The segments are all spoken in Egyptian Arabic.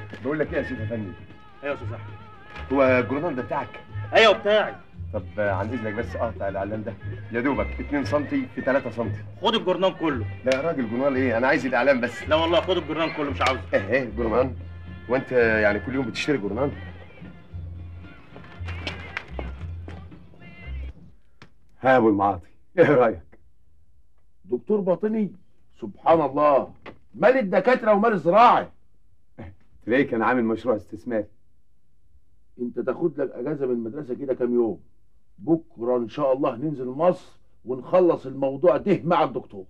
بقول لك ايه يا سيدي افندي ايوه يا استاذ احمد هو الجورنال ده بتاعك ايوه بتاعي طب آه، عن اذنك بس اقطع الاعلان ده يا دوبك 2 سم في 3 سم خد الجورنال كله لا يا راجل جورنال ايه انا عايز الاعلان بس لا والله خد الجورنال كله مش عاوزه ايه ايه جورنال وانت يعني كل يوم بتشتري جورنال ها يا ابو المعاطي ايه رايك دكتور باطني سبحان الله مال الدكاتره ومال الزراعه تلاقيه كان عامل مشروع استثماري انت تاخد لك اجازه من المدرسه كده كام يوم بكره ان شاء الله ننزل مصر ونخلص الموضوع ده مع الدكتور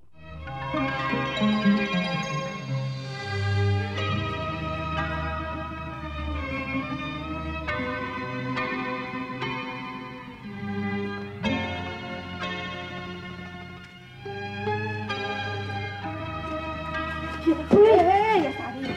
ايه يا سعدية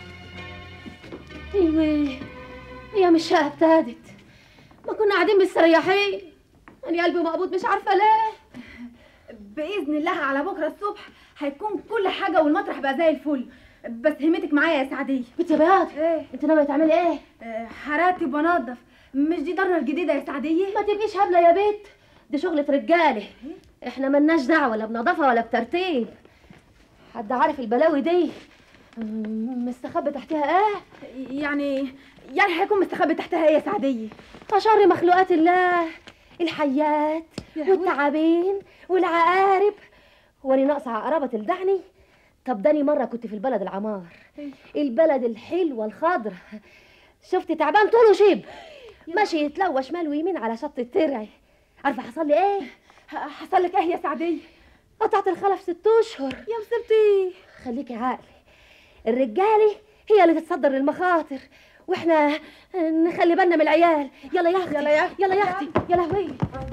ايوه هي مش ابتدت ما كنا قاعدين مستريحين انا قلبي مقبوض مش عارفه ليه باذن الله على بكره الصبح هيكون كل حاجه والمطرح بقى زي الفل بس همتك معايا يا سعديه بنت يا بياض ايه انت ناويه تعملي ايه آه، هرتب وانضف مش دي دارنا الجديده يا سعديه ما تبقيش هبله يا بنت دي شغلة رجاله احنا ملناش دعوه ولا بنظافه ولا بترتيب حد عارف البلاوي دي مم، مستخبي تحتها ايه يعني يعني هيكون مستخبي تحتها ايه يا سعديه فشر مخلوقات الله الحيات يا هوي. والتعابين والعقارب وانا ناقصه عقربه تلدعني طب داني مره كنت في البلد العمار البلد الحلوه الخضرة شفت تعبان طوله شيب ماشي يتلوى شمال ويمين على شط الترعي عارفه حصل لي ايه ه- حصل لك ايه يا سعديه قطعت الخلف ست اشهر يا مصيبتي خليكي عقلي الرجالي هي اللي تتصدر للمخاطر واحنا نخلي بالنا من العيال يلا يا اختي يلا يا أختي. يلا يا اختي يا لهوي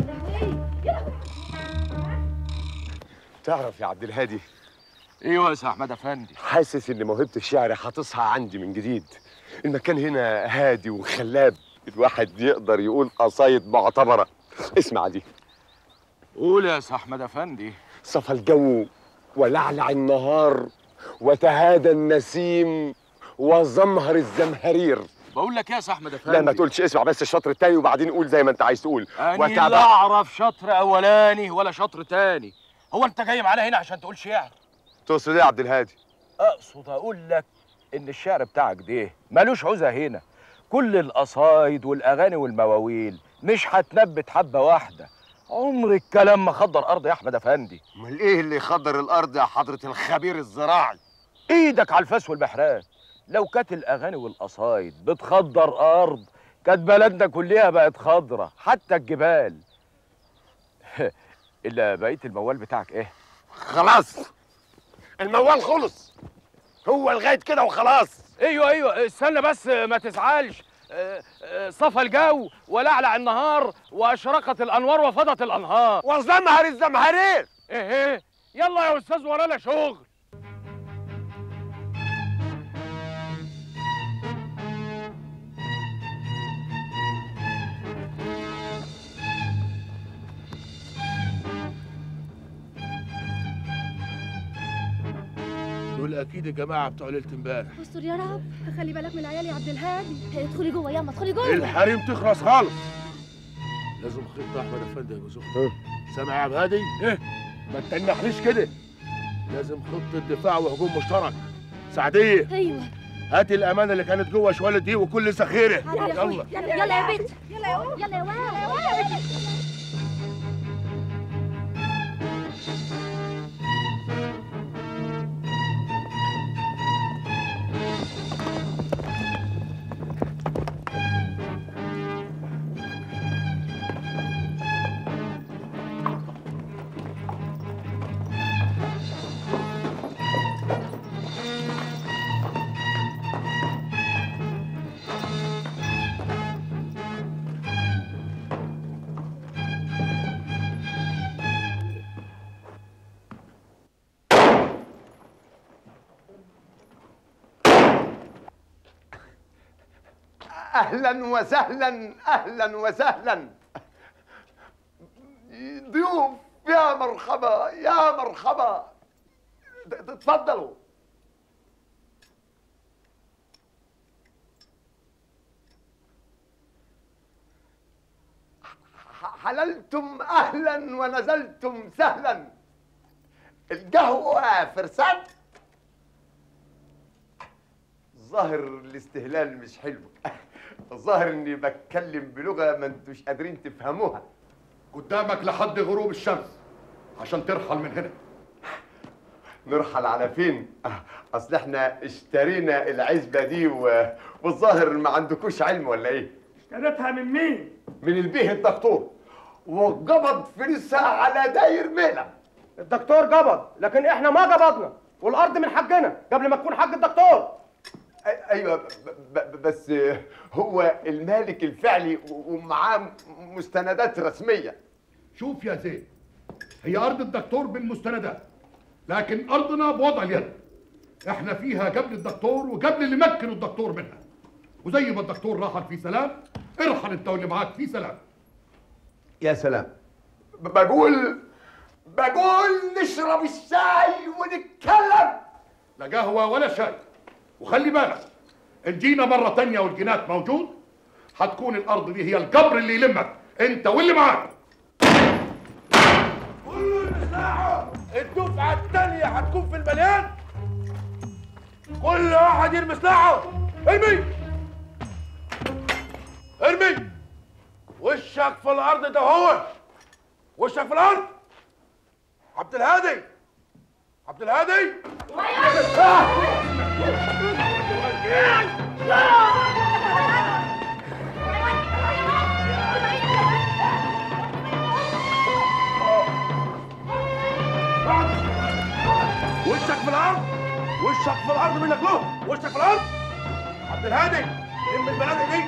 تعرف يا عبد الهادي ايوه يا سي احمد افندي حاسس ان موهبه الشعر هتصحى عندي من جديد المكان هنا هادي وخلاب الواحد يقدر يقول قصايد معتبره اسمع دي قول يا سي احمد افندي صفى الجو ولعلع النهار وتهادى النسيم وزمهر الزمهرير بقول لك ايه يا سي احمد افندي لا ما تقولش اسمع بس الشطر التاني وبعدين قول زي ما انت عايز تقول أنا لا اعرف شطر اولاني ولا شطر تاني هو انت جاي معانا هنا عشان تقول شعر تقصد ايه يا عبد الهادي اقصد اقول لك ان الشعر بتاعك ده ملوش عوزه هنا كل القصايد والاغاني والمواويل مش هتنبت حبه واحده عمر الكلام ما خضر ارض يا احمد افندي امال ايه اللي يخضر الارض يا حضره الخبير الزراعي ايدك على الفاس والبحران لو كانت الاغاني والقصايد بتخضر ارض كانت بلدنا كلها بقت خضره حتى الجبال الا بقيه الموال بتاعك ايه خلاص الموال خلص هو لغايه كده وخلاص ايوه ايوه استنى بس ما تزعلش آه، آه، صفى الجو ولعلع النهار واشرقت الانوار وفضت الانهار وزمهر الزمهرير ايه ايه يلا يا استاذ ورانا شغل دول اكيد الجماعه بتوع ليله امبارح استر يا رب خلي بالك من العيال يا عبد الهادي ادخلي جوه يلا ادخلي جوه الحريم تخلص خالص لازم خطه احمد افندي يا جوزو سامع يا عبد الهادي ايه ما تتنحليش كده لازم خطه دفاع وهجوم مشترك سعديه ايوه هات الامانه اللي كانت جوه شوال دي وكل ذخيره يلا يا أخوي. يلا يلا يلا يا بنت يلا يا يلا يا واو اهلا وسهلا اهلا وسهلا ضيوف يا مرحبا يا مرحبا ت- ت- تفضلوا حللتم اهلا ونزلتم سهلا القهوه فرسان ظاهر الاستهلال مش حلو الظاهر اني بتكلم بلغه ما انتوش قادرين تفهموها قدامك لحد غروب الشمس عشان ترحل من هنا نرحل على فين آه، اصل احنا اشترينا العزبه دي و... والظاهر ما عندكوش علم ولا ايه اشتريتها من مين؟ من البيه الدكتور وقبض فلوسها على داير ميلة الدكتور قبض لكن احنا ما قبضنا والارض من حقنا قبل ما تكون حق الدكتور أي- ايوه ب... ب... بس هو المالك الفعلي و- ومعاه م- مستندات رسميه شوف يا زين هي ارض الدكتور بالمستندات لكن ارضنا بوضع اليد احنا فيها قبل الدكتور وقبل اللي مكنوا الدكتور منها وزي ما الدكتور رحل في سلام ارحل انت واللي معاك في سلام يا سلام ب- بقول بقول نشرب الشاي ونتكلم لا قهوة ولا شاي وخلي بالك ان جينا مرة تانية والجنات موجود هتكون الأرض دي هي القبر اللي يلمك أنت واللي معاك الدفعة التانية هتكون في المليان كل واحد يرمي سلاحه ارمي ارمي وشك في الأرض ده هو وشك في الأرض عبد الهادي عبد الهادي وشك في الأرض وشك في الأرض منك له وشك في الأرض عبد الهادي لم البنات دي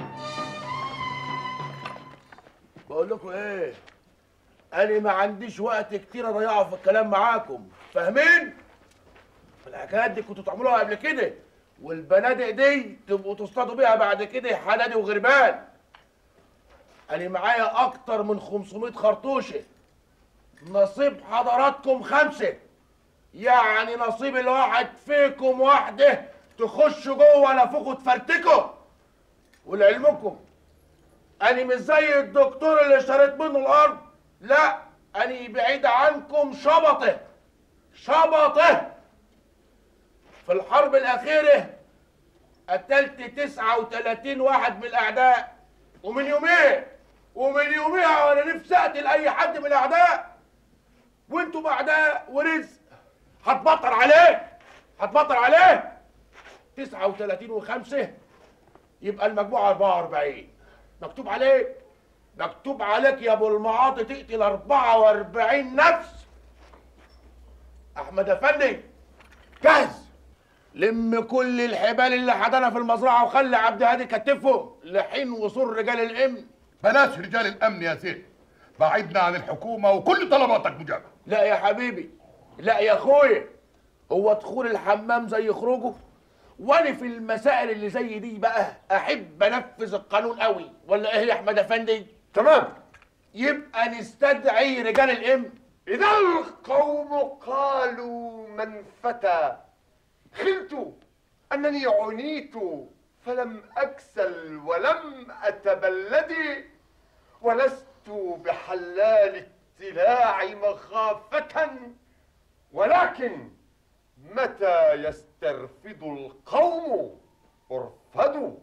بقول لكم ايه انا ما عنديش وقت كتير اضيعه في الكلام معاكم فاهمين الحكايات دي كنتوا تعملوها قبل كده والبنادق دي تبقوا تصطادوا بيها بعد كده حنادي وغربان انا معايا اكتر من 500 خرطوشه نصيب حضراتكم خمسه يعني نصيب الواحد فيكم واحده تخش جوه نافوخ تفرتكوا ولعلمكم أنا مش زي الدكتور اللي اشتريت منه الأرض لا أنا بعيد عنكم شبطة شبطة في الحرب الأخيرة قتلت 39 واحد من الأعداء ومن يومين ومن يوميها وأنا نفسي أقتل أي حد من الأعداء وأنتم أعداء ورزق هتبطل عليه هتبطل عليه 39 و5 يبقى المجموعة 44 مكتوب عليك مكتوب عليك يا ابو المعاطي تقتل 44 نفس احمد افندي جاهز لم كل الحبال اللي حدنا في المزرعه وخلي عبد هادي كتفهم لحين وصول رجال الامن بلاش رجال الأمن يا زين بعدنا عن الحكومة وكل طلباتك مجابة لا يا حبيبي لا يا اخويا هو دخول الحمام زي خروجه وانا في المسائل اللي زي دي بقى احب انفذ القانون قوي ولا ايه يا احمد افندي تمام يبقى نستدعي رجال الامن إذا القوم قالوا من فتى خلت أنني عنيت فلم أكسل ولم أتبلد ولست بحلال التلاع مخافة ولكن متى يسترفد القوم ارفدوا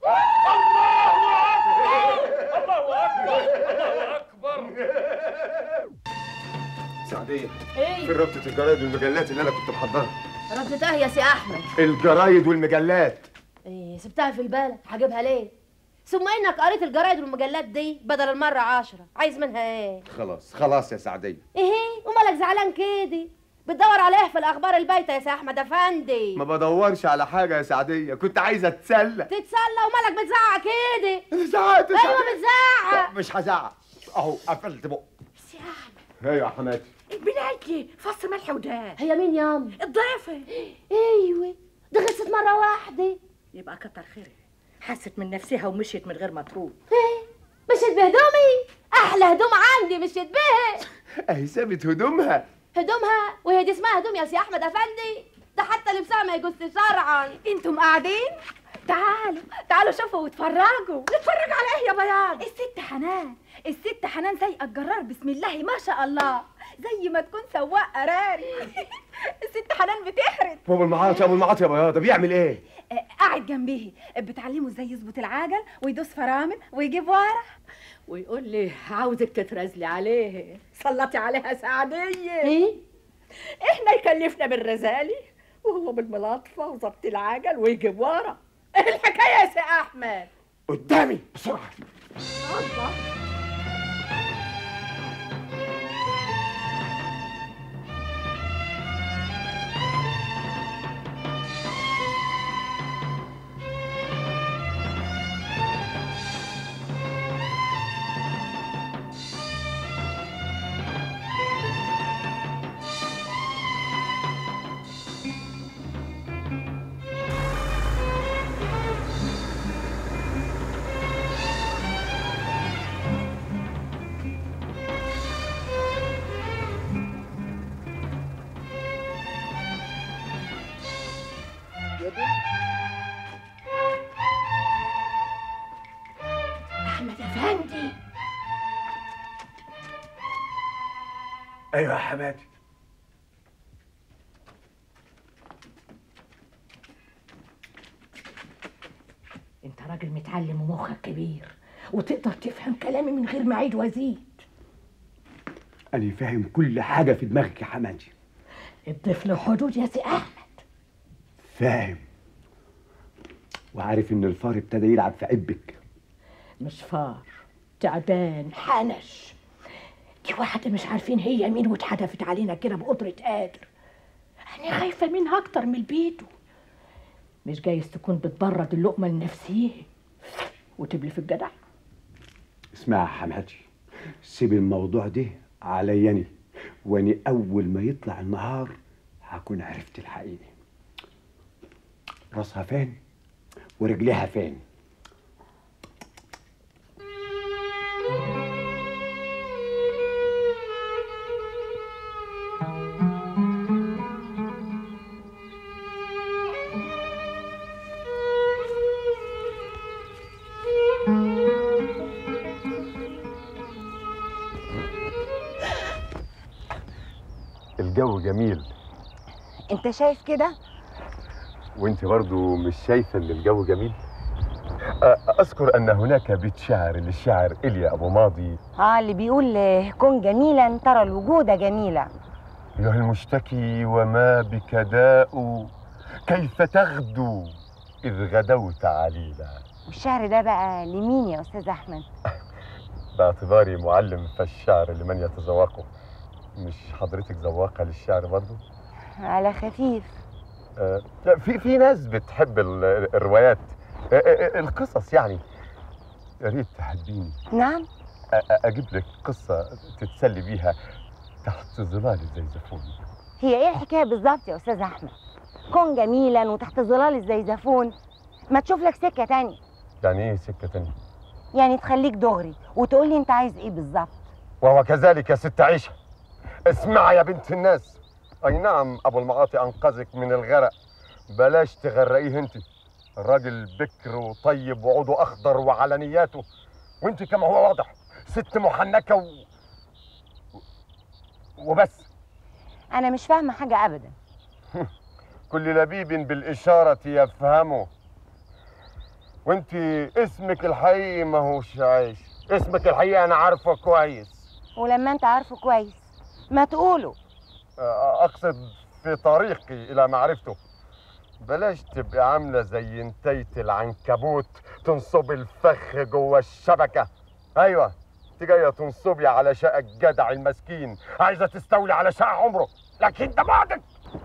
سعدية ايه في رابطة الجرايد والمجلات اللي أنا كنت محضرها ردتها يا سي احمد الجرايد والمجلات ايه سبتها في البلد هجيبها ليه ثم انك قريت الجرايد والمجلات دي بدل المره عشرة عايز منها ايه خلاص خلاص يا سعدية ايه ومالك زعلان كده بتدور على ايه في الاخبار البايته يا سي احمد افندي ما بدورش على حاجة يا سعدية كنت عايز اتسلى تتسلى ومالك بتزعق كده زعقت يا ايوه سعدية. بتزعق مش هزعق اهو قفلت بق سي احمد ايوه يا حماتي بنايتي فص ملح ودان هي مين يام الضيفة ايوه دي خلصت مره واحده يبقى كتر خيرها حست من نفسها ومشيت من غير ما تروح ايه مشيت بهدومي احلى هدوم عندي مشيت بيها اهي سابت هدومها هدومها وهي دي اسمها هدوم يا سي احمد افندي ده حتى لبسها ما يجوز شرعا انتم قاعدين تعالوا تعالوا شوفوا واتفرجوا نتفرج على ايه يا بياض الست حنان الست حنان سايقه الجرار بسم الله ما شاء الله زي ما تكون سواق قراري الست حنان بتحرد ابو المعاطي ابو المعاطي يا بياضه بيعمل ايه آه، قاعد جنبيه بتعلمه ازاي يظبط العجل ويدوس فرامل ويجيب ورا ويقول لي عاوزك تترزلي عليه سلطي عليها سعدية ايه احنا يكلفنا بالرزالي وهو بالملاطفة وظبط العجل ويجيب ورا ايه الحكاية يا سي احمد قدامي بسرعه الله احمد افندي ايوه يا حماتي انت راجل متعلم ومخك كبير وتقدر تفهم كلامي من غير ما اعيد وازيد انا فاهم كل حاجه في دماغك يا حماتي الضيف له حدود يا سي احمد فاهم وعارف ان الفار ابتدى يلعب في عبك مش فار تعبان حنش دي واحدة مش عارفين هي مين واتحدفت علينا كده بقدرة قادر أنا خايفة منها أكتر من البيتو مش جايز تكون بتبرد اللقمة النفسية وتبلي في الجدع اسمع يا حماتي سيب الموضوع ده علياني واني اول ما يطلع النهار هكون عرفت الحقيقه راسها فين ورجليها فين الجو جميل انت شايف كده وانت برضو مش شايفه ان الجو جميل أ- اذكر ان هناك بيت شعر للشاعر ايليا ابو ماضي اه اللي بيقول آه، كن جميلا ترى الوجود جميلة ايها المشتكي وما بك داء كيف تغدو اذ غدوت عليلا والشعر ده بقى لمين يا استاذ احمد باعتباري معلم فالشعر لمن يتذوقه مش حضرتك ذواقه للشعر برضو على خفيف آه، لا في في ناس بتحب ال- الروايات آه، آه، القصص يعني يا ريت تحبيني نعم أ- أ- اجيب لك قصه تتسلي بيها تحت ظلال الزيزفون هي ايه الحكايه بالظبط يا استاذ احمد كن جميلا وتحت ظلال الزيزفون ما تشوف لك سكه تانية يعني ايه سكه تانية يعني تخليك دغري وتقول لي انت عايز ايه بالظبط وهو كذلك يا ست عيشه اسمعي يا بنت الناس اي نعم ابو المعاطي انقذك من الغرق بلاش تغرقيه انت الراجل بكر وطيب وعوده اخضر وعلنياته وانت كما هو واضح ست محنكه و... وبس انا مش فاهمه حاجه ابدا كل لبيب بالإشارة يفهمه وانت اسمك الحقيقي ما هوش عايش اسمك الحقيقي انا عارفه كويس ولما انت عارفه كويس ما تقوله اقصد في طريقي الى معرفته بلاش تبقى عامله زي انتية العنكبوت تنصب الفخ جوه الشبكه ايوه انت جايه تنصبي على شقه الجدع المسكين عايزه تستولي على شقه عمره لكن ده بعدك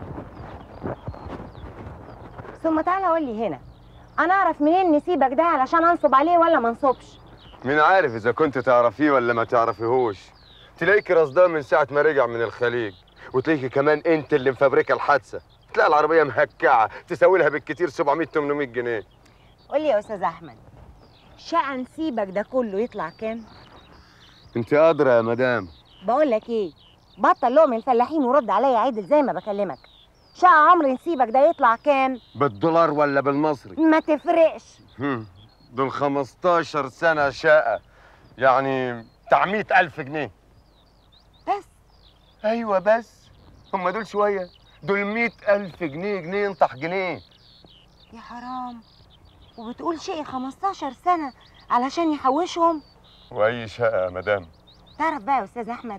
ثم تعالى قول لي هنا انا اعرف منين نسيبك ده علشان انصب عليه ولا ما انصبش مين عارف اذا كنت تعرفيه ولا ما تعرفيهوش تلاقيكي رصداه من ساعه ما رجع من الخليج وتلاقيكي كمان انت اللي مفبركه الحادثه تلاقي العربيه مهكعه تساوي لها بالكتير 700 800 جنيه قول لي يا استاذ احمد شقه نسيبك ده كله يطلع كام انت قادره يا مدام بقول لك ايه بطل لقم الفلاحين ورد عليا عادل زي ما بكلمك شقه عمر نسيبك ده يطلع كام بالدولار ولا بالمصري ما تفرقش هم، دول 15 سنه شقه يعني بتاع مئة ألف جنيه بس أيوة بس هم دول شوية دول مئة ألف جنيه جنيه انطح جنيه يا حرام وبتقول شيء 15 سنة علشان يحوشهم وأي شقة يا مدام تعرف بقى يا أستاذ أحمد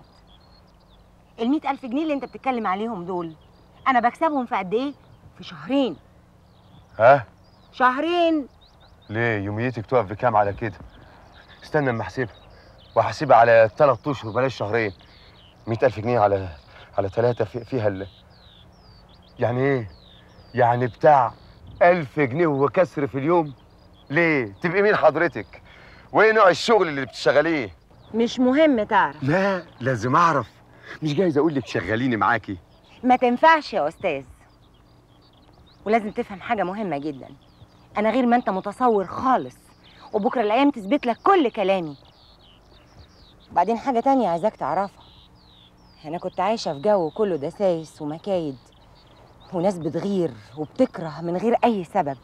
المئة ألف جنيه اللي أنت بتتكلم عليهم دول أنا بكسبهم في قد إيه؟ في شهرين ها شهرين ليه يوميتك تقف بكام على كده استنى اما احسبها وهحسبها على ثلاث اشهر بلاش شهرين مئة ألف جنيه على على ثلاثة في فيها ال... يعني ايه يعني بتاع ألف جنيه وكسر في اليوم ليه تبقي مين حضرتك وايه نوع الشغل اللي بتشتغليه مش مهم تعرف لا لازم اعرف مش جايز اقول لك شغليني معاكي ما تنفعش يا أستاذ ولازم تفهم حاجة مهمة جدا أنا غير ما أنت متصور خالص وبكرة الأيام تثبت لك كل كلامي وبعدين حاجة تانية عايزاك تعرفها أنا كنت عايشة في جو كله دسايس ومكايد وناس بتغير وبتكره من غير أي سبب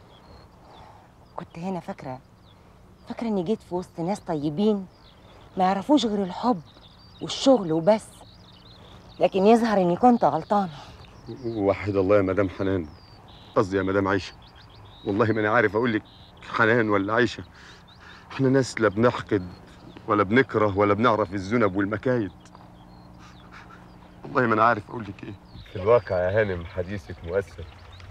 كنت هنا فاكرة فاكرة إني جيت في وسط ناس طيبين ما يعرفوش غير الحب والشغل وبس لكن يظهر إني كنت غلطانة وحد الله يا مدام حنان قصدي يا مدام عايشة والله ما انا عارف اقول لك حنان ولا عايشة احنا ناس لا بنحقد ولا بنكره ولا بنعرف الذنب والمكايد والله ما انا عارف اقول لك ايه في الواقع يا هانم حديثك مؤثر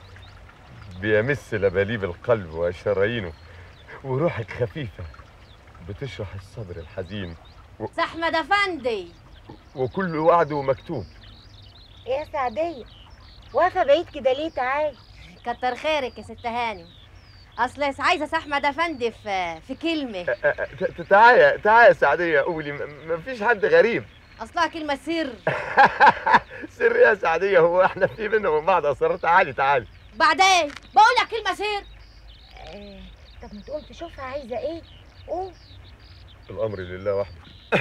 بيمس لباليب القلب وشرايينه وروحك خفيفة بتشرح الصبر الحزين احمد افندي وكل وعد مكتوب يا سعدية واقفة بعيد كده ليه تعالي كتر خيرك يا ست هانم اصل عايزه احمد افندي في في كلمه تعالى تعالى يا سعدية قولي ما فيش حد غريب اصلها كلمه سر سر يا سعدية هو احنا في بينا وبين بعض اسرار تعالي تعالي بعدين بقول لك كلمه سر آه، طب ما تقوم تشوفها عايزة ايه قوم الامر لله وحده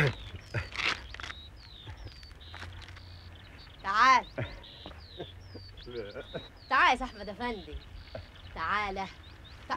تعال تعال يا احمد افندي تعالى تع-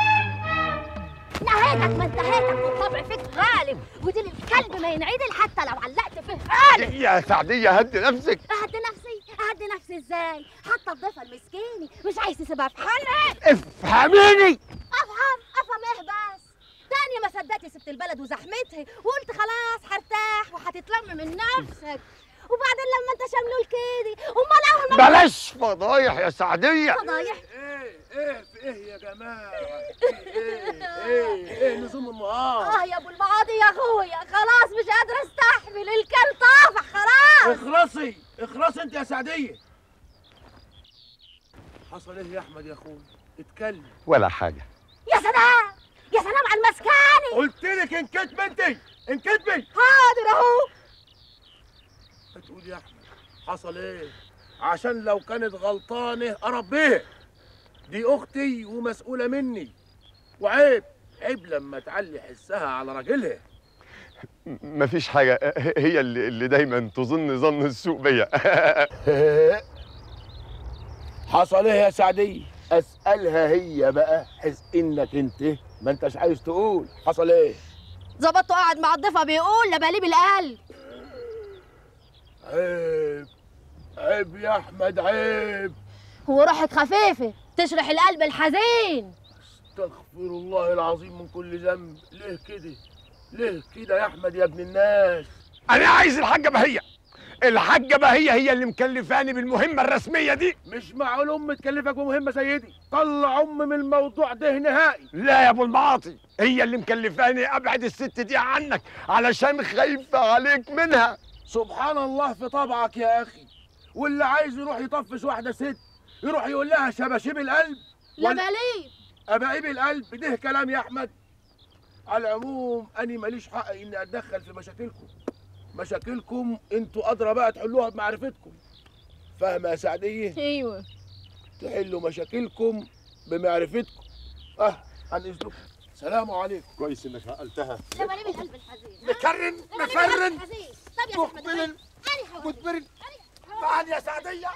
نهيتك ما انتهيتك والطبع فيك غالب ودين الكلب ما ينعدل حتى لو علقت فيه غالب يا سعدية هدي نفسك اهدي نفسي اهدي نفسي ازاي حتى الضيفه المسكينه مش عايز تسيبها في حالها افهميني افهم افهم ايه بس تاني ما صدقت سبت البلد وزحمتها وقلت خلاص هرتاح وهتتلم من نفسك وبعدين لما انت شملول كده امال اول ما بلاش فضايح يا سعدية فضايح ايه ايه في ايه يا جماعه في ايه ايه ايه لزوم النهار اه يا ابو المعاضي يا اخويا خلاص مش قادره استحمل الكل طافح خلاص اخرسي اخرسي انت يا سعديه حصل ايه يا احمد يا اخوي اتكلم ولا حاجة يا سلام يا سلام على المسكاني قلت لك انكتب انت انكتبي حاضر اهو بتقول يا احمد حصل ايه عشان لو كانت غلطانه اربيها دي اختي ومسؤوله مني وعيب عيب لما تعلي حسها على راجلها مفيش حاجة هي اللي, اللي دايما تظن ظن السوء بيا حصل ايه يا سعديه اسالها هي بقى حس انك انت ما انتش عايز تقول حصل ايه ظبطته قاعد مع الضيفه بيقول لباليب القلب عيب عيب يا احمد عيب وروحك خفيفه تشرح القلب الحزين استغفر الله العظيم من كل ذنب ليه كده ليه كده يا احمد يا ابن الناس انا عايز الحاجه بهيه الحاجه بهيه هي اللي مكلفاني بالمهمه الرسميه دي مش معقول ام تكلفك بمهمه سيدي طلع ام من الموضوع ده نهائي لا يا ابو المعاطي هي اللي مكلفاني ابعد الست دي عنك علشان خايفه عليك منها سبحان الله في طبعك يا اخي واللي عايز يروح يطفش واحده ست يروح يقول لها شباشيب القلب ولا- لباليب أبايب القلب ده كلام يا أحمد على العموم أنا ماليش حق إني أتدخل في مشاكلكم مشاكلكم أنتوا أدرى بقى تحلوها بمعرفتكم فاهمة يا سعدية؟ ايوه تحلوا مشاكلكم بمعرفتكم أه عن إذنكم سلام عليكم كويس انك عقلتها لباليب القلب الحزين مكرن لباليب القلب الحزين طب يا احمد مقبل أنا هوريك. مدبر تعال يا سعديه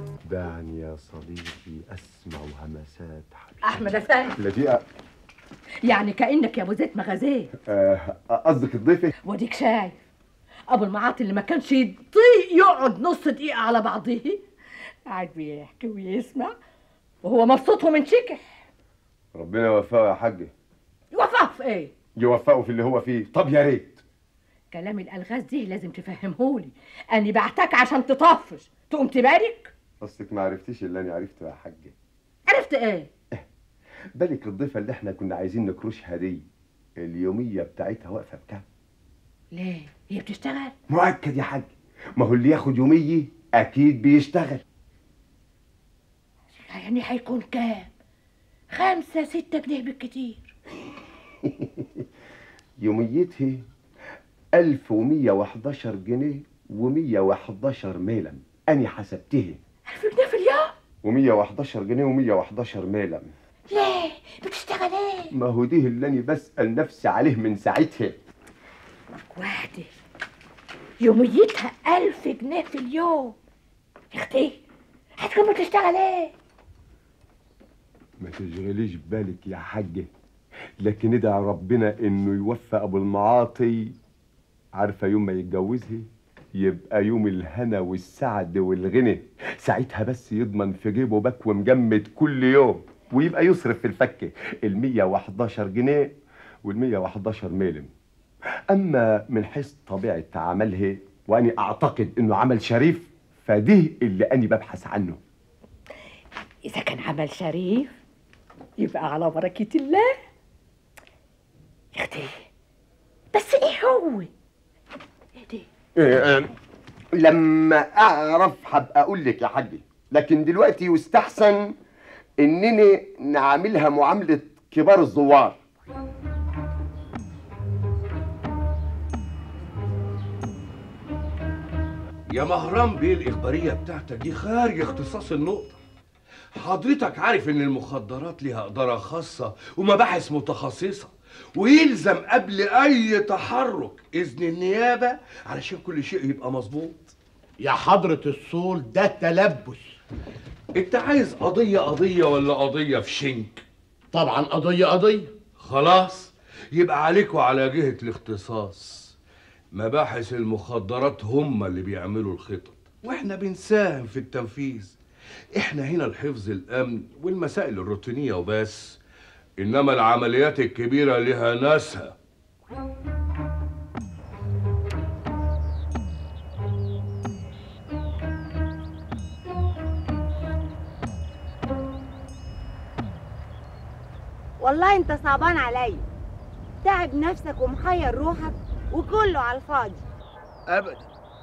دعني يا صديقي اسمع همسات حبيبي احمد افندي الذي يعني كانك يا ابو زيت مغازيه آه، قصدك الضيفه واديك شايف ابو المعاطي اللي ما كانش يطيق يقعد نص دقيقه على بعضه قاعد بيحكي ويسمع وهو مبسوط ومنشكح ربنا يوفقه يا حاج يوفقه في ايه يوفقه في اللي هو فيه طب يا ريت كلام الالغاز دي لازم تفهمهولي اني بعتك عشان تطفش تقوم تبارك اصلك ما عرفتيش اللي انا عرفته يا حاج عرفت ايه بالك الضيفه اللي احنا كنا عايزين نكرشها دي اليوميه بتاعتها واقفه بكام ليه هي بتشتغل مؤكد يا حاج ما هو اللي ياخد يوميه اكيد بيشتغل يعني هيكون كام خمسة ستة جنيه بالكتير يوميتها 1111 جنيه و111 ميلم أنا حسبتها ألف جنيه في اليوم و111 جنيه و111 ميلم ليه بتشتغل ايه ما هو دي اللي أنا بسأل نفسي عليه من ساعتها واحدة يوميتها ألف جنيه في اليوم يا اختي هتكون بتشتغل ايه ما تشغليش بالك يا حاجة لكن ادعي ربنا انه يوفق ابو المعاطي عارفة يوم ما يتجوزها يبقى يوم الهنا والسعد والغنى ساعتها بس يضمن في جيبه بكو مجمد كل يوم ويبقى يصرف في الفكة ال 111 جنيه وال 111 ميلم اما من حيث طبيعة عملها واني اعتقد انه عمل شريف فده اللي اني ببحث عنه إذا كان عمل شريف يبقى على بركة الله يا اختي بس ايه هو ايه دي إيه، لما اعرف هبقى اقول لك يا حاجي لكن دلوقتي يستحسن انني نعاملها معامله كبار الزوار يا مهران بيه الإخبارية بتاعتك دي خارج اختصاص النقطة حضرتك عارف إن المخدرات ليها إدارة خاصة ومباحث متخصصة ويلزم قبل أي تحرك إذن النيابة علشان كل شيء يبقى مظبوط يا حضرة الصول ده تلبس أنت عايز قضية قضية ولا قضية في شنك؟ طبعا قضية قضية خلاص يبقى عليكوا على جهة الاختصاص مباحث المخدرات هم اللي بيعملوا الخطط واحنا بنساهم في التنفيذ احنا هنا لحفظ الامن والمسائل الروتينية وبس انما العمليات الكبيرة لها ناسها والله انت صعبان عليا تعب نفسك ومحير روحك وكله على الفاضي ابدا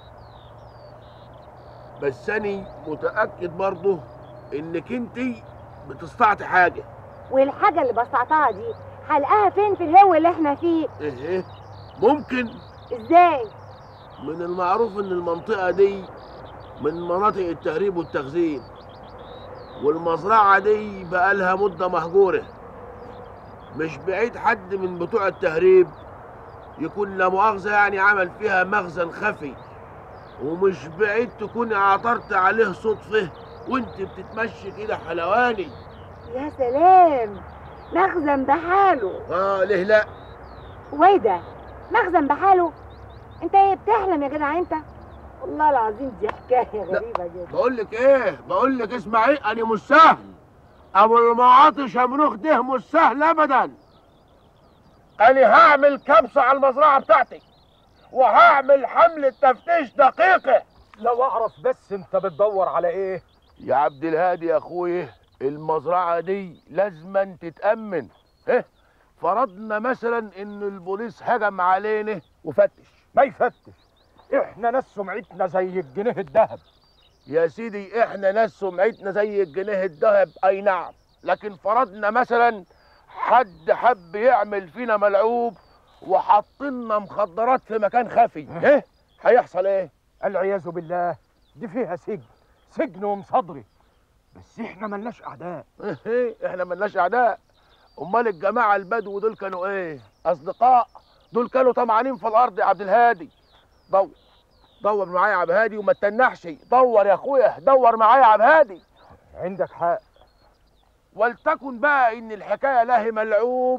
بس انا متاكد برضه انك انت بتستعطي حاجه والحاجة اللي بسطتها دي هلقاها فين في الهو اللي احنا فيه ايه ممكن ازاي من المعروف ان المنطقه دي من مناطق التهريب والتخزين والمزرعه دي بقالها مده مهجوره مش بعيد حد من بتوع التهريب يكون لا مؤاخذه يعني عمل فيها مخزن خفي ومش بعيد تكون عثرت عليه صدفه وانت بتتمشي كده حلواني يا سلام مخزن بحاله اه ليه لا وايه ده مخزن بحاله انت ايه بتحلم يا جدع انت والله العظيم دي حكايه غريبه جدا بقول لك ايه بقول لك اسمعي انا مش سهل ابو المعاطي شمروخ ده مش سهل ابدا انا هعمل كبسه على المزرعه بتاعتي وهعمل حمله تفتيش دقيقه لو اعرف بس انت بتدور على ايه يا عبد الهادي يا اخويا المزرعه دي لازما تتامن ايه فرضنا مثلا ان البوليس هجم علينا وفتش ما يفتش احنا ناس سمعتنا زي الجنيه الذهب يا سيدي احنا ناس سمعتنا زي الجنيه الذهب اي نعم لكن فرضنا مثلا حد حب يعمل فينا ملعوب وحطلنا مخدرات في مكان خفي ايه هيحصل ايه العياذ بالله دي فيها سجن سجن ومصدري بس احنا ملناش اعداء ايه احنا ملناش اعداء امال الجماعه البدو دول كانوا ايه اصدقاء دول كانوا طمعانين في الارض يا عبد الهادي دور دور معايا يا عبد الهادي وما تتنحش دور يا اخويا دور معايا يا عبد الهادي عندك حق ولتكن بقى ان الحكايه لا هي ملعوب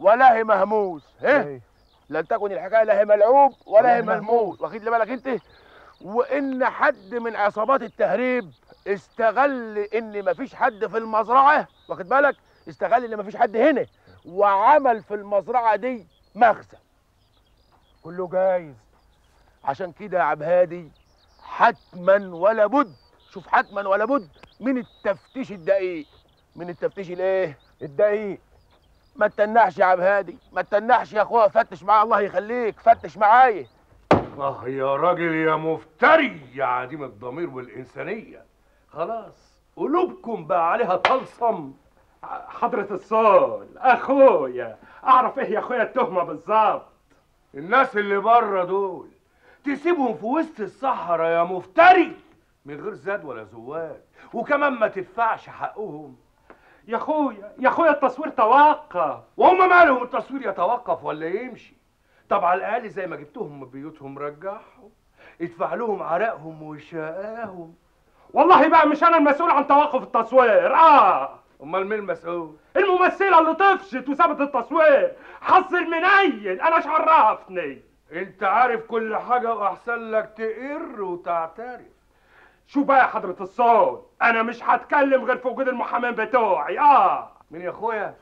ولا هي مهموس ها لن تكن الحكايه لا هي ملعوب ولا هي مهموس واخد لي بالك انت وان حد من عصابات التهريب استغل ان مفيش حد في المزرعه واخد بالك استغل ان مفيش حد هنا وعمل في المزرعه دي مخزن كله جايز عشان كده يا عبد هادي حتما ولا بد شوف حتما ولا بد من التفتيش الدقيق من التفتيش الايه الدقيق ما تتنحش يا عبد هادي ما تتنحش يا اخويا فتش معايا الله يخليك فتش معايا اه يا راجل يا مفتري يا عديم الضمير والإنسانية خلاص قلوبكم بقى عليها طلسم حضرة الصول اخويا اعرف ايه يا اخويا التهمة بالظبط الناس اللي بره دول تسيبهم في وسط الصحراء يا مفتري من غير زاد ولا زواد وكمان ما تدفعش حقهم يا اخويا يا اخويا التصوير توقف وهم مالهم التصوير يتوقف ولا يمشي طب على الاقل زي ما جبتهم من بيوتهم رجعهم ادفع لهم عرقهم وشقاهم والله بقى مش انا المسؤول عن توقف التصوير اه امال مين المسؤول الممثلة اللي طفشت وسابت التصوير حظ المنيل انا ايش عرفني انت عارف كل حاجة واحسن لك تقر وتعترف شو بقى يا حضرة الصوت انا مش هتكلم غير في وجود المحامين بتوعي اه مين يا اخويا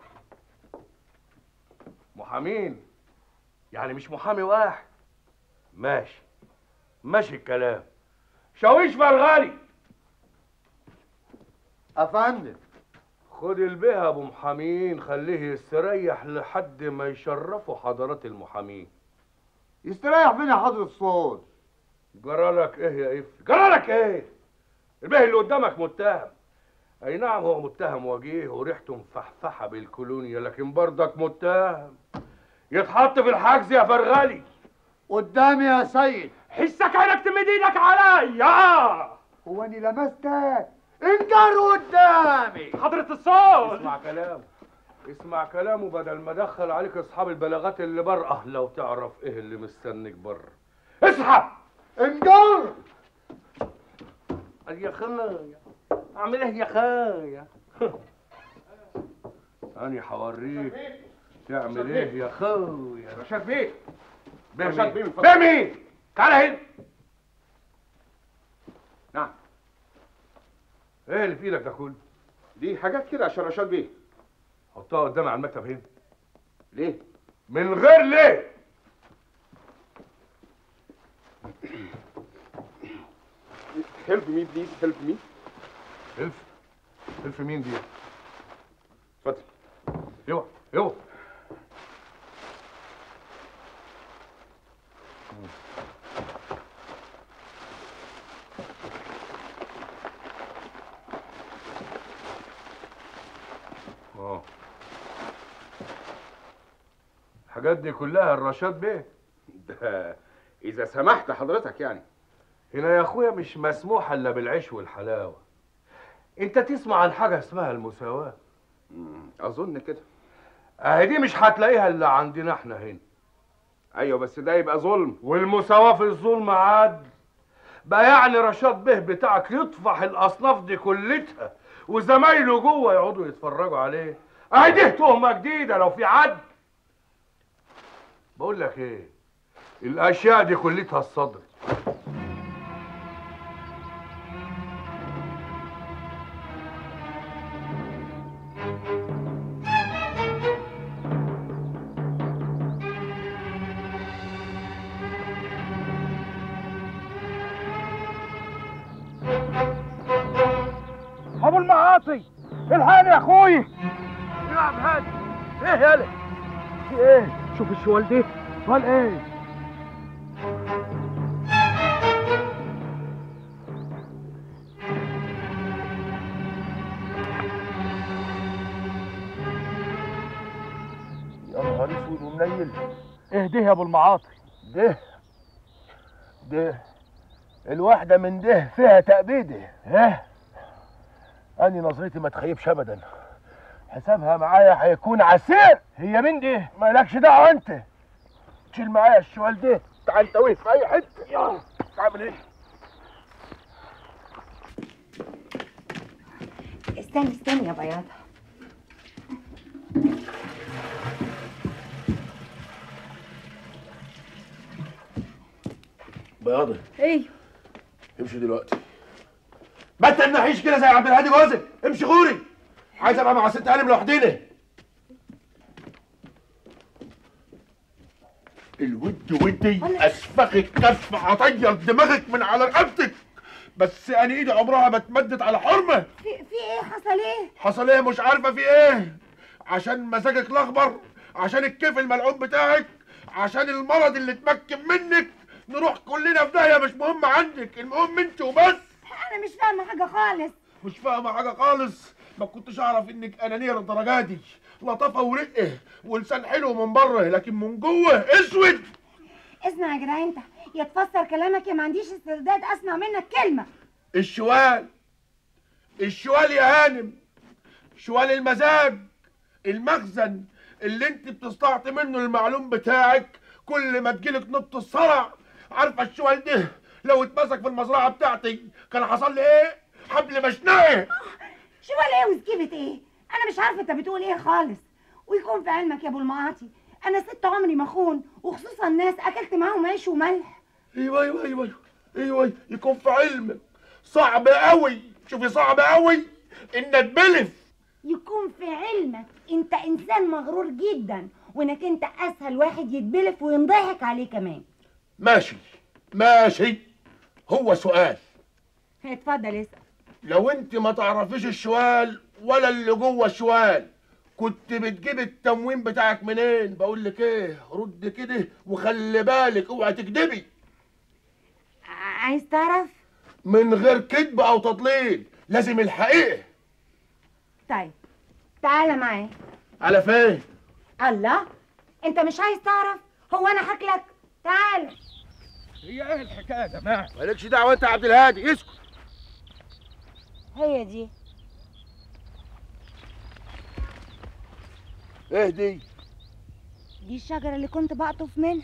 محامين يعني مش محامي واحد ماشي ماشي الكلام شاويش فرغالي افندم خد البيه ابو محامين خليه يستريح لحد ما يشرفوا حضرات المحامين يستريح فين يا حضرة الصوت جرالك ايه يا اف جرالك ايه البيه اللي قدامك متهم اي نعم هو متهم وجيه وريحته مفحفحه بالكولونيا لكن برضك متهم يتحط في الحجز يا فرغلي قدامي يا سيد حسك عينك تمد ايدك عليا اه هو اني لمستك انجر قدامي حضرة الصوت اسمع كلامه اسمع كلامه بدل ما ادخل عليك اصحاب البلاغات اللي بره لو تعرف ايه اللي مستنيك بره اسحب انجر يا خايا اعمل ايه يا خايا انا هوريك تعمل ايه يا خويا رشاد بيه بيه رشاد بيه مين من فضلك. بيه مين تعال هنا نعم ايه اللي في ايدك ده كله دي حاجات كده عشان رشاد بيه حطها قدامي على المكتب هنا ليه من غير ليه هيلب مي بليز هيلب مي الف الف مين دي اتفضل يوه يوه اه الحاجات دي كلها الرشاد بيه ده اذا سمحت حضرتك يعني هنا يا اخويا مش مسموح الا بالعيش والحلاوه انت تسمع عن حاجه اسمها المساواه اظن كده اهي دي مش هتلاقيها الا عندنا احنا هنا ايوه بس ده يبقى ظلم والمساواه في الظلم عدل بقى يعني رشاد به بتاعك يطفح الاصناف دي كلتها وزمايله جوه يقعدوا يتفرجوا عليه اهي دي تهمه جديده لو في عدل بقول لك ايه الاشياء دي كلتها الصدر ابو المعاطي الحقني يا اخوي يا عبد هادي ايه يالا في ايه شوف الشوال دي قال ايه يا نهار اسود ومنيل ايه ده يا ابو المعاطي ده ده الواحدة من ده فيها تأبيدة ها أنا نظرتي ما تخيبش أبدا حسابها معايا هيكون عسير هي مين دي؟ مالكش دعوة أنت تشيل معايا الشوال ده تعال أنت وقف في أي حتة يلا تعمل إيه؟ استني استني يا بياضة بياضة ايوه امشي دلوقتي ما تنحيش كده زي عبد الهادي جوزك امشي غوري عايز ابقى مع ست هانم لوحدنا الود ودي اسفخك كف اطير دماغك من على رقبتك بس انا ايدي عمرها ما اتمدت على حرمه في في ايه حصل ايه حصل ايه مش عارفه في ايه عشان مزاجك الاخضر عشان الكيف الملعون بتاعك عشان المرض اللي اتمكن منك نروح كلنا في داهيه مش مهم عندك المهم انت وبس انا مش فاهمه حاجه خالص مش فاهمه حاجه خالص ما كنتش اعرف انك انانيه للدرجه دي لطافه ورقه ولسان حلو من بره لكن من جوه اسود اسمع يا جدع انت يا تفسر كلامك يا ما عنديش استعداد اسمع منك كلمه الشوال الشوال يا هانم شوال المزاج المخزن اللي انت بتستعطي منه المعلوم بتاعك كل ما تجيلك نبط الصرع عارفه الشوال ده لو اتمسك في المزرعه بتاعتي كان حصل لي ايه حبل مشنقه شوال ايه وسكيبة ايه انا مش عارفه انت بتقول ايه خالص ويكون في علمك يا ابو المعاطي انا ست عمري ما اخون وخصوصا ناس اكلت معاهم عيش وملح ايوه ايوه ايوه ايوه يكون في علمك صعب قوي شوفي صعب قوي ان اتبلف يكون في علمك انت انسان مغرور جدا وانك انت اسهل واحد يتبلف وينضحك عليه كمان ماشي ماشي هو سؤال اتفضل اسال لو انت ما تعرفيش الشوال ولا اللي جوه الشوال كنت بتجيب التموين بتاعك منين بقول لك ايه رد كده وخلي بالك اوعي تكدبي عايز تعرف من غير كذب او تضليل لازم الحقيقه طيب تعالى معايا على فين الله انت مش عايز تعرف هو انا حكلك تعالى هي ايه الحكايه يا جماعه مالكش دعوه انت يا عبد الهادي اسكت هي دي ايه دي دي الشجره اللي كنت بقطف منها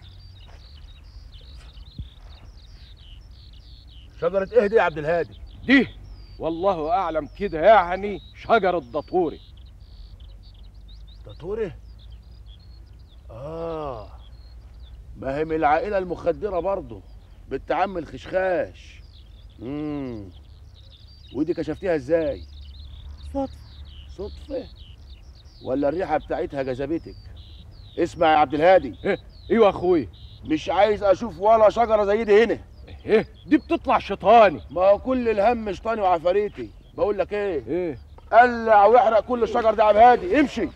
شجره ايه دي يا عبد الهادي دي والله اعلم كده يعني شجره دطوري دطوري اه ما هي من العائله المخدره برضه بنت عم الخشخاش امم ودي كشفتيها ازاي صدفه صدفه ولا الريحه بتاعتها جذبتك اسمع يا عبد الهادي ايوه يا اخويا مش عايز اشوف ولا شجره زي دي هنا ايه دي بتطلع شيطاني ما هو كل الهم شيطاني وعفاريتي بقول لك ايه ايه قلع واحرق كل الشجر ده يا عبد الهادي امشي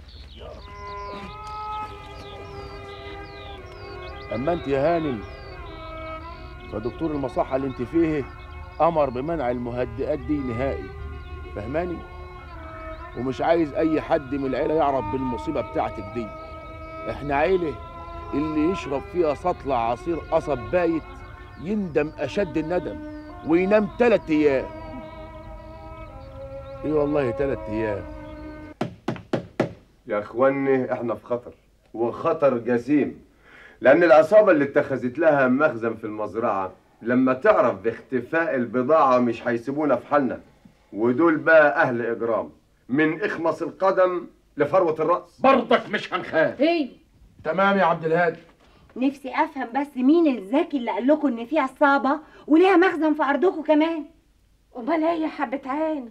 اما انت يا هانم فدكتور المصحه اللي انت فيه امر بمنع المهدئات دي نهائي فهماني ومش عايز اي حد من العيله يعرف بالمصيبه بتاعتك دي احنا عيله اللي يشرب فيها سطل عصير قصب بايت يندم اشد الندم وينام تلات ايام ايه والله تلات ايام يا اخواني احنا في خطر وخطر جسيم لان العصابه اللي اتخذت لها مخزن في المزرعه لما تعرف باختفاء البضاعه مش هيسيبونا في حالنا ودول بقى اهل اجرام من اخمص القدم لفروه الراس برضك مش هنخاف ايه تمام يا عبد الهادي نفسي افهم بس مين الذكي اللي قال لكم ان في عصابه وليها مخزن في ارضكم كمان امال ايه يا حبه عين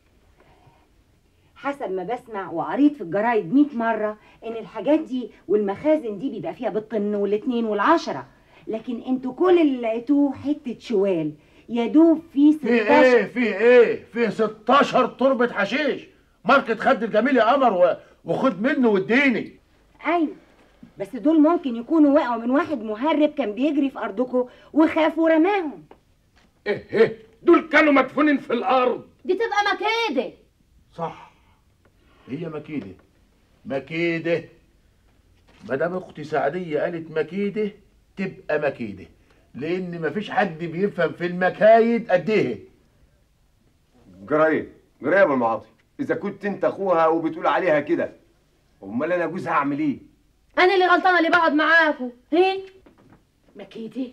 حسب ما بسمع وقريت في الجرايد 100 مرة إن الحاجات دي والمخازن دي بيبقى فيها بالطن والاتنين والعشرة لكن انتوا كل اللي لقيتوه حتة شوال يا دوب فيه في 16 ايه في ايه في 16 تربة حشيش ماركة خد الجميل يا قمر و... وخد منه واديني أيوة بس دول ممكن يكونوا وقعوا من واحد مهرب كان بيجري في أرضكم وخاف ورماهم ايه ايه دول كانوا مدفونين في الارض دي تبقى مكاده صح هي مكيدة مكيدة ما دام اختي سعدية قالت مكيدة تبقى مكيدة لان مفيش حد بيفهم في المكايد قد ايه جرايه جرايه يا ابو المعاطي اذا كنت انت اخوها وبتقول عليها كده امال انا جوزها اعمل ايه انا اللي غلطانه اللي بقعد معاكوا ايه مكيدي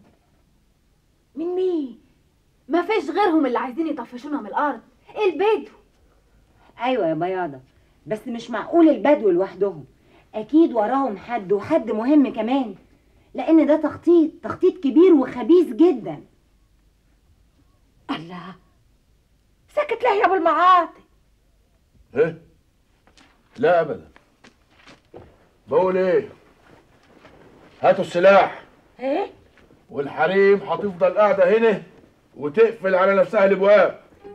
من مين ما فيش غيرهم اللي عايزين يطفشونا من الارض البدو أيوة يا بياضة بس مش معقول البدو لوحدهم أكيد وراهم حد وحد مهم كمان لان ده تخطيط تخطيط كبير وخبيث جدا الله سكت ليه يا ابو المعاطي ايه لا ابدا بقول ايه هاتوا السلاح ايه والحريم هتفضل قاعده هنا وتقفل على نفسها الابواب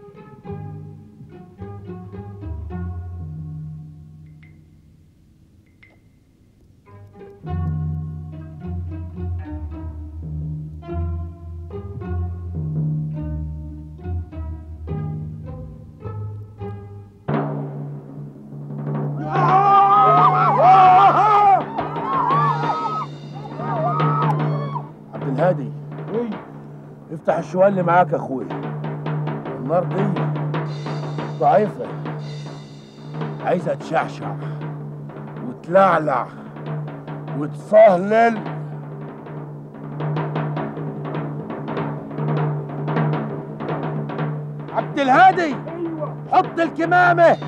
عبد الهادي افتح الشوال اللي معاك يا اخويا النار دي ضعيفة عايزة تشعشع وتلعلع وتصهلل عبد الهادي حط الكمامة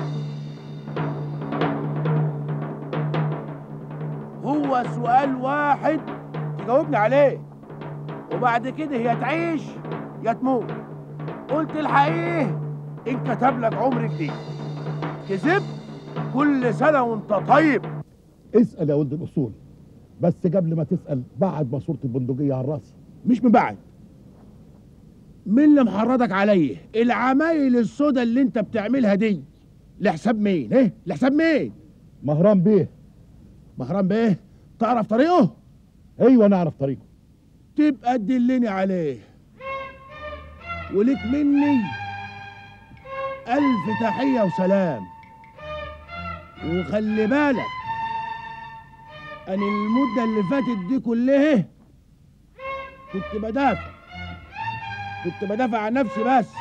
هو سؤال واحد تجاوبني عليه وبعد كده يا تعيش يا تموت قلت الحقيقة ان كتب لك عمر جديد كذب كل سنة وانت طيب اسال يا ولد الاصول بس قبل ما تسال بعد ما صوره البندقيه على راسي مش من بعد مين اللي محرضك عليا العمايل السودا اللي انت بتعملها دي لحساب مين ايه لحساب مين مهران بيه مهران بيه تعرف طريقه ايوه نعرف طريقه تبقى تدلني عليه وليك مني ألف تحية وسلام وخلي بالك أنا المدة اللي فاتت دي كلها كنت بدافع كنت بدافع عن نفسي بس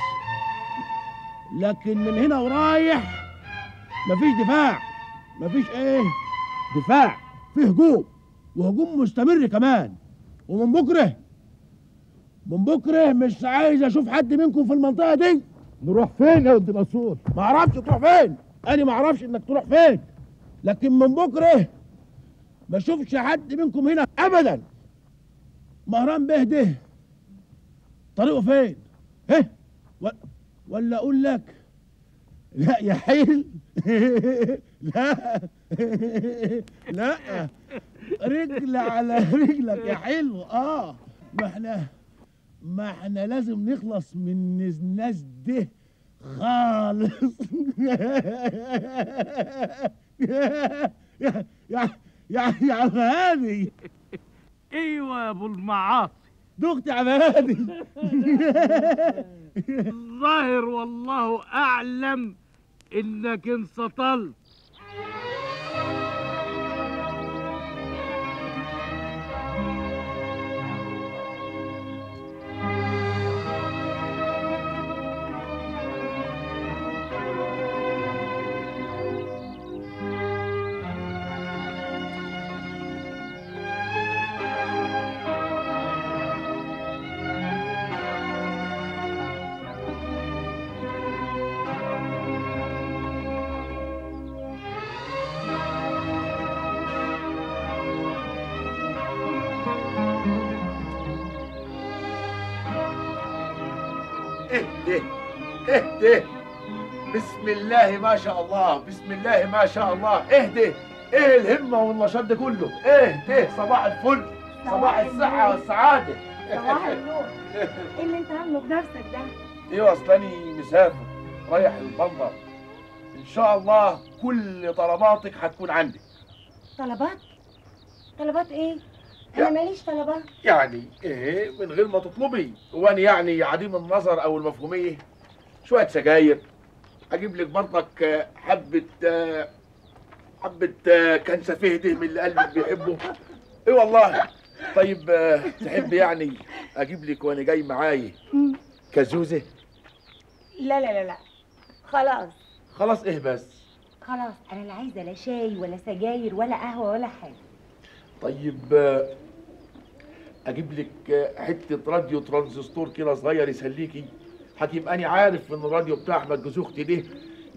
لكن من هنا ورايح مفيش دفاع مفيش ايه دفاع في هجوم وهجوم مستمر كمان ومن بكره من بكره مش عايز اشوف حد منكم في المنطقه دي نروح فين يا ولد الاصول ما اعرفش تروح فين انا ما اعرفش انك تروح فين لكن من بكره ما اشوفش حد منكم هنا ابدا مهران به ده طريقه فين ايه و- ولا اقول لك لا يا حيل لا لا رجل على رجلك يا حلو اه ما احنا ما احنا لازم نخلص من الناس دي خالص يا يا يا يا يا عمادي ايوه يا ابو المعاصي دخت يا عمادي الظاهر والله اعلم انك انسطلت اهدي اهدي بسم الله ما شاء الله بسم الله ما شاء الله اهدي ايه الهمة والنشاط ده كله اهدي صباح الفل صباح الصحة والسعادة صباح النور ايه اللي انت عامله بنفسك ده ايوه اصلاني مسافر رايح البندر ان شاء الله كل طلباتك هتكون عندي طلبات طلبات ايه انا ماليش طلبات يعني ايه من غير ما تطلبي وانا يعني عديم النظر او المفهوميه شويه سجاير اجيب لك برضك آه، حبه آه، حبه آه، كنسه فهده من اللي قلبك بيحبه ايه والله طيب آه، تحب يعني اجيب لك وانا جاي معايا كزوزه لا لا لا لا خلاص خلاص ايه بس خلاص انا لا عايزه لا شاي ولا سجاير ولا قهوه ولا حاجه طيب آه، اجيب لك آه، حته راديو ترانزستور كده صغير يسليكي حكيم انا عارف ان الراديو بتاع احمد جوز اختي ده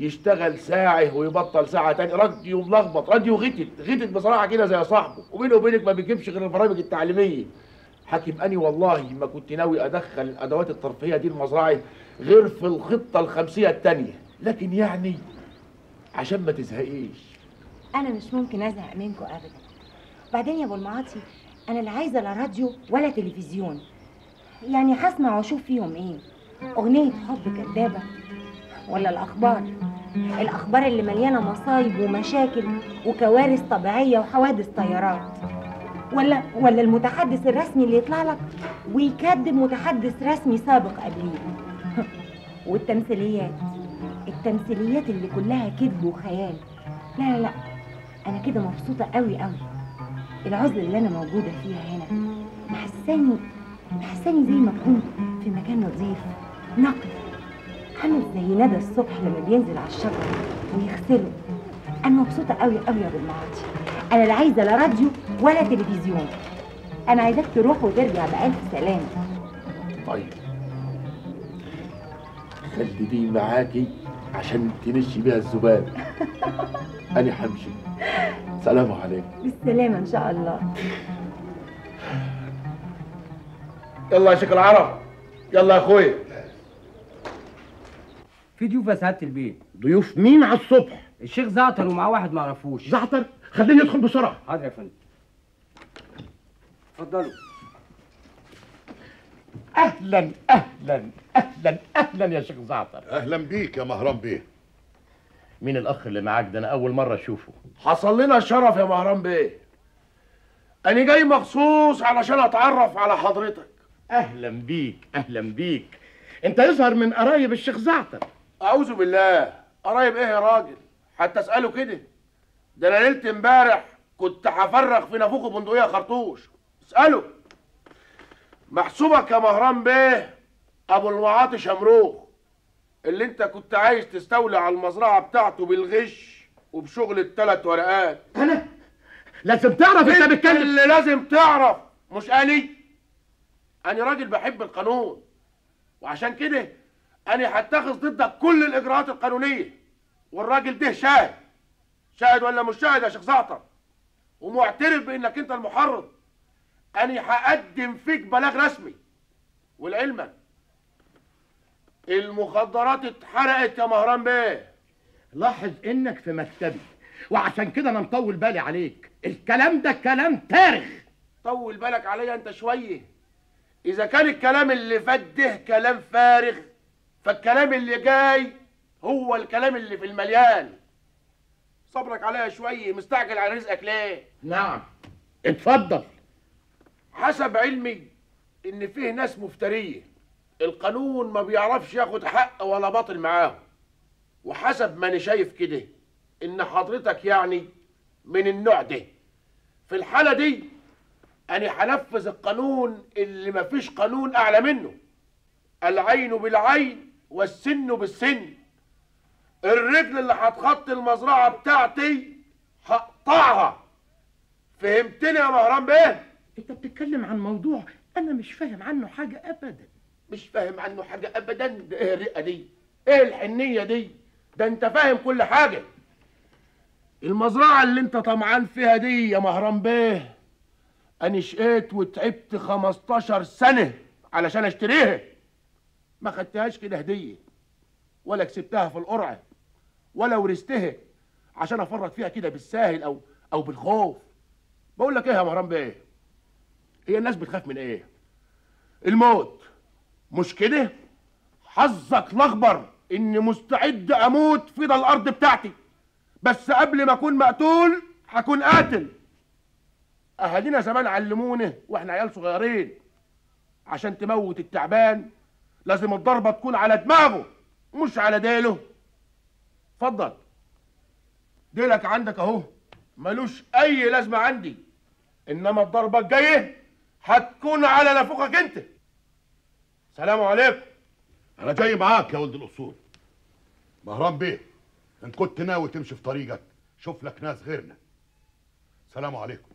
يشتغل ساعة ويبطل ساعة تاني راديو ملخبط راديو غتت غتت بصراحة كده زي صاحبه وبينه وبينك ما بيجيبش غير البرامج التعليمية حاكم أني والله ما كنت ناوي أدخل الأدوات الترفيهية دي المزرعة غير في الخطة الخمسية التانية لكن يعني عشان ما تزهقيش انا مش ممكن ازهق منكم ابدا وبعدين يا ابو المعاطي انا لا عايزه لا راديو ولا تلفزيون يعني هسمع واشوف فيهم ايه اغنيه حب كدابه ولا الاخبار الاخبار اللي مليانه مصايب ومشاكل وكوارث طبيعيه وحوادث طيارات ولا ولا المتحدث الرسمي اللي يطلع لك ويكذب متحدث رسمي سابق قبليه والتمثيليات التمثيليات اللي كلها كذب وخيال لا لا لا انا كده مبسوطه قوي قوي العزله اللي انا موجوده فيها هنا محساني محساني زي ما اكون في مكان نظيف نقي عامل زي ندى الصبح لما بينزل على الشجر ويغسله انا مبسوطه قوي قوي يا ابو المعاطي انا لا عايزه لا راديو ولا تلفزيون انا عايزاك تروح وترجع بالف سلامه طيب خلي دي معاكي عشان تنشي بيها الذباب أنا همشي سلام عليكم بالسلامه ان شاء الله يلا يا شيخ العرب يلا يا اخويا في ضيوف يا سعاده البيت ضيوف مين على الصبح الشيخ زعتر ومعاه واحد ما اعرفوش زعتر خليني ادخل بسرعه حاضر يا فندم اتفضلوا اهلا اهلا اهلا اهلا يا شيخ زعتر اهلا بيك يا مهران بيه مين الاخ اللي معاك ده انا اول مره اشوفه حصل لنا الشرف يا مهران بيه أنا جاي مخصوص علشان أتعرف على حضرتك اهلا بيك اهلا بيك انت يظهر من قرايب الشيخ زعتر أعوذ بالله قرايب إيه يا راجل حتى أسأله كده ده أنا ليلة امبارح كنت هفرغ في نافوخ بندقية خرطوش اسأله محسوبك يا مهران بيه أبو المعاطي شمروخ اللي أنت كنت عايز تستولي على المزرعة بتاعته بالغش وبشغل التلات ورقات انا لازم تعرف انت بتتكلم اللي لازم تعرف مش أني أنا راجل بحب القانون وعشان كده أنا هتخذ ضدك كل الإجراءات القانونية والراجل ده شاهد شاهد ولا مش شاهد يا شيخ زعتر ومعترف بإنك أنت المحرض أنا هقدم فيك بلاغ رسمي ولعلمك المخدرات اتحرقت يا مهران بيه لاحظ انك في مكتبي وعشان كده انا مطول بالي عليك الكلام ده كلام تارغ طول بالك عليا انت شويه اذا كان الكلام اللي فات ده كلام فارغ فالكلام اللي جاي هو الكلام اللي في المليان صبرك عليا شويه مستعجل على رزقك ليه نعم اتفضل حسب علمي ان فيه ناس مفتريه القانون ما بيعرفش ياخد حق ولا باطل معاهم وحسب ما انا شايف كده ان حضرتك يعني من النوع ده في الحالة دي أنا هنفذ القانون اللي مفيش قانون أعلى منه العين بالعين والسن بالسن الرجل اللي هتخطي المزرعة بتاعتي هقطعها فهمتني يا مهران بيه؟ انت بتتكلم عن موضوع انا مش فاهم عنه حاجه ابدا مش فاهم عنه حاجة أبدا ده إيه الرقة دي؟ إيه الحنية دي؟ ده أنت فاهم كل حاجة المزرعة اللي أنت طمعان فيها دي يا مهران بيه أنا شقيت وتعبت 15 سنة علشان أشتريها ما خدتهاش كده هدية ولا كسبتها في القرعة ولا ورثتها عشان أفرط فيها كده بالساهل أو أو بالخوف بقول لك إيه يا مهران بيه؟ هي الناس بتخاف من إيه؟ الموت مش كده حظك الاخبر اني مستعد اموت في ده الارض بتاعتي بس قبل ما اكون مقتول هكون قاتل اهالينا زمان علمونا واحنا عيال صغيرين عشان تموت التعبان لازم الضربه تكون على دماغه مش على ديله اتفضل ديلك عندك اهو ملوش اي لازمه عندي انما الضربه الجايه هتكون على نافوخك انت سلام عليكم انا جاي معاك يا ولد الاصول مهران بيه ان كنت ناوي تمشي في طريقك شوف لك ناس غيرنا سلام عليكم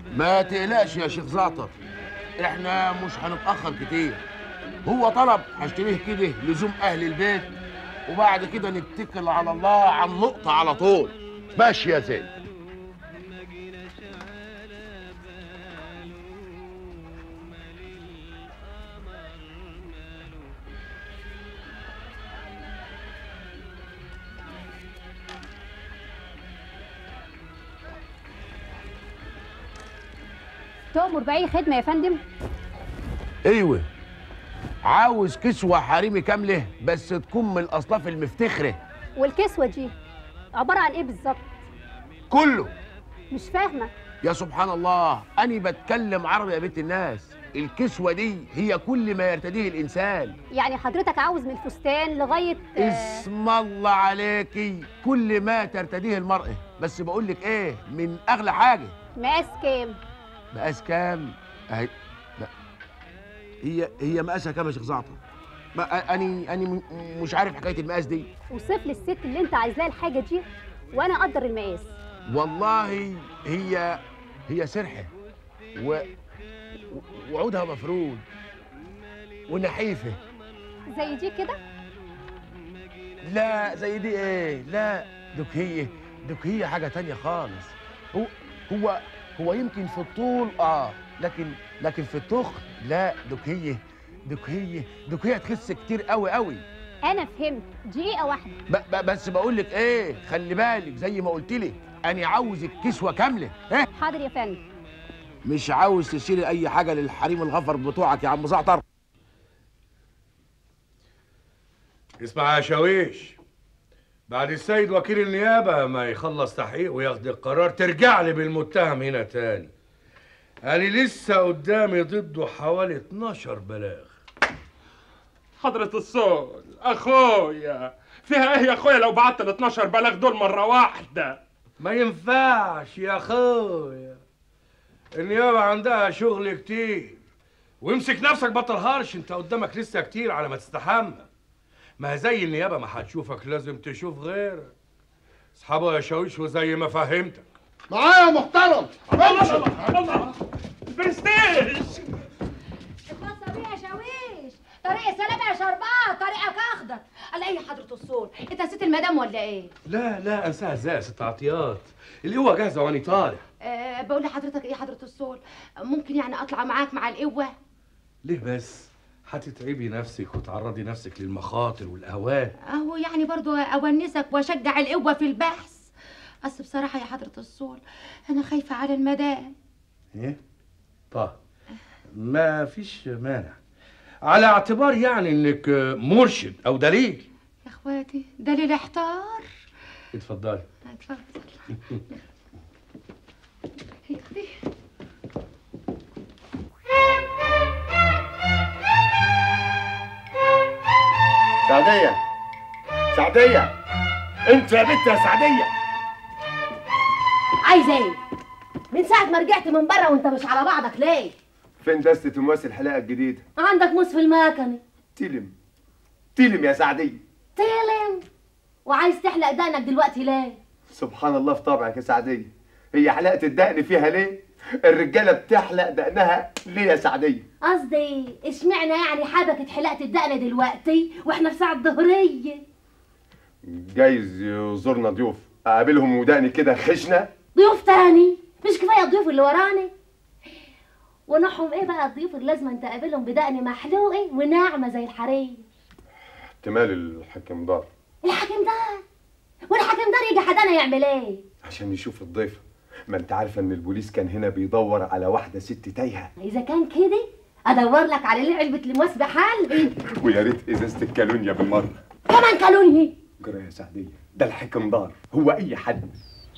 ما تقلقش يا شيخ زعتر احنا مش هنتاخر كتير هو طلب هشتريه كده لزوم اهل البيت وبعد كده نتكل على الله على النقطه على طول ماشي يا زين تؤمر بأي خدمة يا فندم ايوه عاوز كسوه حريمي كامله بس تكون من الاصناف المفتخره والكسوة دي عبارة عن إيه بالظبط كله مش فاهمة يا سبحان الله أنا بتكلم عربي يا بنت الناس الكسوة دي هي كل ما يرتديه الإنسان يعني حضرتك عاوز من الفستان لغاية آه، اسم الله عليكي كل ما ترتديه المرأة بس بقول لك إيه من أغلى حاجة مقاس كام مقاس كام أهي لا هي هي مقاسها كام يا شيخ زعتر ما أني أني م- مش عارف حكاية المقاس دي وصف لي الست اللي أنت عايز لها الحاجة دي وأنا أقدر المقاس والله هي هي سرحة و... وعودها مفرود ونحيفة زي دي كده لا زي دي ايه لا دوك هي دوك هي حاجة تانية خالص هو هو هو يمكن في الطول اه لكن لكن في التخن لا دوك هي دوك هي دوك هي تخس كتير قوي قوي أنا فهمت دقيقة واحدة ب ب بس بقول لك ايه خلي بالك زي ما قلت لك انا عاوزك كسوة كاملة ايه حاضر يا فندم مش عاوز تشيلي اي حاجة للحريم الغفر بتوعك يا عم زعتر اسمع يا شاويش بعد السيد وكيل النيابة ما يخلص تحقيق وياخد القرار ترجع لي بالمتهم هنا تاني أنا لسه قدامي ضده حوالي 12 بلاغ حضرة الصول اخويا فيها ايه يا اخويا لو بعت ال 12 بلاغ دول مرة واحدة ما ينفعش يا اخويا النيابة عندها شغل كتير وامسك نفسك بطل هرش انت قدامك لسه كتير على ما تستحمى ما هي زي النيابة ما هتشوفك لازم تشوف غيرك اصحابه يا شاويش وزي ما فهمتك معايا يا محترم الله الله برستيج الخاصة بيه يا شاويش طريق سلام يا شربات طريقك اخضر قال ايه يا حضرة الصول انت نسيت المدام ولا ايه لا لا انساها ازاي يا ست عطيات القوة جاهزة وانا طالع أه بقول لحضرتك ايه حضرة الصول ممكن يعني اطلع معاك مع القوة ليه بس هتتعبي نفسك وتعرضي نفسك للمخاطر والاهوال اهو يعني برضو اونسك واشجع القوة في البحث بس بصراحة يا حضرة الصول انا خايفة على المدام ايه طه ما فيش مانع على اعتبار يعني انك مرشد او دليل يا اخواتي دليل احتار اتفضلي اتفضل سعدية سعدية انت يا بنت يا سعدية عايزة ايه من ساعة ما رجعت من بره وانت مش على بعضك ليه فين دستة تماس الحلقة الجديدة عندك موس في المكنة تلم تلم يا سعدية تيلم وعايز تحلق دقنك دلوقتي ليه سبحان الله في طبعك يا سعدية هي حلقة الدقن فيها ليه الرجالة بتحلق دقنها ليه يا سعدية قصدي اشمعنى يعني حبكت حلقة الدقن دلوقتي واحنا في ساعة ظهرية جايز يزورنا ضيوف اقابلهم ودقني كده خشنة ضيوف تاني مش كفاية الضيوف اللي وراني ونحهم ايه بقى الضيوف اللي لازم انت تقابلهم بدقن محلوقة وناعمة زي الحرير احتمال الحكم دار الحاكم ده والحاكم ده يجي حدانا يعمل ايه عشان يشوف الضيفة ما انت عارفة ان البوليس كان هنا بيدور على واحدة ست تايهة اذا كان كده ادور لك على ليه علبة لمواس بحال ويا ريت ازازة الكالونيا بالمرة كمان كالوني جرى يا سعدية ده الحكم دار هو اي حد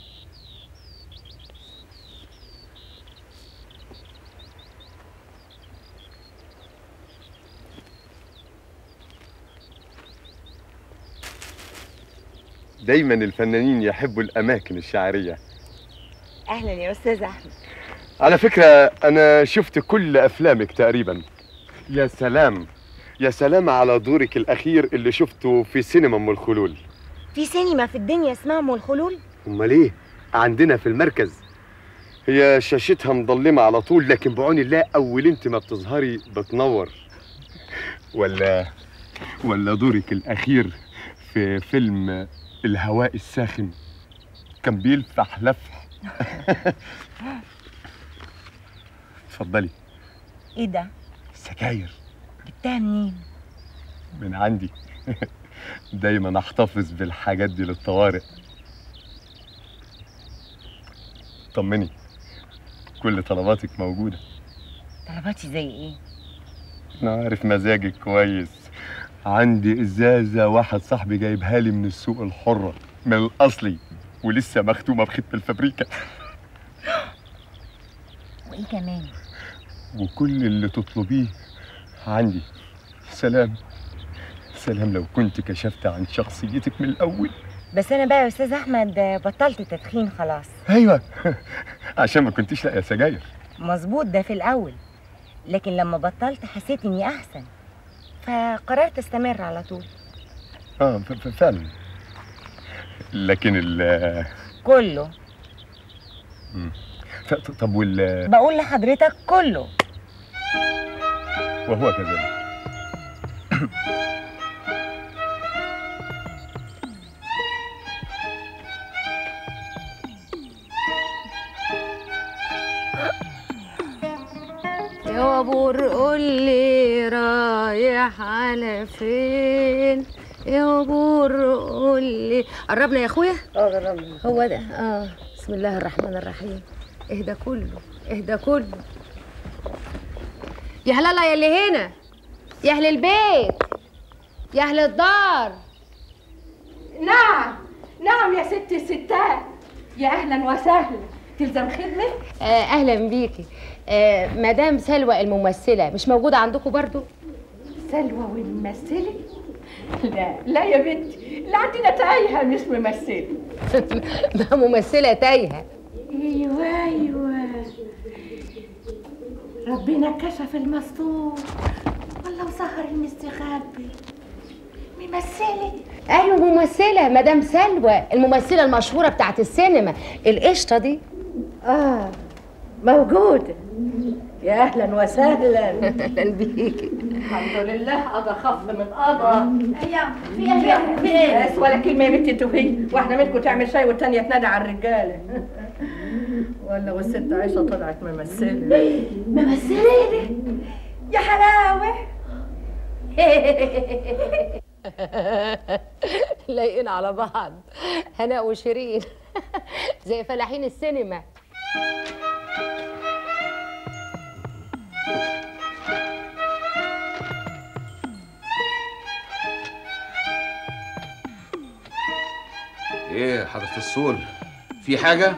دايما الفنانين يحبوا الاماكن الشعريه اهلا يا استاذ احمد على فكره انا شفت كل افلامك تقريبا يا سلام يا سلام على دورك الاخير اللي شفته في سينما ام الخلول في سينما في الدنيا اسمها ام الخلول امال ايه عندنا في المركز هي شاشتها مظلمة على طول لكن بعون الله أول أنت ما بتظهري بتنور ولا ولا دورك الأخير في فيلم الهواء الساخن كان بيلفح لفح اتفضلي ايه ده سجاير جبتها منين من عندي دايما احتفظ بالحاجات دي للطوارئ طمني كل طلباتك موجودة طلباتي زي ايه أنا عارف مزاجك كويس عندي إزازة واحد صاحبي جايبها لي من السوق الحرة من الأصلي ولسه مختومة بختم الفابريكا وايه كمان وكل اللي تطلبيه عندي سلام سلام لو كنت كشفت عن شخصيتك من الأول بس انا بقى يا استاذ احمد بطلت تدخين خلاص أيوة عشان ما كنتيش لاقية سجاير مظبوط ده في الاول لكن لما بطلت حسيت اني احسن فقررت استمر على طول اه ف- ف- فعلا لكن ال كله مم. ط- ط- طب وال بقول لحضرتك كله وهو كذلك يا بور قول لي رايح على فين يا بور قول لي قربنا يا اخويا اه قربنا هو ده اه بسم الله الرحمن الرحيم اهدى كله اهدى كله يا هلالا يا اللي هنا يا اهل البيت يا اهل الدار نعم نعم يا ست الستات يا اهلا وسهلا تلزم خدمه آه اهلا بيكي آه مدام سلوى الممثله مش موجوده عندكم برضو سلوى والممثله لا لا يا بنتي لا عندنا تايهه مش ممثله ما ممثله تايهه ايوه ايوه ربنا كشف المستور والله وسهر المستخبي ممثله ايوه ممثله مدام سلوى الممثله المشهوره بتاعت السينما القشطه دي اه موجوده يا اهلا وسهلا اهلا بيكي الحمد لله قضى خف من قضى ايام في ايه في ايه بس ولا كلمه يا بنتي توهي واحده منكم تعمل شاي والتانيه تنادى على الرجاله ولا والست عايشه طلعت ممثله ممثلة يا حلاوة لايقين على بعض هناء وشيرين زي فلاحين السينما ايه حضرة الصول في حاجة؟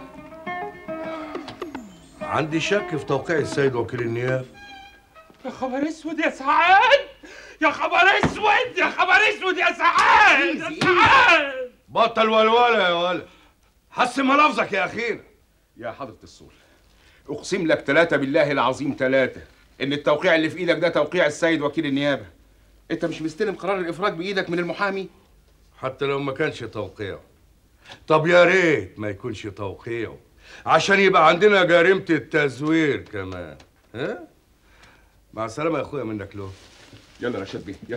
عندي شك في توقيع السيد وكيل النيابة يا خبر اسود يا سعاد يا خبر اسود يا خبر اسود يا سعاد يا سعاد بطل ولوله يا ولا حسن ملفظك يا اخينا يا حضرة الصول أقسم لك ثلاثة بالله العظيم ثلاثة إن التوقيع اللي في إيدك ده توقيع السيد وكيل النيابة أنت مش مستلم قرار الإفراج بإيدك من المحامي؟ حتى لو ما كانش توقيعه طب يا ريت ما يكونش توقيعه عشان يبقى عندنا جريمة التزوير كمان ها؟ مع السلامة يا اخويا منك له يلا يا رشاد بيه يلا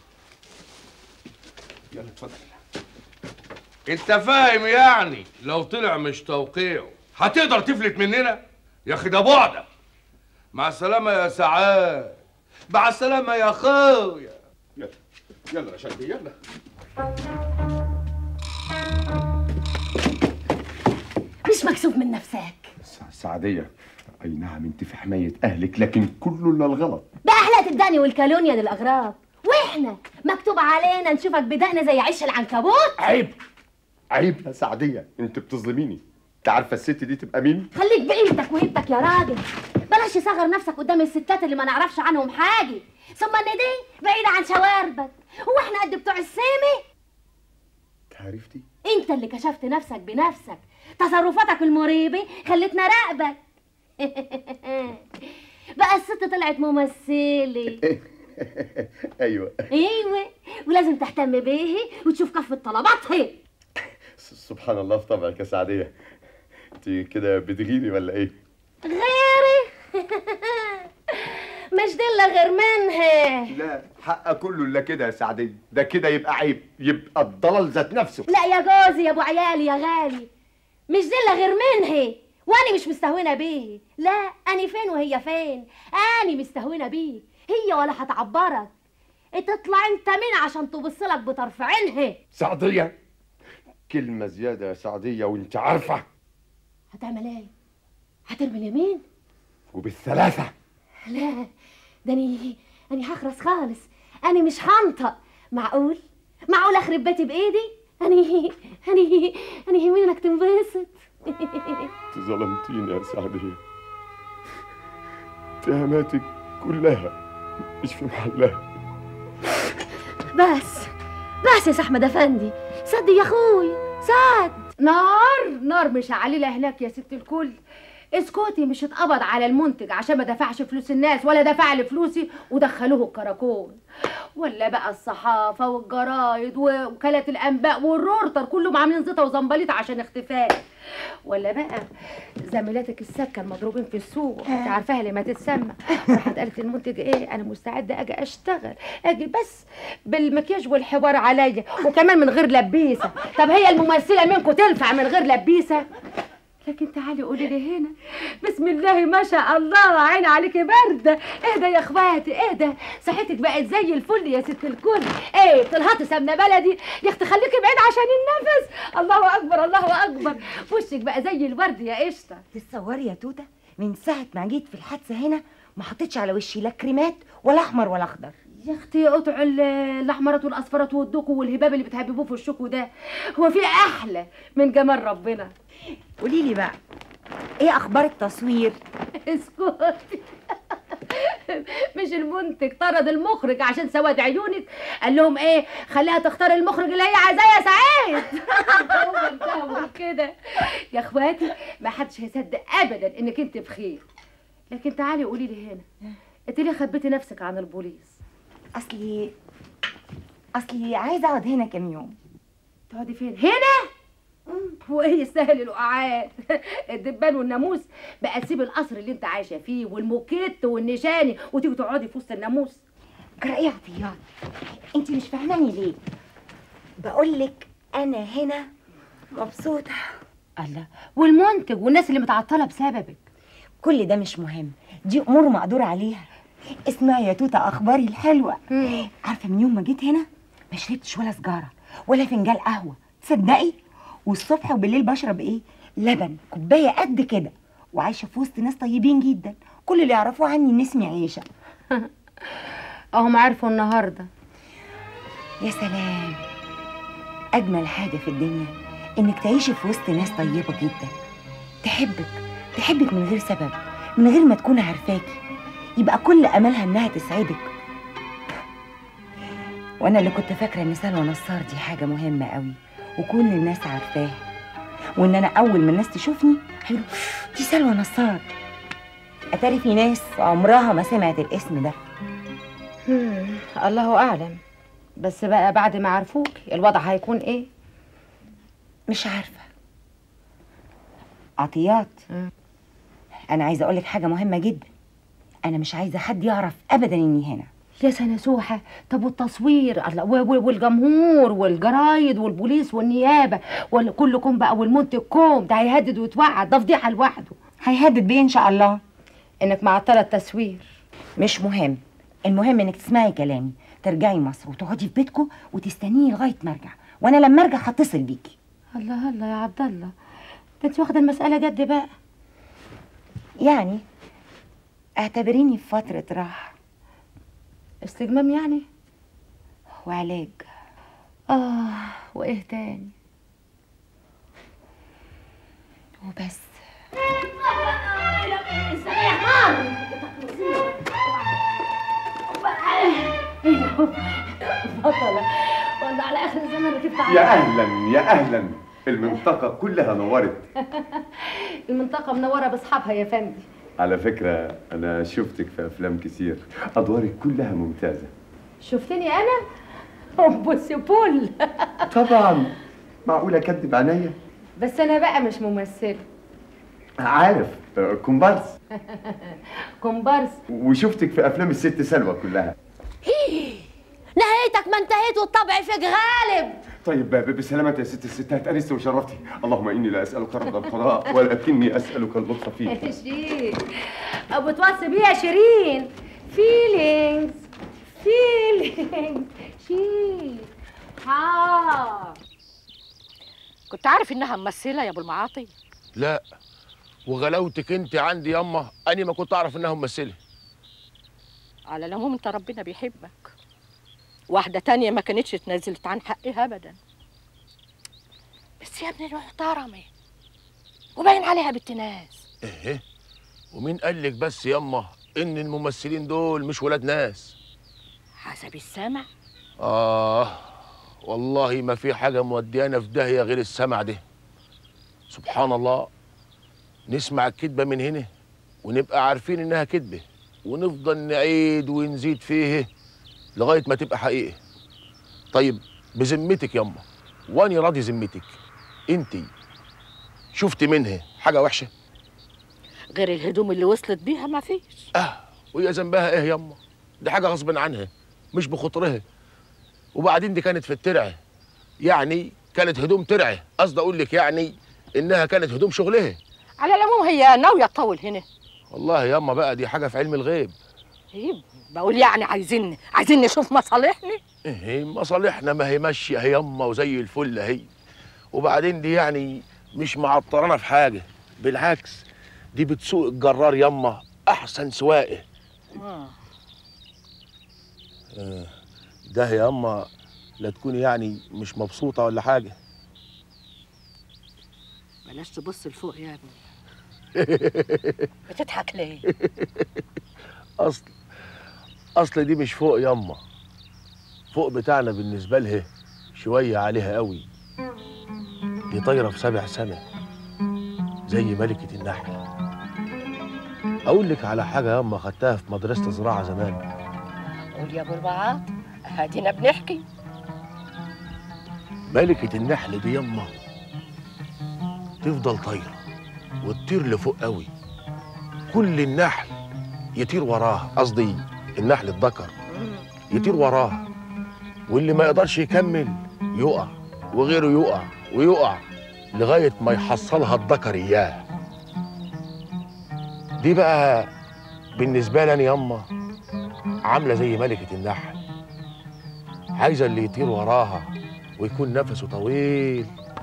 يلا اتفضل انت فاهم يعني لو طلع مش توقيعه هتقدر تفلت مننا يا اخي ده بعدك مع السلامة يا سعاد مع السلامة يا اخويا يلا يلا يا رشاد بيه يلا مش مكسوف من نفسك سعدية أي نعم أنت في حماية أهلك لكن كله إلا الغلط بأحلى الدقن والكالونيا للأغراب واحنا مكتوب علينا نشوفك بدقن زي عيش العنكبوت عيب عيب يا سعدية أنت بتظلميني أنت عارفة الست دي تبقى مين؟ خليك بقيمتك وهيبتك يا راجل بلاش تصغر نفسك قدام الستات اللي ما نعرفش عنهم حاجه ثم ان دي بعيده عن شواربك هو احنا قد بتوع السامي عرفتي؟ انت اللي كشفت نفسك بنفسك تصرفاتك المريبه خلتنا راقبك بقى الست طلعت ممثله أيوه ايوه ولازم تهتم بيه وتشوف كفة طلباتها س- سبحان الله في طبعك يا سعدية أنت انت كده بتغيري ولا ايه غيري مش دي الا غير منها لا حق كله الا كده يا سعديه ده كده يبقى عيب يبقى الضلال ذات نفسه لا يا جوزي يا ابو عيالي يا غالي مش دي الا غير منها وانا مش مستهونه بيه لا انا فين وهي فين انا مستهونه بيه هي ولا هتعبرك تطلع انت مين عشان تبصلك بطرف عينها سعديه كلمه زياده يا سعديه وانت عارفه هتعمل ايه هترمي اليمين وبالثلاثه لا ده اني اني هخرس خالص انا مش هنطق معقول معقول اخرب بيتي بايدي اني اني اني يهمني انك تنبسط انت ظلمتيني يا سعديه اتهاماتك كلها مش في محلها بس بس يا احمد افندي صدي يا اخوي صد نار نار مش عليلة هناك يا ست الكل اسكتي مش اتقبض على المنتج عشان ما دفعش فلوس الناس ولا دفع لي فلوسي ودخلوه الكراكون ولا بقى الصحافه والجرايد ووكالات الانباء والرورتر كلهم عاملين زيطه وزنبليط عشان اختفاء ولا بقى زميلاتك السكه المضروبين في السوق انت عارفاها اللي ما تتسمى راحت قالت للمنتج ايه انا مستعده اجي اشتغل اجي بس بالمكياج والحوار عليا وكمان من غير لبيسه طب هي الممثله منكم تنفع من غير لبيسه لكن تعالي قولي لي هنا بسم الله ما شاء الله عين عليكي برده اهدى يا اخواتي اهدى صحتك بقت زي الفل يا ست الكل ايه بتلهطي سمنه بلدي يا اختي خليكي بعيد عشان النفس الله اكبر الله اكبر وشك بقى زي الورد يا قشطه تتصوري يا توته من ساعه ما جيت في الحادثه هنا ما حطيتش على وشي لا كريمات ولا احمر ولا اخضر يا اختي قطع ال- الاحمرات والاصفرات والدوكو والهباب اللي بتحببوه في الشوكو ده هو في احلى من جمال ربنا قولي لي بقى ايه اخبار التصوير اسكتي مش المنتج طرد المخرج عشان سواد عيونك قال لهم ايه خليها تختار المخرج اللي هي عايزاه يا سعيد هو انتهوا كده يا اخواتي ما حدش هيصدق ابدا انك انت بخير لكن تعالي قولي لي هنا انت ليه خبيتي نفسك عن البوليس اصلي اصلي عايزه اقعد هنا كام يوم تقعدي فين هنا وايه يستاهل القعاد الدبان والناموس بقى تسيب القصر اللي انت عايشه فيه والموكيت والنشاني وتيجي تقعدي في وسط الناموس ايه عطيات انت مش فاهماني ليه بقول لك انا هنا مبسوطه الله والمنتج والناس اللي متعطله بسببك كل ده مش مهم دي امور مقدور عليها اسمعي يا توته اخباري الحلوه عارفه من يوم ما جيت هنا ما شربتش ولا سجاره ولا فنجان قهوه تصدقي والصبح وبالليل بشرب ايه لبن كوبايه قد كده وعايشه في وسط ناس طيبين جدا كل اللي يعرفوه عني ان اسمي عيشه اهم عرفوا النهارده يا سلام اجمل حاجه في الدنيا انك تعيشي في وسط ناس طيبه جدا تحبك تحبك من غير سبب من غير ما تكون عارفاكي يبقى كل املها انها تسعدك وانا اللي كنت فاكره ان سلوى نصار دي حاجه مهمه قوي وكل الناس عارفاها وان انا اول ما الناس تشوفني هيقولوا دي سلوى نصار اتاري في ناس عمرها ما سمعت الاسم ده هم، الله اعلم بس بقى بعد ما عرفوك الوضع هيكون ايه مش عارفه عطيات انا عايزه اقول لك حاجه مهمه جدا انا مش عايزه حد يعرف ابدا اني هنا يا سنسوحة طب والتصوير الله، و- و- والجمهور والجرايد والبوليس والنيابة وكلكم بقى والمنتج كوم ده هيهدد ويتوعد ده فضيحة لوحده هيهدد بيه ان شاء الله انك معطلة التصوير مش مهم المهم انك تسمعي كلامي ترجعي مصر وتقعدي في بيتكم وتستنيني لغايه ما ارجع وانا لما ارجع هتصل بيكي الله الله يا عبد الله ده انت واخدة المسألة جد بقى يعني اعتبريني في فتره راحه استجمام يعني وعلاج اه وايه تاني وبس بطلة والله على اخر الزمن ركبت على يا اهلا يا اهلا المنطقه كلها نورت المنطقة منورة باصحابها يا فندي على فكره انا شفتك في افلام كتير ادوارك كلها ممتازه شفتني انا بص بول طبعا معقول اكدب عينيا بس انا بقى مش ممثلة عارف آه، كومبارس كومبارس وشفتك في افلام الست سلوى كلها نهايتك ما انتهيت والطبع فيك غالب طيب ب- بسلامة يا ست الستات أنست وشرفتي اللهم إني لا أسألك رد القضاء ولكني أسألك اللطف فيه شيرين ابو توصي بيه يا شيرين فيلينجز فيلينجز شيرين ها كنت عارف انها ممثله يا ابو المعاطي لا وغلاوتك انت عندي ياما اني ما كنت اعرف انها ممثله على العموم انت ربنا بيحبك واحده تانية ما كانتش اتنازلت عن حقها ابدا بس يا ابني محترمه وباين عليها بنت ناس ايه ومين قال لك بس ياما ان الممثلين دول مش ولاد ناس حسب السمع اه والله ما في حاجه موديانا في داهيه غير السمع ده سبحان الله نسمع الكذبه من هنا ونبقى عارفين انها كذبه ونفضل نعيد ونزيد فيه لغايه ما تبقى حقيقه طيب بذمتك ياما واني راضي ذمتك انت شفت منها حاجه وحشه غير الهدوم اللي وصلت بيها ما فيش اه وهي ذنبها ايه ياما دي حاجه غصب عنها مش بخطرها وبعدين دي كانت في الترعه يعني كانت هدوم ترعه قصدي اقول لك يعني انها كانت هدوم شغلها على العموم هي ناويه تطول هنا والله ياما بقى دي حاجه في علم الغيب طيب بقول يعني عايزين عايزين نشوف مصالحنا ايه مصالحنا ما هي ماشيه هي ياما وزي الفل اهي وبعدين دي يعني مش معطرانا في حاجه بالعكس دي بتسوق الجرار ياما احسن سواقه آه، ده يا اما لا تكوني يعني مش مبسوطه ولا حاجه بلاش تبص لفوق يا ابني بتضحك ليه اصل اصل دي مش فوق ياما فوق بتاعنا بالنسبه لها شويه عليها قوي دي طايره في سبع سما زي ملكه النحل اقول لك على حاجه ياما خدتها في مدرسه زراعه زمان قول يا ابو البعاط هادينا بنحكي ملكة النحل دي يما تفضل طايرة وتطير لفوق قوي كل النحل يطير وراها قصدي النحل الذكر يطير وراها واللي ما يقدرش يكمل يقع وغيره يقع ويقع لغاية ما يحصلها الذكر إياه دي بقى بالنسبة لي أنا يما عاملة زي ملكة النحل عايزة اللي يطير وراها ويكون نفسه طويل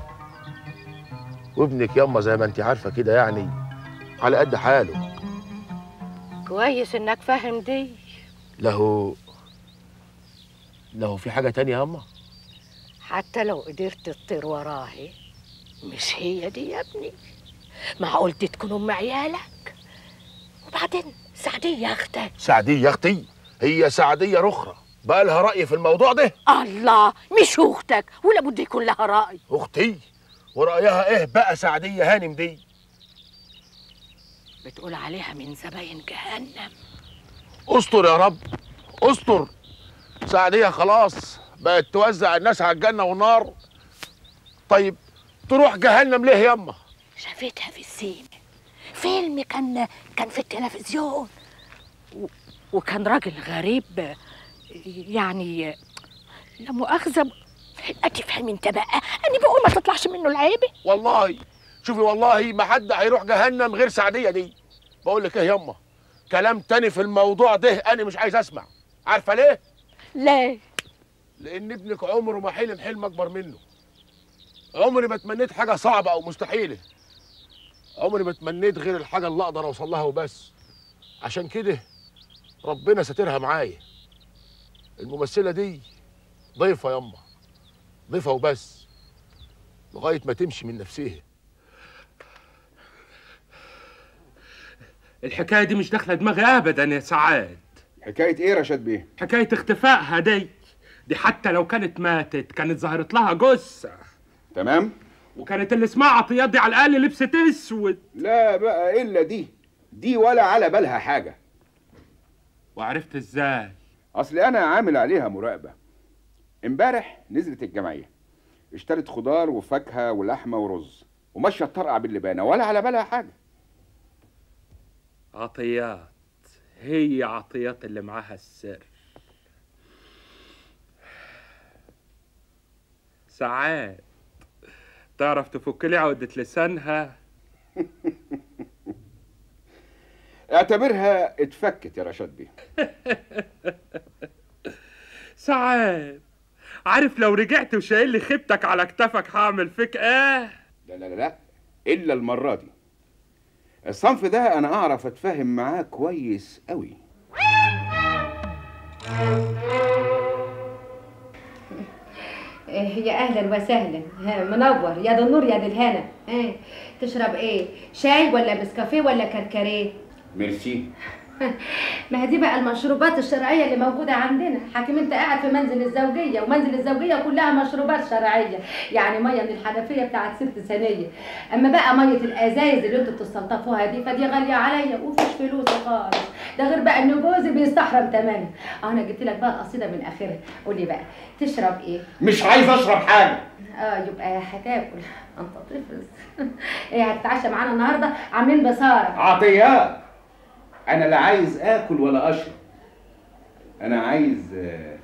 وابنك ياما زي ما انت عارفه كده يعني على قد حاله كويس انك فاهم دي له له في حاجه تانية ياما حتى لو قدرت تطير وراها مش هي دي يا ابني معقول تكون ام عيالك وبعدين سعدية اختك سعديه يا اختي هي سعديه رخرة بقى لها راي في الموضوع ده الله مش اختك ولا بد يكون لها راي اختي ورايها ايه بقى سعديه هانم دي بتقول عليها من زباين جهنم استر يا رب استر سعديه خلاص بقت توزع الناس على الجنه والنار طيب تروح جهنم ليه ياما شافتها في السينما فيلم كان كان في التلفزيون و... وكان راجل غريب يعني لا مؤاخذة تفهم انت بقى انا بقول ما تطلعش منه العيبة والله شوفي والله ما حد هيروح جهنم غير سعديه دي بقول لك ايه ياما كلام تاني في الموضوع ده انا مش عايز اسمع عارفه ليه ليه لان ابنك عمره ما حلم حلم اكبر منه عمري ما تمنيت حاجه صعبه او مستحيله عمري ما تمنيت غير الحاجه اللي اقدر اوصل لها وبس عشان كده ربنا ساترها معايا الممثله دي ضيفه ياما ضيفه وبس لغايه ما تمشي من نفسها الحكايه دي مش داخله دماغي ابدا يا سعاد حكايه ايه رشاد بيه حكايه اختفائها دي دي حتى لو كانت ماتت كانت ظهرت لها جثه تمام وكانت اللي اسمها عطيات دي على الاقل لبست اسود لا بقى الا دي دي ولا على بالها حاجه وعرفت ازاي اصل انا عامل عليها مراقبه امبارح نزلت الجمعيه اشترت خضار وفاكهه ولحمه ورز وماشيه تطرقع باللبانه ولا على بالها حاجه عطيات هي عطيات اللي معاها السر ساعات تعرف تفك لي عقدة لسانها اعتبرها اتفكت يا رشاد بيه ساعات عارف لو رجعت وشايل لي خيبتك على كتفك هعمل فيك ايه لا لا لا لا الا المره دي الصنف ده انا اعرف اتفاهم معاه كويس قوي إيه، يا اهلا وسهلا ها، منور يا ذا النور يا ذا الهنا إيه، تشرب ايه شاي ولا نسكافيه ولا كركريه ميرسي ما هي دي بقى المشروبات الشرعيه اللي موجوده عندنا حاكم انت قاعد في منزل الزوجيه ومنزل الزوجيه كلها مشروبات شرعيه يعني ميه من الحنفيه بتاعت ست ثانيه اما بقى ميه الازايز اللي انتوا بتستلطفوها دي فدي غاليه عليا ومفيش فلوس خالص ده غير بقى ان جوزي بيستحرم تماما انا جبت لك بقى القصيده من اخرها قولي بقى تشرب ايه مش عايز اشرب حاجه اه يبقى هتاكل انت طفل ايه هتتعشى معانا النهارده عاملين بصاره عطيات انا لا عايز اكل ولا اشرب انا عايز آه،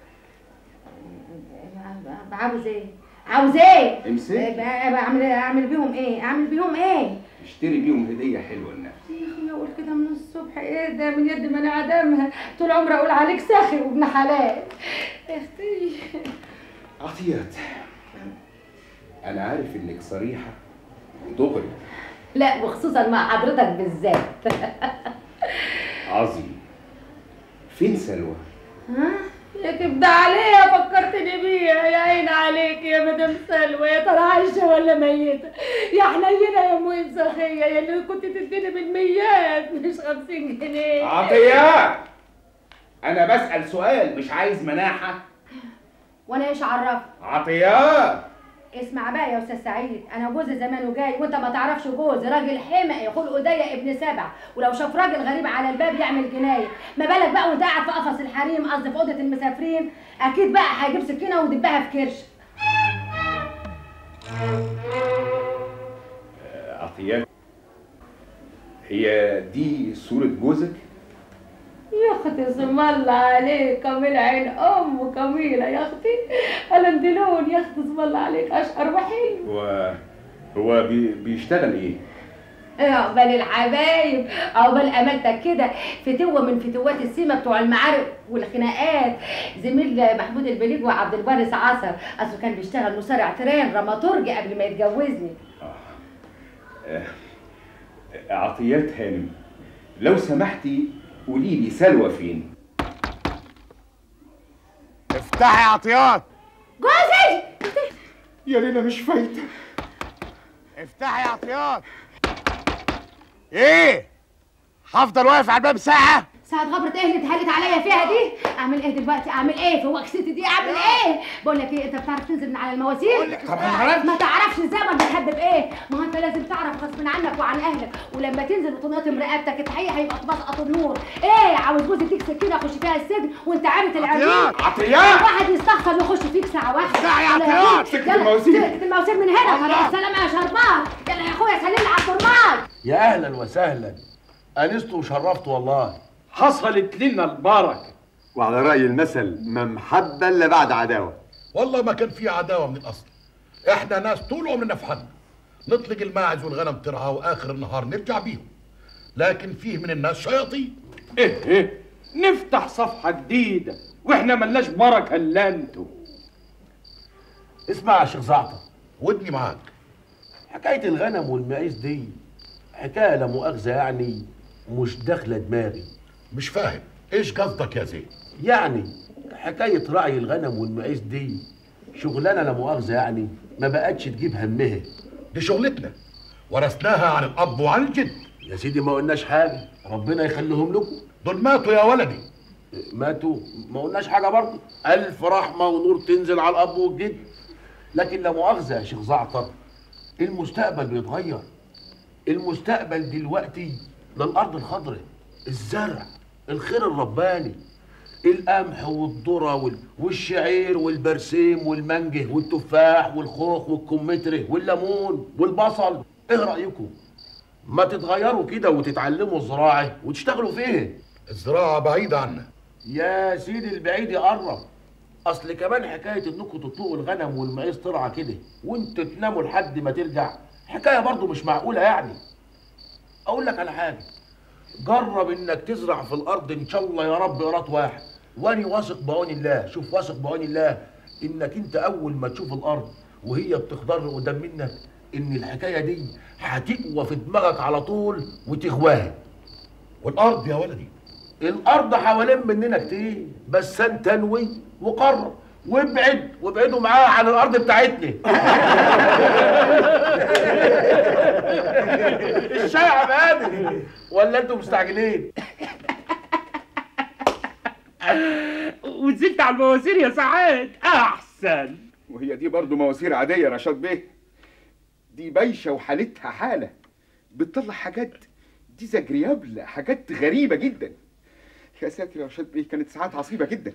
عاوز ايه عاوز ايه امسك. إيه بقى- بقى اعمل اعمل بيهم ايه اعمل بيهم ايه اشتري بيهم هديه حلوه لنفسي يا اخي اقول كده من الصبح ايه ده من يد ما انا عدمها طول عمري اقول عليك ساخر وابن حلال يا اختي عطيات انا عارف انك صريحه ودغري لا وخصوصا مع حضرتك بالذات عظيم فين سلوى ها يا كبده عليها فكرتني بيها يا عين عليك يا مدام سلوى يا ترى عايشه ولا ميته يا حنينه يا موين سخيه يا اللي كنت تديني بالميات مش خمسين جنيه عطيات انا بسال سؤال مش عايز مناحه وانا ايش عرفت عطيات اسمع بقى يا استاذ سعيد انا جوزي زمانه جاي وانت ما تعرفش جوزي راجل حمق خلقه ضيق ابن سبع ولو شاف راجل غريب على الباب يعمل جنايه ما بالك بقى وانت قاعد في قفص الحريم قصدي في اوضه المسافرين اكيد بقى هيجيب سكينه ويدبها في كرش عطيات هي دي صورة جوزك؟ يا اختي اسم الله عليك كميل عين ام كميله يا اختي الندلون يا اختي اسم الله عليك اشقر وحلو هو هو بي... بيشتغل ايه؟ عقبال الحبايب عقبال امالتك كده فتوه من فتوات السيما بتوع المعارك والخناقات زميل محمود البليج وعبد البارس عصر اصله كان بيشتغل مصارع ترين رماتورجي قبل ما يتجوزني آه، عطيات هانم لو سمحتي قولي لي سلوى فين؟ افتحي يا عطيات جوزي يا ليلى مش فايته افتحي يا عطيات ايه هفضل واقف على الباب ساعه ساعة غبرة ايه اللي اتهلت عليا فيها دي؟ اعمل ايه دلوقتي؟ اعمل ايه في وكستي دي؟ اعمل ايه؟ بقول لك ايه انت بتعرف تنزل من على المواسير؟ طب ما تعرفش. ما تعرفش الزمن بتهدد ايه؟ ما هو انت لازم تعرف غصب عنك وعن اهلك ولما تنزل وتنقطم رقبتك الحقيقه هيبقى تبسقط النور ايه عاوز جوزي يديك سكينه يخش فيها السجن وانت عامل العربيه عطيات، عطيات. واحد يستخسر يخش فيك ساعه واحده ساعة يا يلا عطيات. بيه. سكت يلا، المواسير. سكت المواسير من هنا الله. مع السلامه يا شربان يلا يا اخويا سلم لي على الفرمان يا اهلا وسهلا انست وشرفت والله حصلت لنا البركه وعلى رأي المثل ما محبة إلا بعد عداوة والله ما كان في عداوه من الاصل احنا ناس طول عمرنا في حالنا نطلق الماعز والغنم ترعى واخر النهار نرجع بيهم لكن فيه من الناس شياطين ايه ايه نفتح صفحه جديده واحنا ملناش بركه الا انتوا اسمع يا شيخ زعتر ودني معاك حكايه الغنم والمعيز دي حكايه لا مؤاخذه يعني مش داخله دماغي مش فاهم ايش قصدك يا زين يعني حكايه رعي الغنم والمعيز دي شغلانه لا مؤاخذه يعني ما بقتش تجيب همها دي شغلتنا ورثناها عن الاب وعن الجد يا سيدي ما قلناش حاجه ربنا يخليهم لكم دول ماتوا يا ولدي ماتوا ما قلناش حاجه برضه الف رحمه ونور تنزل على الاب والجد لكن لا مؤاخذه يا شيخ زعتر المستقبل بيتغير المستقبل دلوقتي للارض الخضراء الزرع الخير الرباني القمح والذره وال- والشعير والبرسيم والمانجه والتفاح والخوخ والكمثرى والليمون والبصل ايه رايكم ما تتغيروا كده وتتعلموا الزراعه وتشتغلوا فيه الزراعه بعيده عنا يا سيدي البعيد يقرب اصل كمان حكايه انكم تطلقوا الغنم والمعيز ترعى كده وانتوا تناموا لحد ما ترجع حكايه برضو مش معقوله يعني اقول لك على حاجه جرب انك تزرع في الارض ان شاء الله يا رب قراط واحد واني واثق بعون الله شوف واثق بعون الله انك انت اول ما تشوف الارض وهي بتخضر قدام منك ان الحكايه دي هتقوى في دماغك على طول وتغواها والارض يا ولدي الارض حوالين مننا كتير بس انت انوي وقرب وابعد وابعدوا معاها عن الارض بتاعتنا الشاي عمادي ولا انتوا مستعجلين ونزلت على المواسير يا سعاد احسن وهي دي برضه مواسير عاديه يا رشاد بيه دي بايشه وحالتها حاله بتطلع حاجات دي زجريابله حاجات غريبه جدا يا ساتر يا رشاد بيه كانت ساعات عصيبه جدا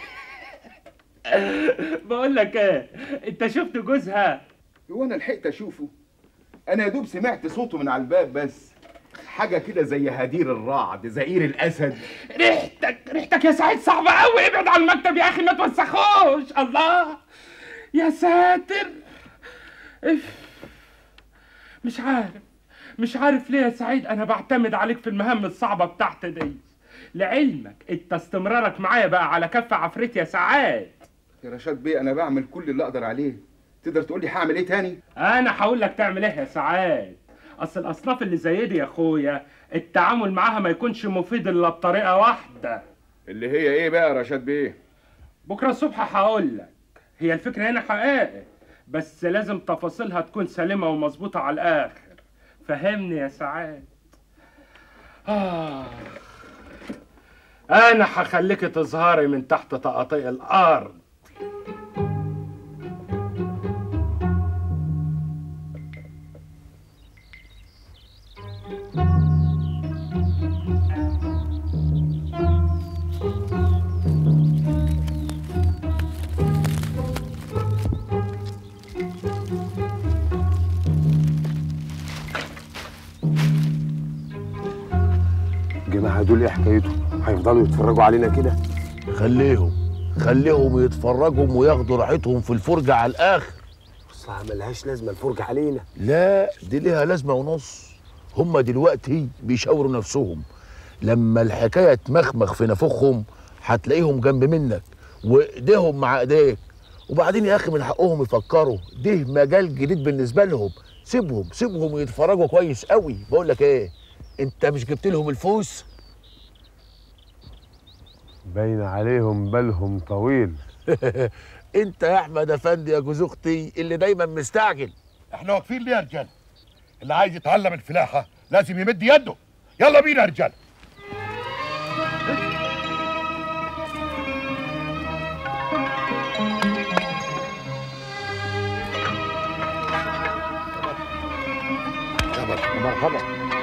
بقول لك ايه انت شفت جوزها هو انا لحقت اشوفه انا يا دوب سمعت صوته من على الباب بس حاجه كده زي هدير الرعد زئير الاسد ريحتك ريحتك يا سعيد صعبة قوي ابعد عن المكتب يا اخي ما توسخوش الله يا ساتر اف مش عارف مش عارف ليه يا سعيد انا بعتمد عليك في المهام الصعبة بتاعتي دي لعلمك انت استمرارك معايا بقى على كف عفريت يا سعاد يا رشاد بيه انا بعمل كل اللي اقدر عليه تقدر تقول لي هعمل ايه تاني انا هقول لك تعمل ايه يا سعاد اصل الاصناف اللي زي دي يا اخويا التعامل معاها ما يكونش مفيد الا بطريقه واحده اللي هي ايه بقى يا رشاد بيه بكره الصبح هقول لك هي الفكره هنا حقائق بس لازم تفاصيلها تكون سليمه ومظبوطه على الاخر فهمني يا سعاد آه. انا هخليك تظهري من تحت تقاطيع الارض الجماعه دول ايه حكايتهم هيفضلوا يتفرجوا علينا كده خليهم خليهم يتفرجوا وياخدوا راحتهم في الفرجة على الآخر بصراحه ملهاش لازمه الفرجه علينا لا دي ليها لازمة ونص هما دلوقتي بيشاوروا نفسهم لما الحكاية تمخمخ في نافوخهم هتلاقيهم جنب منك وايديهم مع ايديك وبعدين يا اخي من حقهم يفكروا ده مجال جديد بالنسبة لهم سيبهم سيبهم يتفرجوا كويس قوي بقول لك ايه انت مش جبت لهم الفوس باين عليهم بالهم طويل انت يا احمد افندي يا جوز اختي اللي دايما مستعجل احنا واقفين ليه يا رجاله اللي عايز يتعلم الفلاحه لازم يمد يده يلا بينا يا رجاله مرحبا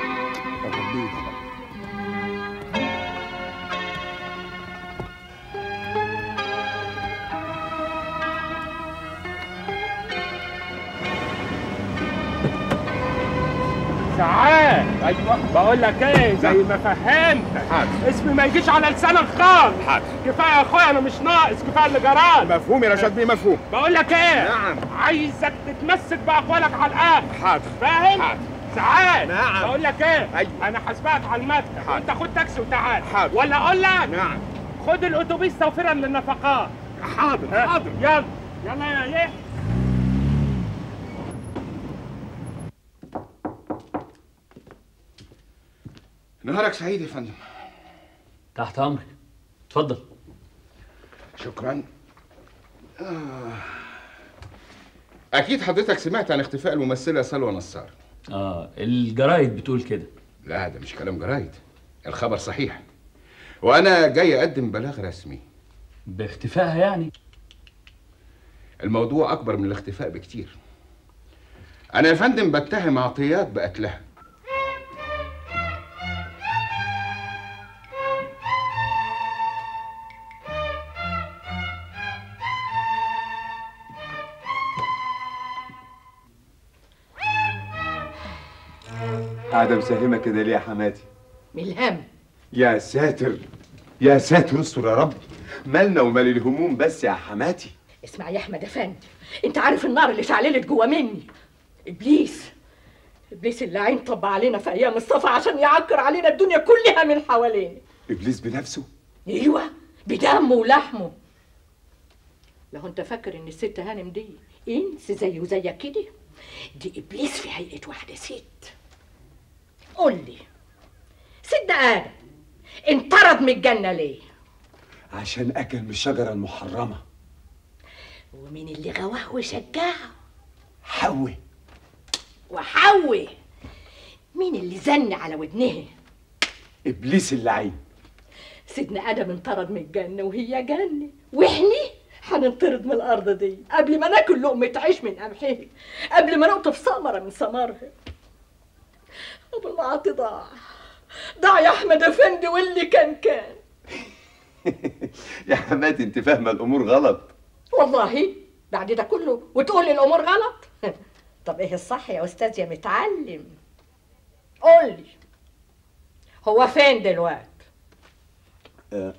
ساعات ايوه بقول لك ايه زي ما فهمتك اسمي ما يجيش على لسانك خالص كفايه يا اخويا انا مش ناقص كفايه اللي جرالي مفهوم يا رشاد بيه مفهوم بقول لك ايه نعم. عايزك تتمسك باقوالك على الاخر حاضر فاهم حاضر. ساعات نعم. بقول لك ايه أيوة. انا حاسبك على المكتب حاضر. انت خد تاكسي وتعال حاضر. ولا اقول لك نعم خد الاتوبيس توفيرا للنفقات حاضر ها؟ حاضر يلا يلا يا يحيى نهارك سعيد يا فندم تحت امرك اتفضل شكرا آه. اكيد حضرتك سمعت عن اختفاء الممثله سلوى نصار اه الجرايد بتقول كده لا ده مش كلام جرايد الخبر صحيح وانا جاي اقدم بلاغ رسمي باختفائها يعني الموضوع اكبر من الاختفاء بكتير انا يا فندم بتهم عطيات بقتلها قاعده مساهمه كده ليه يا حماتي من الهم يا ساتر يا ساتر استر يا رب مالنا ومال الهموم بس يا حماتي اسمع يا احمد افندي انت عارف النار اللي اتعللت جوا مني ابليس ابليس اللي عين طب علينا في ايام الصفا عشان يعكر علينا الدنيا كلها من حوالينا ابليس بنفسه ايوه بدمه ولحمه لو انت فاكر ان الست هانم دي انس زيه وزيك كده دي ابليس في هيئه واحده ست قول لي سيدنا ادم انطرد من الجنه ليه عشان اكل من الشجره المحرمه ومين اللي غواه وشجعه حوي وحوي مين اللي زن على ودنها ابليس اللعين سيدنا ادم انطرد من الجنه وهي جنه واحنا هننطرد من الارض دي قبل ما ناكل لقمه عيش من قمحها قبل ما نقطف ثمره من ثمرها ابو المعاطي ضاع ضاع يا احمد افندي واللي كان كان يا حماتي انت فاهمه الامور غلط والله بعد ده كله وتقول لي الامور غلط طب ايه الصح يا استاذ يا متعلم قول لي هو فين دلوقتي آه،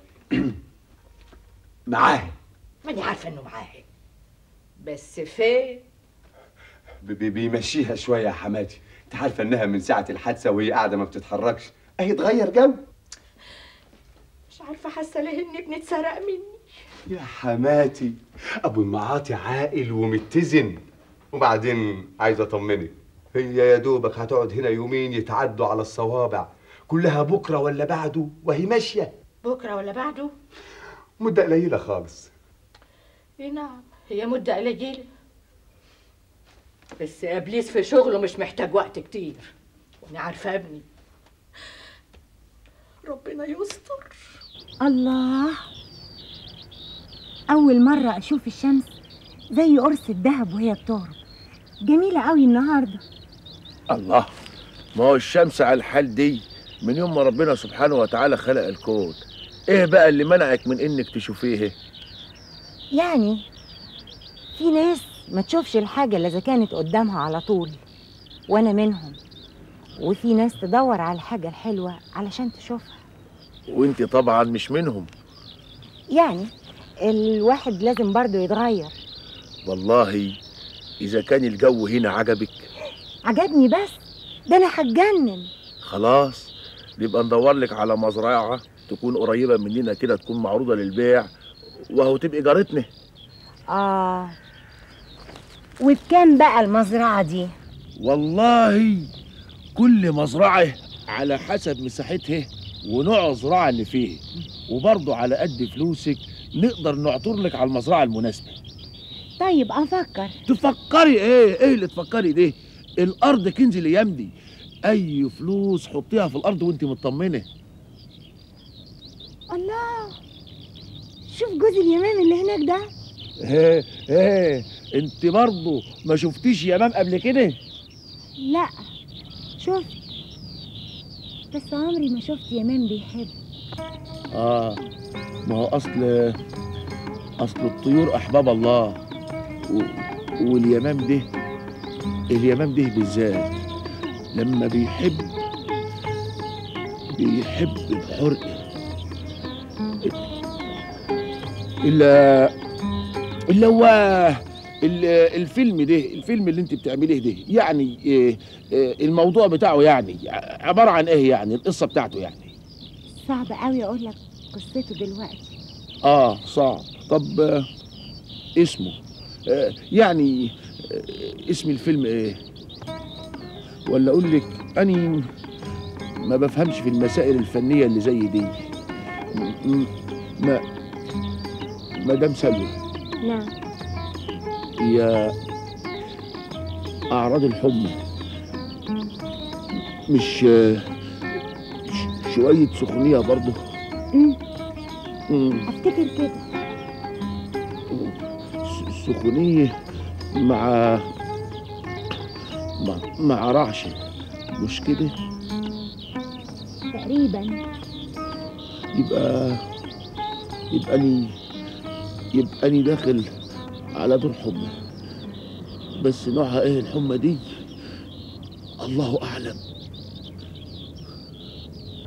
معاه ماني عارفه انه معاه بس فين ب- ب- بيمشيها شويه يا حماتي انت عارفه انها من ساعه الحادثه وهي قاعده ما بتتحركش اهي اتغير جو مش عارفه حاسه ليه ان ابني اتسرق مني يا حماتي ابو المعاطي عاقل ومتزن وبعدين عايز اطمنك هي يا دوبك هتقعد هنا يومين يتعدوا على الصوابع كلها بكره ولا بعده وهي ماشيه بكره ولا بعده مده قليله خالص اي نعم هي مده قليله بس ابليس في شغله مش محتاج وقت كتير وانا عارفه ابني ربنا يستر الله أول مرة أشوف الشمس زي قرص الذهب وهي بتغرب جميلة قوي النهاردة الله ما هو الشمس على الحال دي من يوم ما ربنا سبحانه وتعالى خلق الكون ايه بقى اللي منعك من انك تشوفيه يعني في ناس ما تشوفش الحاجة إلا إذا كانت قدامها على طول وأنا منهم وفي ناس تدور على الحاجة الحلوة علشان تشوفها وانت طبعا مش منهم يعني الواحد لازم برضه يتغير والله اذا كان الجو هنا عجبك عجبني بس ده أنا هتجنن خلاص نبقى ندور لك على مزرعه تكون قريبه مننا كده تكون معروضه للبيع وهو تبقي جارتنا آه وبكام بقى المزرعة دي؟ والله كل مزرعة على حسب مساحتها ونوع الزراعة اللي فيه وبرضه على قد فلوسك نقدر نعثر لك على المزرعة المناسبة طيب أفكر تفكري ايه ايه اللي تفكري ده الارض كنز الايام دي اي فلوس حطيها في الارض وانت مطمنه الله شوف جوز اليمام اللي هناك ده ايه ايه انت برضه ما شفتيش يمام قبل كده لا شفت بس عمري ما شفت يمام بيحب اه ما هو اصل اصل الطيور احباب الله و... واليمام ده اليمام ده بالذات لما بيحب بيحب بحرقه الا الا هو ال- الفيلم ده الفيلم اللي انت بتعمليه ده يعني إيه إيه الموضوع بتاعه يعني عباره عن ايه يعني القصه بتاعته يعني صعب قوي اقول لك قصته دلوقتي اه صعب طب آه، اسمه آه يعني آه اسم الفيلم ايه ولا اقول لك اني ما بفهمش في المسائل الفنيه اللي زي دي م- م- ما مدام سلوى نعم هي اعراض الحمى مش آه، ش- شويه سخونيه برضه أمم، مم. افتكر كده س- سخونية مع مع, مع رعشة مش كده تقريبا يبقى يبقى أني يبقى أني داخل على دور حمى بس نوعها إيه الحمى دي الله أعلم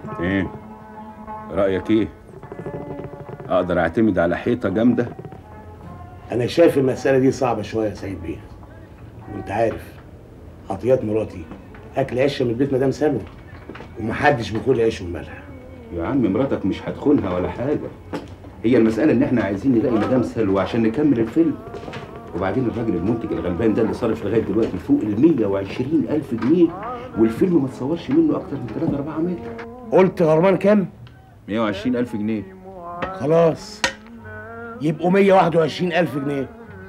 ايه رايك ايه اقدر اعتمد على حيطه جامده انا شايف المساله دي صعبه شويه يا سيد بيه وانت عارف عطيات مراتي اكل عيش من بيت مدام سامي ومحدش بياكل عيش وملح يا عم مراتك مش هتخونها ولا حاجه هي المساله ان احنا عايزين نلاقي مدام سلوى عشان نكمل الفيلم وبعدين الراجل المنتج الغلبان ده اللي صارف لغايه دلوقتي فوق ال 120 الف جنيه والفيلم ما تصورش منه اكتر من 3 4 متر قلت غرمان كام 120 الف جنيه خلاص يبقوا 121 الف جنيه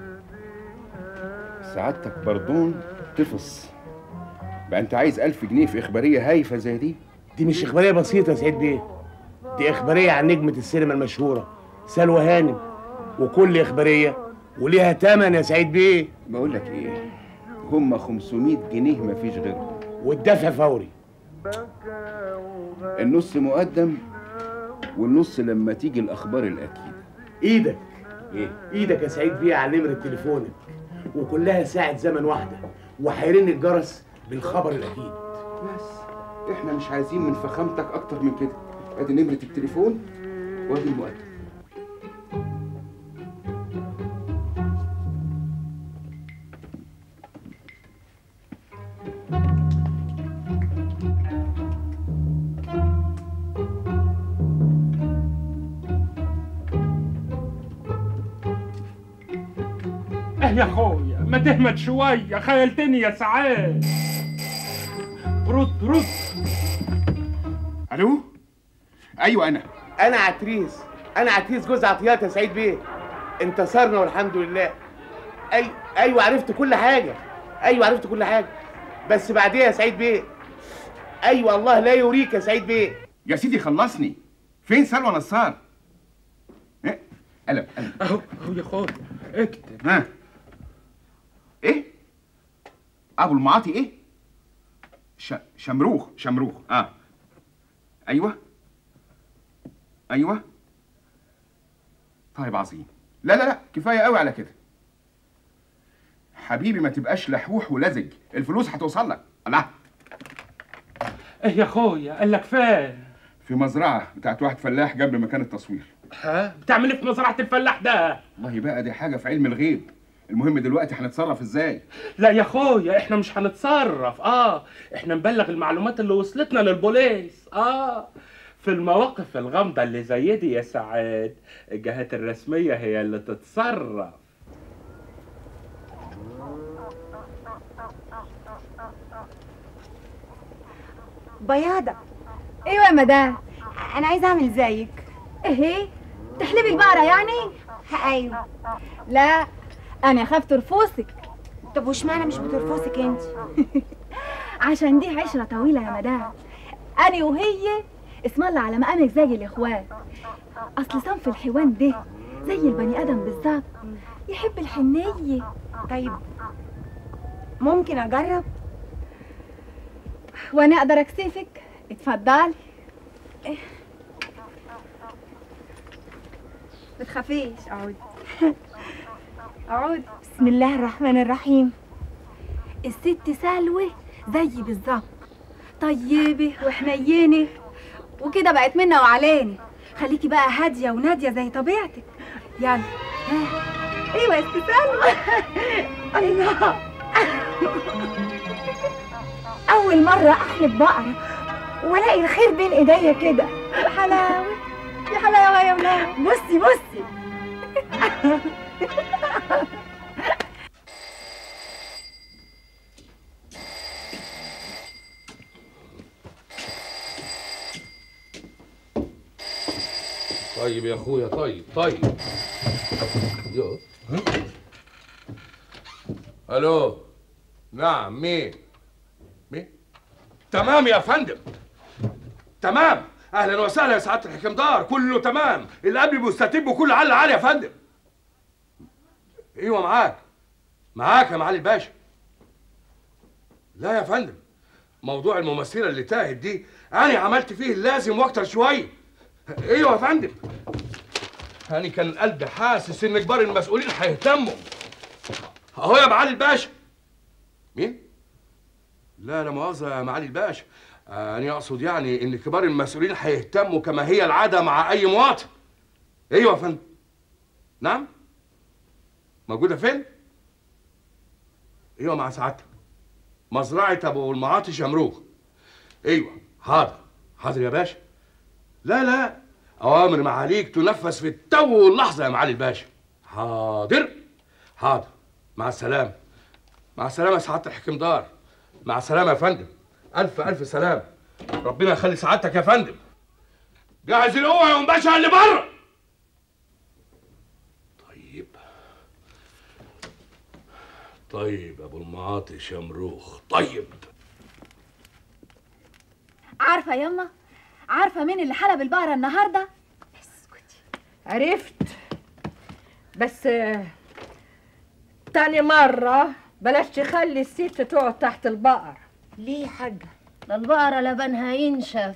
سعادتك بردون تفص بقى انت عايز ألف جنيه في اخباريه هايفه زي دي دي مش اخباريه بسيطه يا سيد بيه دي اخباريه عن نجمه السينما المشهوره سلوى هانم وكل اخباريه وليها تمن يا سعيد بيه بقول لك ايه هم 500 جنيه مفيش غيرهم والدفع فوري النص مقدم والنص لما تيجي الاخبار الاكيده ايدك ايه ايدك يا سعيد بيه على نمره تليفونك وكلها ساعه زمن واحده وهيرن الجرس بالخبر الاكيد بس احنا مش عايزين من فخامتك اكتر من كده ادي نمره التليفون وادي المقدم اه يا اخويا ما تهمت شويه خيلتني يا سعاد رد رد الو ايوه انا انا عتريس انا عتريس جوز عطيات يا سعيد بيه انتصرنا والحمد لله اي ايوه عرفت كل حاجه ايوه عرفت كل حاجه بس بعديها يا سعيد بيه ايوه الله لا يوريك يا سعيد بيه يا سيدي خلصني فين سلوى نصار ايه قلم قلم اهو اهو يا اخويا اكتب ها ايه ابو المعاطي ايه ش... شمروخ شمروخ اه ايوه ايوه طيب عظيم لا لا لا كفايه قوي على كده حبيبي ما تبقاش لحوح ولزج الفلوس هتوصل لك الله ايه يا اخويا قال لك فين في مزرعه بتاعت واحد فلاح جنب مكان التصوير ها بتعمل ايه في مزرعه الفلاح ده والله بقى دي حاجه في علم الغيب المهم دلوقتي هنتصرف ازاي لا يا اخويا احنا مش هنتصرف اه احنا نبلغ المعلومات اللي وصلتنا للبوليس اه في المواقف الغامضة اللي زي دي يا سعاد الجهات الرسمية هي اللي تتصرف بياضة ايوه يا مدام انا عايزه اعمل زيك ايه تحلبي البقرة يعني ايوه لا انا اخاف ترفوسك طب واشمعنى مش بترفسك انت عشان دي عشرة طويلة يا مدام أنا وهي اسم الله على مقامك زي الإخوات أصل صنف الحيوان ده زي البني آدم بالظبط يحب الحنية طيب ممكن أجرب وأنا أقدر أكسفك اتفضلي إيه. ما تخافيش اقعدي اقعدي بسم الله الرحمن الرحيم الست سلوى زي بالظبط طيبة وحنينة وكده بقت منا وعلاني خليكي بقى هادية ونادية زي طبيعتك يلا ها. ايوه يا ست سلوى الله أول مرة أحلب بقرة وألاقي الخير بين إيديا كده يا حلاوة يا حلاوة يا ولاد بصي بصي طيب يا اخويا طيب طيب يو ها؟ الو نعم مين مين تمام يا فندم تمام اهلا وسهلا يا سعاده الحكمدار كله تمام اللي قبل مستتب وكله على عالي يا فندم ايوه معاك معاك يا معالي الباشا لا يا فندم موضوع الممثله اللي تاهت دي انا عملت فيه اللازم واكتر شويه ايوه يا فندم انا كان قلبي حاسس ان كبار المسؤولين هيهتموا اهو يا معالي الباشا مين لا لا مؤاخذه يا معالي الباشا أنا أقصد يعني إن كبار المسؤولين هيهتموا كما هي العادة مع أي مواطن أيوة يا فندم نعم موجودة فين؟ أيوة مع سعادتك مزرعة أبو المعاطي شمروخ أيوة حاضر حاضر يا باشا لا لا أوامر معاليك تنفذ في التو واللحظة يا معالي الباشا حاضر حاضر مع السلامة مع السلامة يا سعادة الحكمدار مع السلامة يا فندم ألف ألف سلام ربنا يخلي سعادتك يا فندم جهز القوة يا أم باشا اللي بره طيب طيب أبو المعاطي شمروخ طيب عارفه يما عارفه مين اللي حلب البقره النهارده عرفت بس آه، تاني مرة بلاش تخلي الست تقعد تحت البقر ليه يا حاجة ده البقرة لبنها ينشف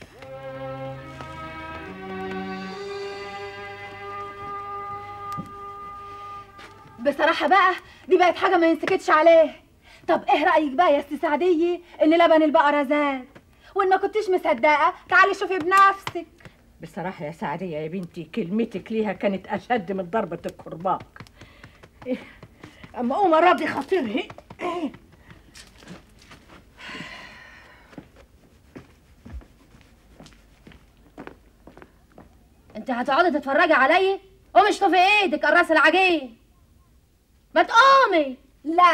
بصراحه بقى دي بقت حاجه ما ينسكتش عليه طب ايه رايك بقى يا استي سعديه ان لبن البقره زاد وان ما كنتيش مصدقه تعالي شوفي بنفسك بصراحة يا سعدية يا بنتي كلمتك ليها كانت أشد من ضربة الكرباج إيه، أما أقوم أراضي خاطرها إيه. انت هتقعدي تتفرجي عليا قومي اشطفي ايدك قراص العجين ما تقومي لا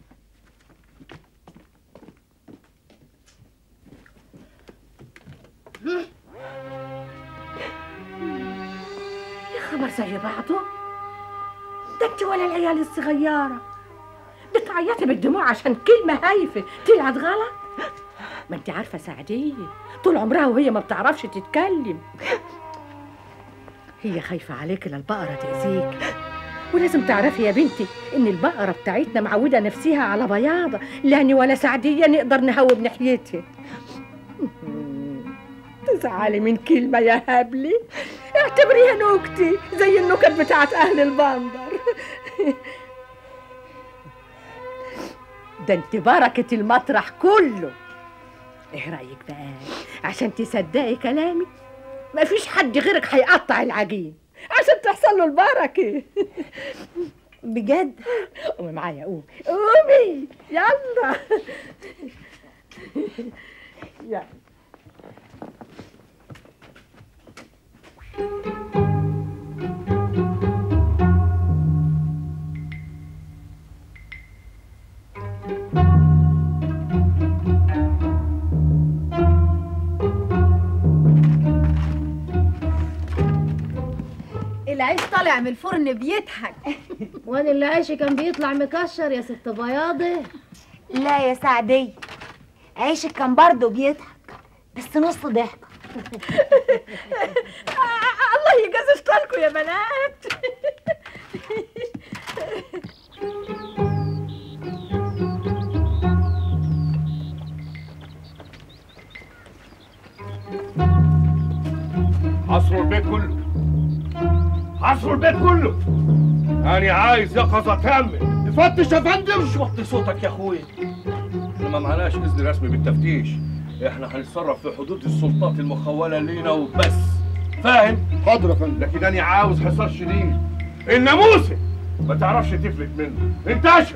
يا خبر زي بعضه ده انت ولا العيال الصغيرة بتعيطي بالدموع عشان كلمة هايفة طلعت غلط ما انت عارفة سعدية طول عمرها وهي ما بتعرفش تتكلم هي خايفة عليك للبقرة تأذيك ولازم تعرفي يا بنتي ان البقرة بتاعتنا معودة نفسها على بياضة لاني ولا سعدية نقدر نهوب ناحيتها تزعلي من كلمة يا هبلي اعتبريها نكتة زي النكت بتاعت أهل البندر ده انت بركة المطرح كله ايه رأيك بقى عشان تصدقي كلامي مفيش حد غيرك هيقطع العجين عشان تحصل له البركة بجد قومي معايا قومي قومي يلا يلا العيش طالع من الفرن بيضحك وانا اللي عيشي كان بيطلع مكشر يا ست بياضة لا يا سعدية عيشك كان برضه بيضحك بس نص ضحكة الله يجازي اشطالكم يا بنات حصروا البيت كله حصروا البيت كله أنا عايز يقظة تامة نفتش يا فندم مش وطي صوتك يا أخويا احنا ما معناش إذن رسمي بالتفتيش احنا هنتصرف في حدود السلطات المخولة لينا وبس فاهم؟ حاضر يا فندم لكن أنا عاوز حصار شديد الناموسة ما تعرفش تفلت منه انتشر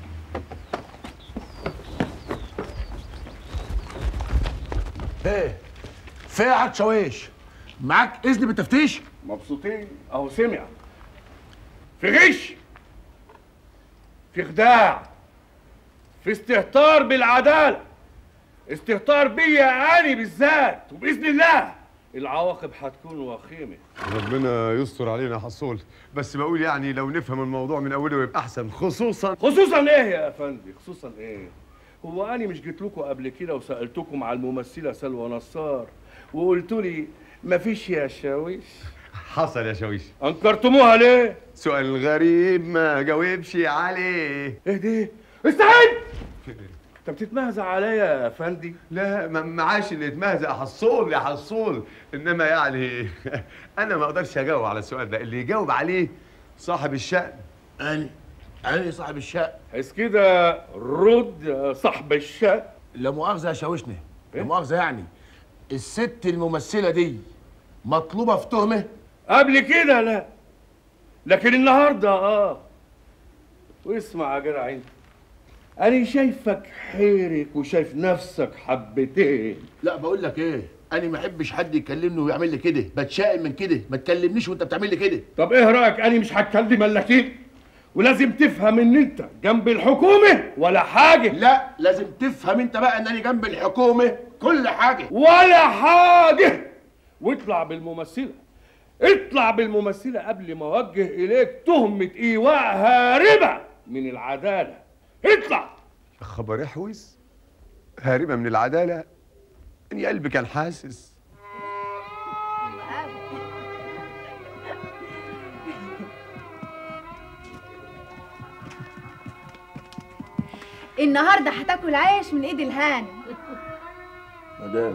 ايه في يا حاج شوايش معاك اذن بالتفتيش مبسوطين اهو سمع في غش في خداع في استهتار بالعدالة استهتار بيا أنا بالذات وبإذن الله العواقب هتكون وخيمة ربنا يستر علينا يا حصول بس بقول يعني لو نفهم الموضوع من اوله يبقى احسن خصوصا خصوصا ايه يا افندي خصوصا ايه هو انا مش جيت لكم قبل كده وسالتكم على الممثله سلوى نصار وقلتوا لي مفيش يا شاويش حصل يا شاويش انكرتموها ليه سؤال غريب ما جاوبش عليه ايه دي استعد انت بتتمهزع عليا يا افندي لا ما معاش اللي يتمهزق حصول يا حصول انما يعني انا ما اقدرش اجاوب على السؤال ده اللي يجاوب عليه صاحب الشأن انا انا صاحب الشقه حس كده رد يا صاحب الشقه لا مؤاخذه يا شاوشني لا مؤاخذه يعني الست الممثله دي مطلوبه في تهمه قبل كده لا لكن النهارده اه واسمع يا جدع انت انا شايفك حيرك وشايف نفسك حبتين لا بقول لك ايه انا ما احبش حد يكلمني ويعمل لي كده بتشائم من كده ما تكلمنيش وانت بتعمل لي كده طب ايه رايك انا مش هتكلم الا كده ولازم تفهم ان انت جنب الحكومه ولا حاجه لا لازم تفهم انت بقى ان انا جنب الحكومه كل حاجه ولا حاجه واطلع بالممثله اطلع بالممثله قبل ما اوجه اليك تهمه ايواء هاربه من العداله اطلع خبر يحوز هاربة من العدالة اني قلبي كان حاسس النهارده هتاكل عيش من ايد الهانم مدام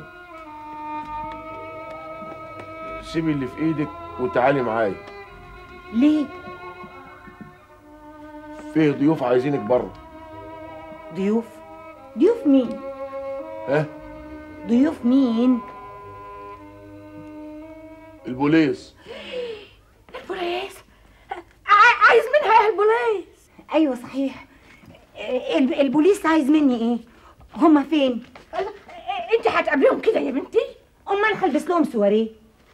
سيبي اللي في ايدك وتعالي معايا ليه فيه ضيوف عايزينك بره ضيوف ضيوف مين ها ضيوف مين البوليس البوليس ع- عايز منها ايه البوليس ايوه صحيح ال- البوليس عايز مني ايه هما فين انت هتقابليهم كده يا بنتي امال هلبس لهم سواريه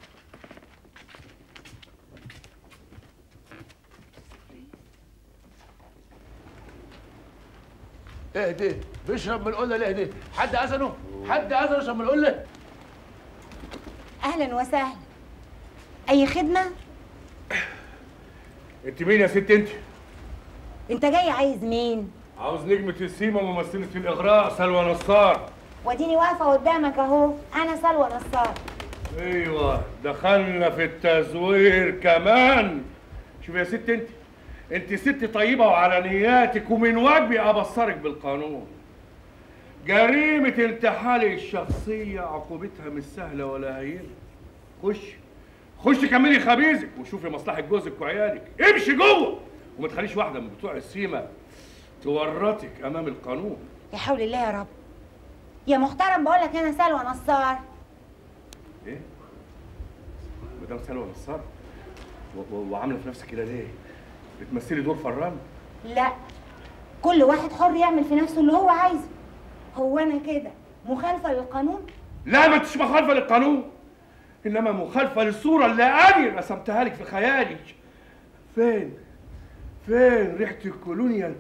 ايه ده بيشرب من القله ليه ده حد اذنه حد اذنه يشرب من القله اهلا وسهلا اي خدمه انت مين يا ست انت انت جاي عايز مين عاوز نجمة السيما ممثلة الإغراء سلوى نصار واديني واقفه قدامك اهو انا سلوى نصار ايوه دخلنا في التزوير كمان شوف يا ست انت انت ست طيبه وعلى نياتك ومن واجبي ابصرك بالقانون جريمه انتحال الشخصيه عقوبتها مش سهله ولا هينه خش خش كملي خبيزك وشوفي مصلحه جوزك وعيالك امشي جوه وما تخليش واحده من بتوع السيما تورطك امام القانون يا حول الله يا رب يا محترم بقول لك انا سلوى نصار ايه مدام سلوى نصار و- و- وعامله في نفسك كده ليه بتمثلي دور فران لا كل واحد حر يعمل في نفسه اللي هو عايزه هو انا كده مخالفه للقانون لا ما انتش مخالفه للقانون انما مخالفه للصوره اللي انا رسمتها لك في خيالي فين فين ريحه الكولونيا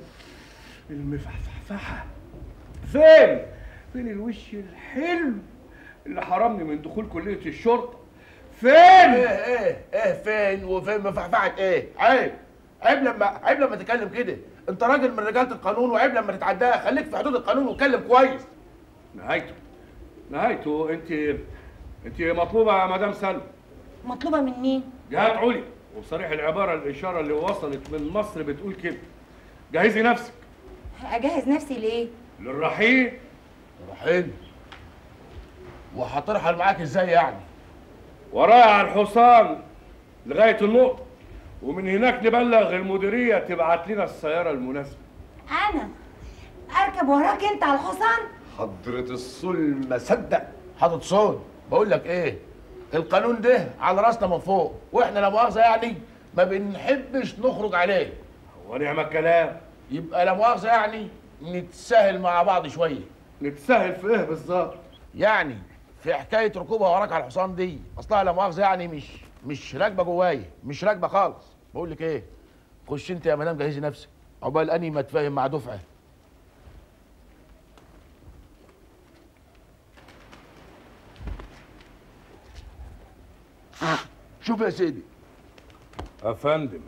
المفحفحه فين فين الوش الحلو اللي حرمني من دخول كليه الشرطه فين ايه ايه ايه فين وفين مفحفحه ايه عيب عيب لما عيب لما تتكلم كده انت راجل من رجاله القانون وعيب لما تتعداها خليك في حدود القانون واتكلم كويس نهايته نهايته انت انت مطلوبه يا مدام سلمى مطلوبه من مين جهات عليا وصريح العباره الاشاره اللي وصلت من مصر بتقول كده جهزي نفسك اجهز نفسي ليه للرحيل رحيل وهترحل معاك ازاي يعني ورايا على الحصان لغايه النقطه ومن هناك نبلغ المديريه تبعت لنا السياره المناسبه انا اركب وراك انت على الحصان حضرة الصول ما صدق حضرة صول بقول لك ايه القانون ده على راسنا من فوق واحنا لا مؤاخذه يعني ما بنحبش نخرج عليه ونعم الكلام يبقى لا مؤاخذه يعني نتساهل مع بعض شويه نتساهل في ايه بالظبط يعني في حكايه ركوبها وراك على الحصان دي اصلها لا مؤاخذه يعني مش مش راكبه جوايا مش راكبه خالص بقول لك ايه خش انت يا مدام جهزي نفسك عقبال اني ما اتفاهم مع دفعه شوف يا سيدي افندم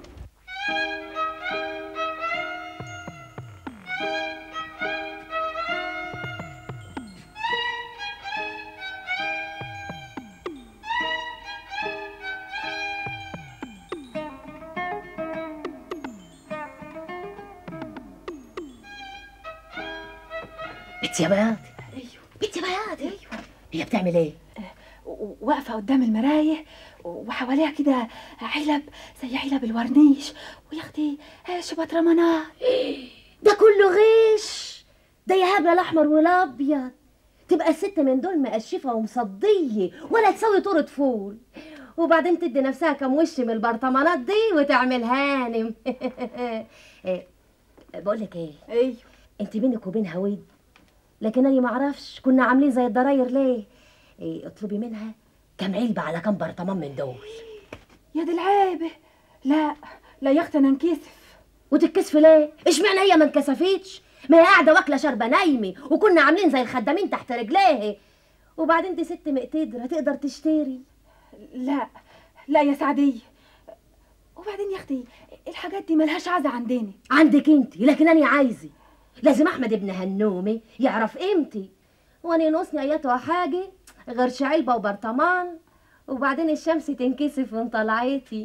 بنت يا بياض بنت يا بياض ايوه هي بتعمل ايه؟ واقفة قدام المراية وحواليها كده علب زي علب الورنيش ويا اختي شبات رمضان ده كله غش ده يا هبله الاحمر والابيض تبقى الست من دول مقشفه ومصديه ولا تسوي طورة فول وبعدين تدي نفسها كم وش من البرطمانات دي وتعمل هانم إيه، بقول لك ايه ايوه انت بينك وبينها ود لكن انا ما اعرفش كنا عاملين زي الضراير ليه إيه اطلبي منها كم علبه على كم برطمان من دول يا دي العيبه لا لا يا اختي انا انكسف وتتكسفي ليه اشمعنى هي ما انكسفتش ما هي قاعده واكله شاربه نايمه وكنا عاملين زي الخدامين تحت رجليها وبعدين دي ست مقتدره تقدر تشتري لا لا يا سعديه وبعدين يا اختي الحاجات دي ملهاش عزة عندنا عندك انت لكن انا عايزه لازم احمد ابن هنومي يعرف قيمتي وانا ينقصني اياتها حاجه غير علبه وبرطمان وبعدين الشمس تنكسف من طلعتي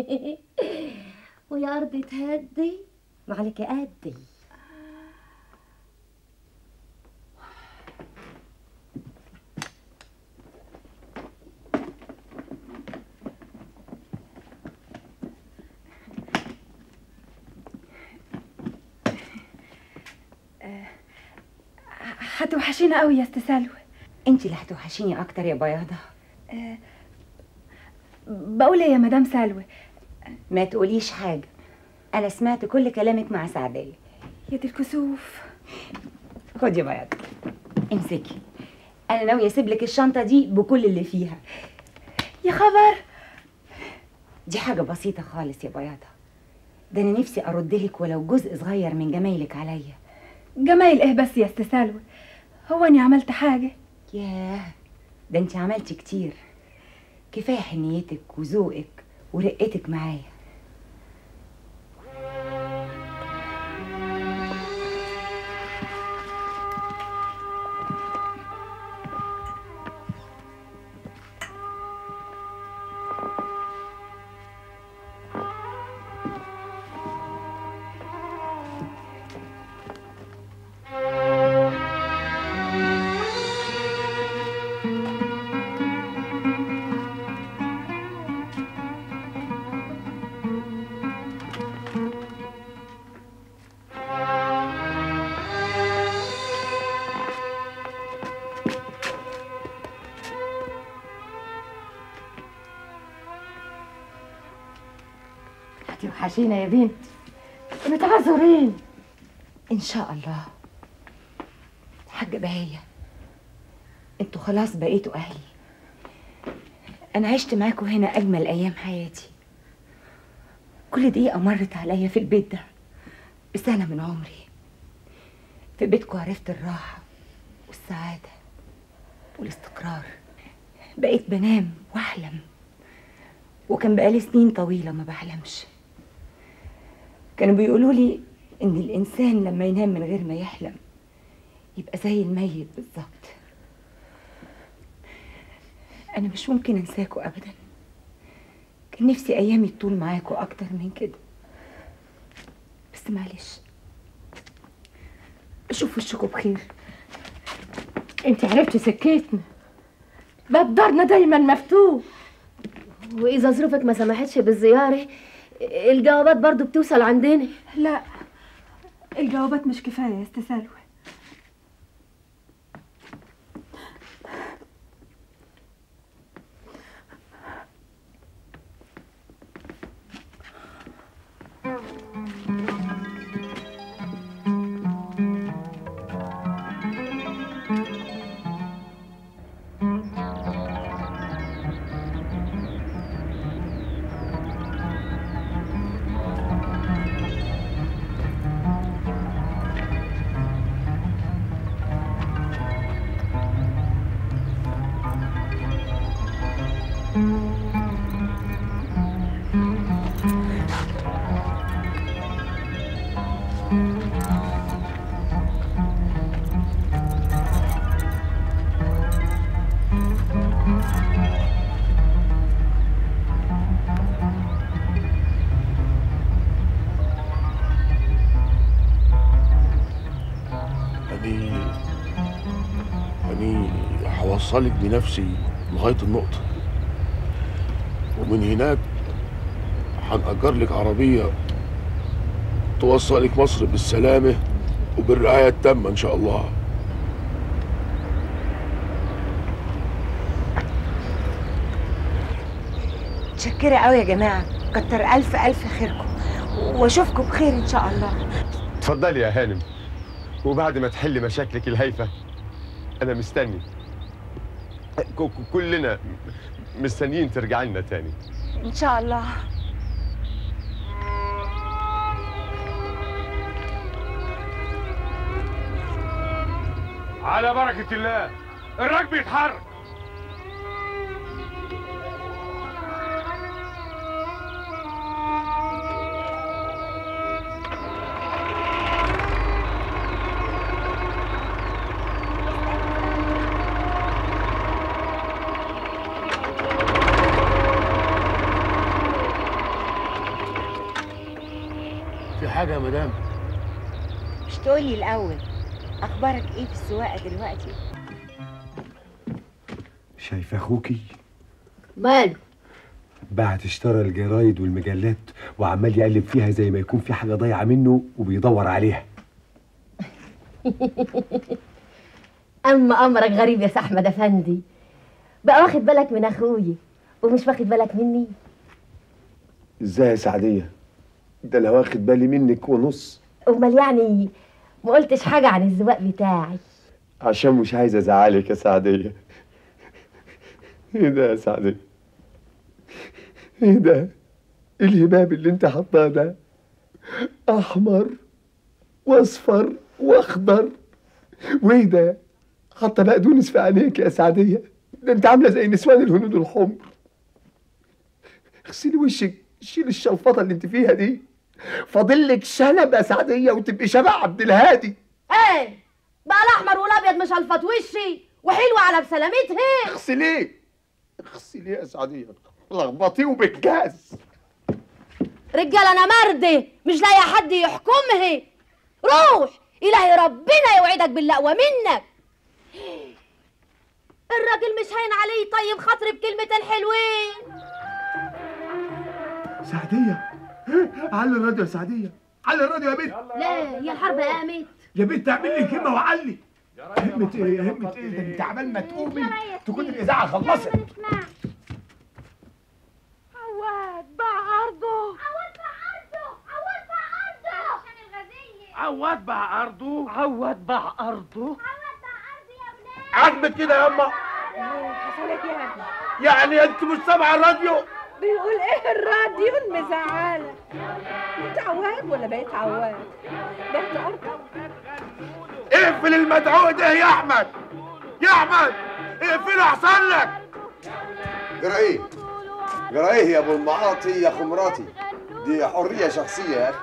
ويا ارض تهدي معلك قدي هتوحشينا قوي يا استسلوى انت اللي هتوحشيني اكتر يا بياضه آه، بقول ايه يا مدام سلوى ما تقوليش حاجه انا سمعت كل كلامك مع سعديه يا دي الكسوف خدي يا بياضه امسكي انا ناويه اسيب لك الشنطه دي بكل اللي فيها يا خبر دي حاجه بسيطه خالص يا بياضه ده انا نفسي ارد لك ولو جزء صغير من جمايلك عليا جمايل ايه بس يا استسلوى هو اني عملت حاجه ياه ده انت عملتي كتير كفايه حنيتك وذوقك ورقتك معايا هتوحشينا يا بنت متعذرين ان شاء الله حاجه بهيه انتوا خلاص بقيتوا اهلي انا عشت معاكم هنا اجمل ايام حياتي كل دقيقه مرت عليا في البيت ده بسنه من عمري في بيتكم عرفت الراحه والسعاده والاستقرار بقيت بنام واحلم وكان بقالي سنين طويله ما بحلمش كانوا بيقولوا لي ان الانسان لما ينام من غير ما يحلم يبقى زي الميت بالظبط انا مش ممكن انساكوا ابدا كان نفسي ايامي تطول معاكوا اكتر من كده بس معلش اشوف وشكوا بخير انت عرفتي سكتنا باب دارنا دايما مفتوح واذا ظروفك ما سمحتش بالزياره الجوابات برضو بتوصل عندنا لا الجوابات مش كفايه يا استسلوى أني أني هوصلك بنفسي لغاية النقطة ومن هناك هنأجر لك عربية توصلك مصر بالسلامة وبالرعاية التامة إن شاء الله متشكرة قوي يا جماعة كتر ألف ألف خيركم وأشوفكم بخير إن شاء الله اتفضلي يا هانم وبعد ما تحلي مشاكلك الهايفة أنا مستني ك- ك- كلنا مستنيين ترجعي لنا تاني إن شاء الله على بركة الله الراكب يتحرك في حاجة يا مدام مش تقولي الأول أخبارك إيه في السواقة دلوقتي؟ شايف أخوكي مال بعت اشترى الجرايد والمجلات وعمال يقلب فيها زي ما يكون في حاجة ضايعة منه وبيدور عليها اما امرك غريب يا سي احمد افندي بقى واخد بالك من اخويا ومش واخد بالك مني ازاي يا سعدية ده انا واخد بالي منك ونص امال يعني ما قلتش حاجه عن الزواق بتاعي عشان مش عايز ازعلك يا سعدية ايه ده يا سعدية ايه ده الهباب اللي انت حطاه ده احمر واصفر واخضر وايه ده حاطه بقدونس في عينيك يا سعدية ده انت عامله زي نسوان الهنود الحمر اغسلي وشك شيل الشلفطه اللي انت فيها دي فاضل لك شنب يا سعدية وتبقي شبه عبد الهادي ايه بقى الاحمر والابيض مش الفط وشي وحلوه على بسلامتها اغسليه اغسليه يا سعدية لخبطيه بالجاز رجال انا مرده مش لاقي حد يحكمها روح الهي ربنا يوعدك بالاقوى منك الراجل مش هين عليه طيب خاطري بكلمتين حلوين سعدية علي الراديو يا سعدية علي الراديو يا بنت لا هي الحرب قامت يا بنت اعمل لي كلمة وعلي همة ايه يا همة ايه ده انت عبال ما تقومي تكون الإذاعة خلصت عواد باع أرضه عواد باع أرضه عواد باع أرضه عجبك كده يا أما حصلت يا ابني يعني أنت مش سامعة الراديو بيقول ايه الراديو المزعلة انت عواد ولا بقيت عواد بعت أرضك اقفل المدعو ده يا أحمد يا أحمد اقفله أحسن لك جرى ايه؟ جرى ايه يا ابو المعاطي يا خمراتي؟ دي حرية شخصية يا اخي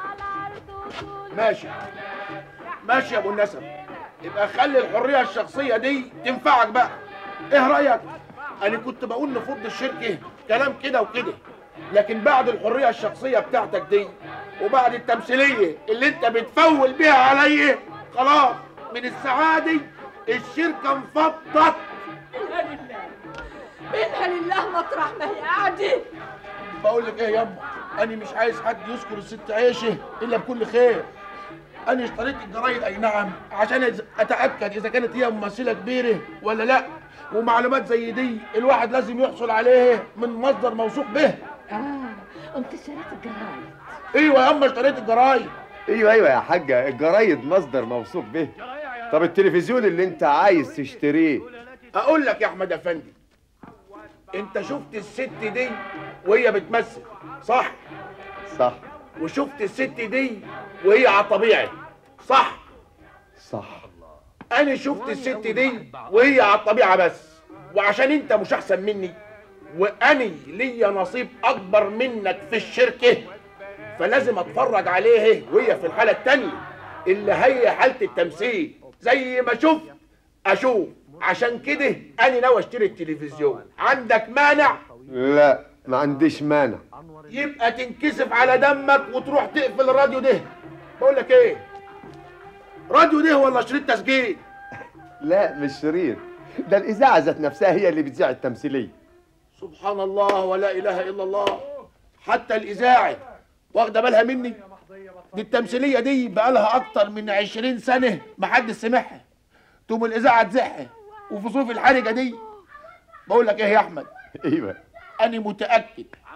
ماشي ماشي يا ابو النسب يبقى خلي الحريه الشخصيه دي تنفعك بقى ايه رايك انا كنت بقول نفض الشركه كلام كده وكده لكن بعد الحريه الشخصيه بتاعتك دي وبعد التمثيليه اللي انت بتفول بيها عليا خلاص من السعاده الشركه انفضت منها لله منها لله مطرح ما هي قاعدة بقول لك ايه يابا انا مش عايز حد يذكر الست عيشه الا بكل خير انا اشتريت الجرايد اي نعم عشان أز- اتاكد اذا كانت هي ممثله كبيره ولا لا ومعلومات زي دي الواحد لازم يحصل عليها من مصدر موثوق به اه قمت اشتريت الجرايد ايوه يا اما اشتريت الجرايد ايوه ايوه يا حاجة الجرايد مصدر موثوق به طب التلفزيون اللي انت عايز تشتريه اقول لك يا احمد افندي انت شفت الست دي وهي بتمثل صح صح وشفت الست دي وهي على الطبيعي صح صح انا شفت الست دي وهي على الطبيعه بس وعشان انت مش احسن مني واني ليا نصيب اكبر منك في الشركه فلازم اتفرج عليها وهي في الحاله التانية اللي هي حاله التمثيل زي ما شفت اشوف عشان كده انا ناوي اشتري التلفزيون عندك مانع لا ما عنديش مانع يبقى تنكسف على دمك وتروح تقفل الراديو ده بقول لك ايه راديو ده ولا شريط تسجيل لا مش شرير ده الإذاعة ذات نفسها هي اللي بتذيع التمثيلية سبحان الله ولا اله الا الله حتى الاذاعه واخده بالها مني دي التمثيليه دي بقالها اكتر من عشرين سنه ما حد سمعها تقوم الاذاعه تزحها وفي صوف الحرجه دي بقول لك ايه يا احمد ايوه انا متاكد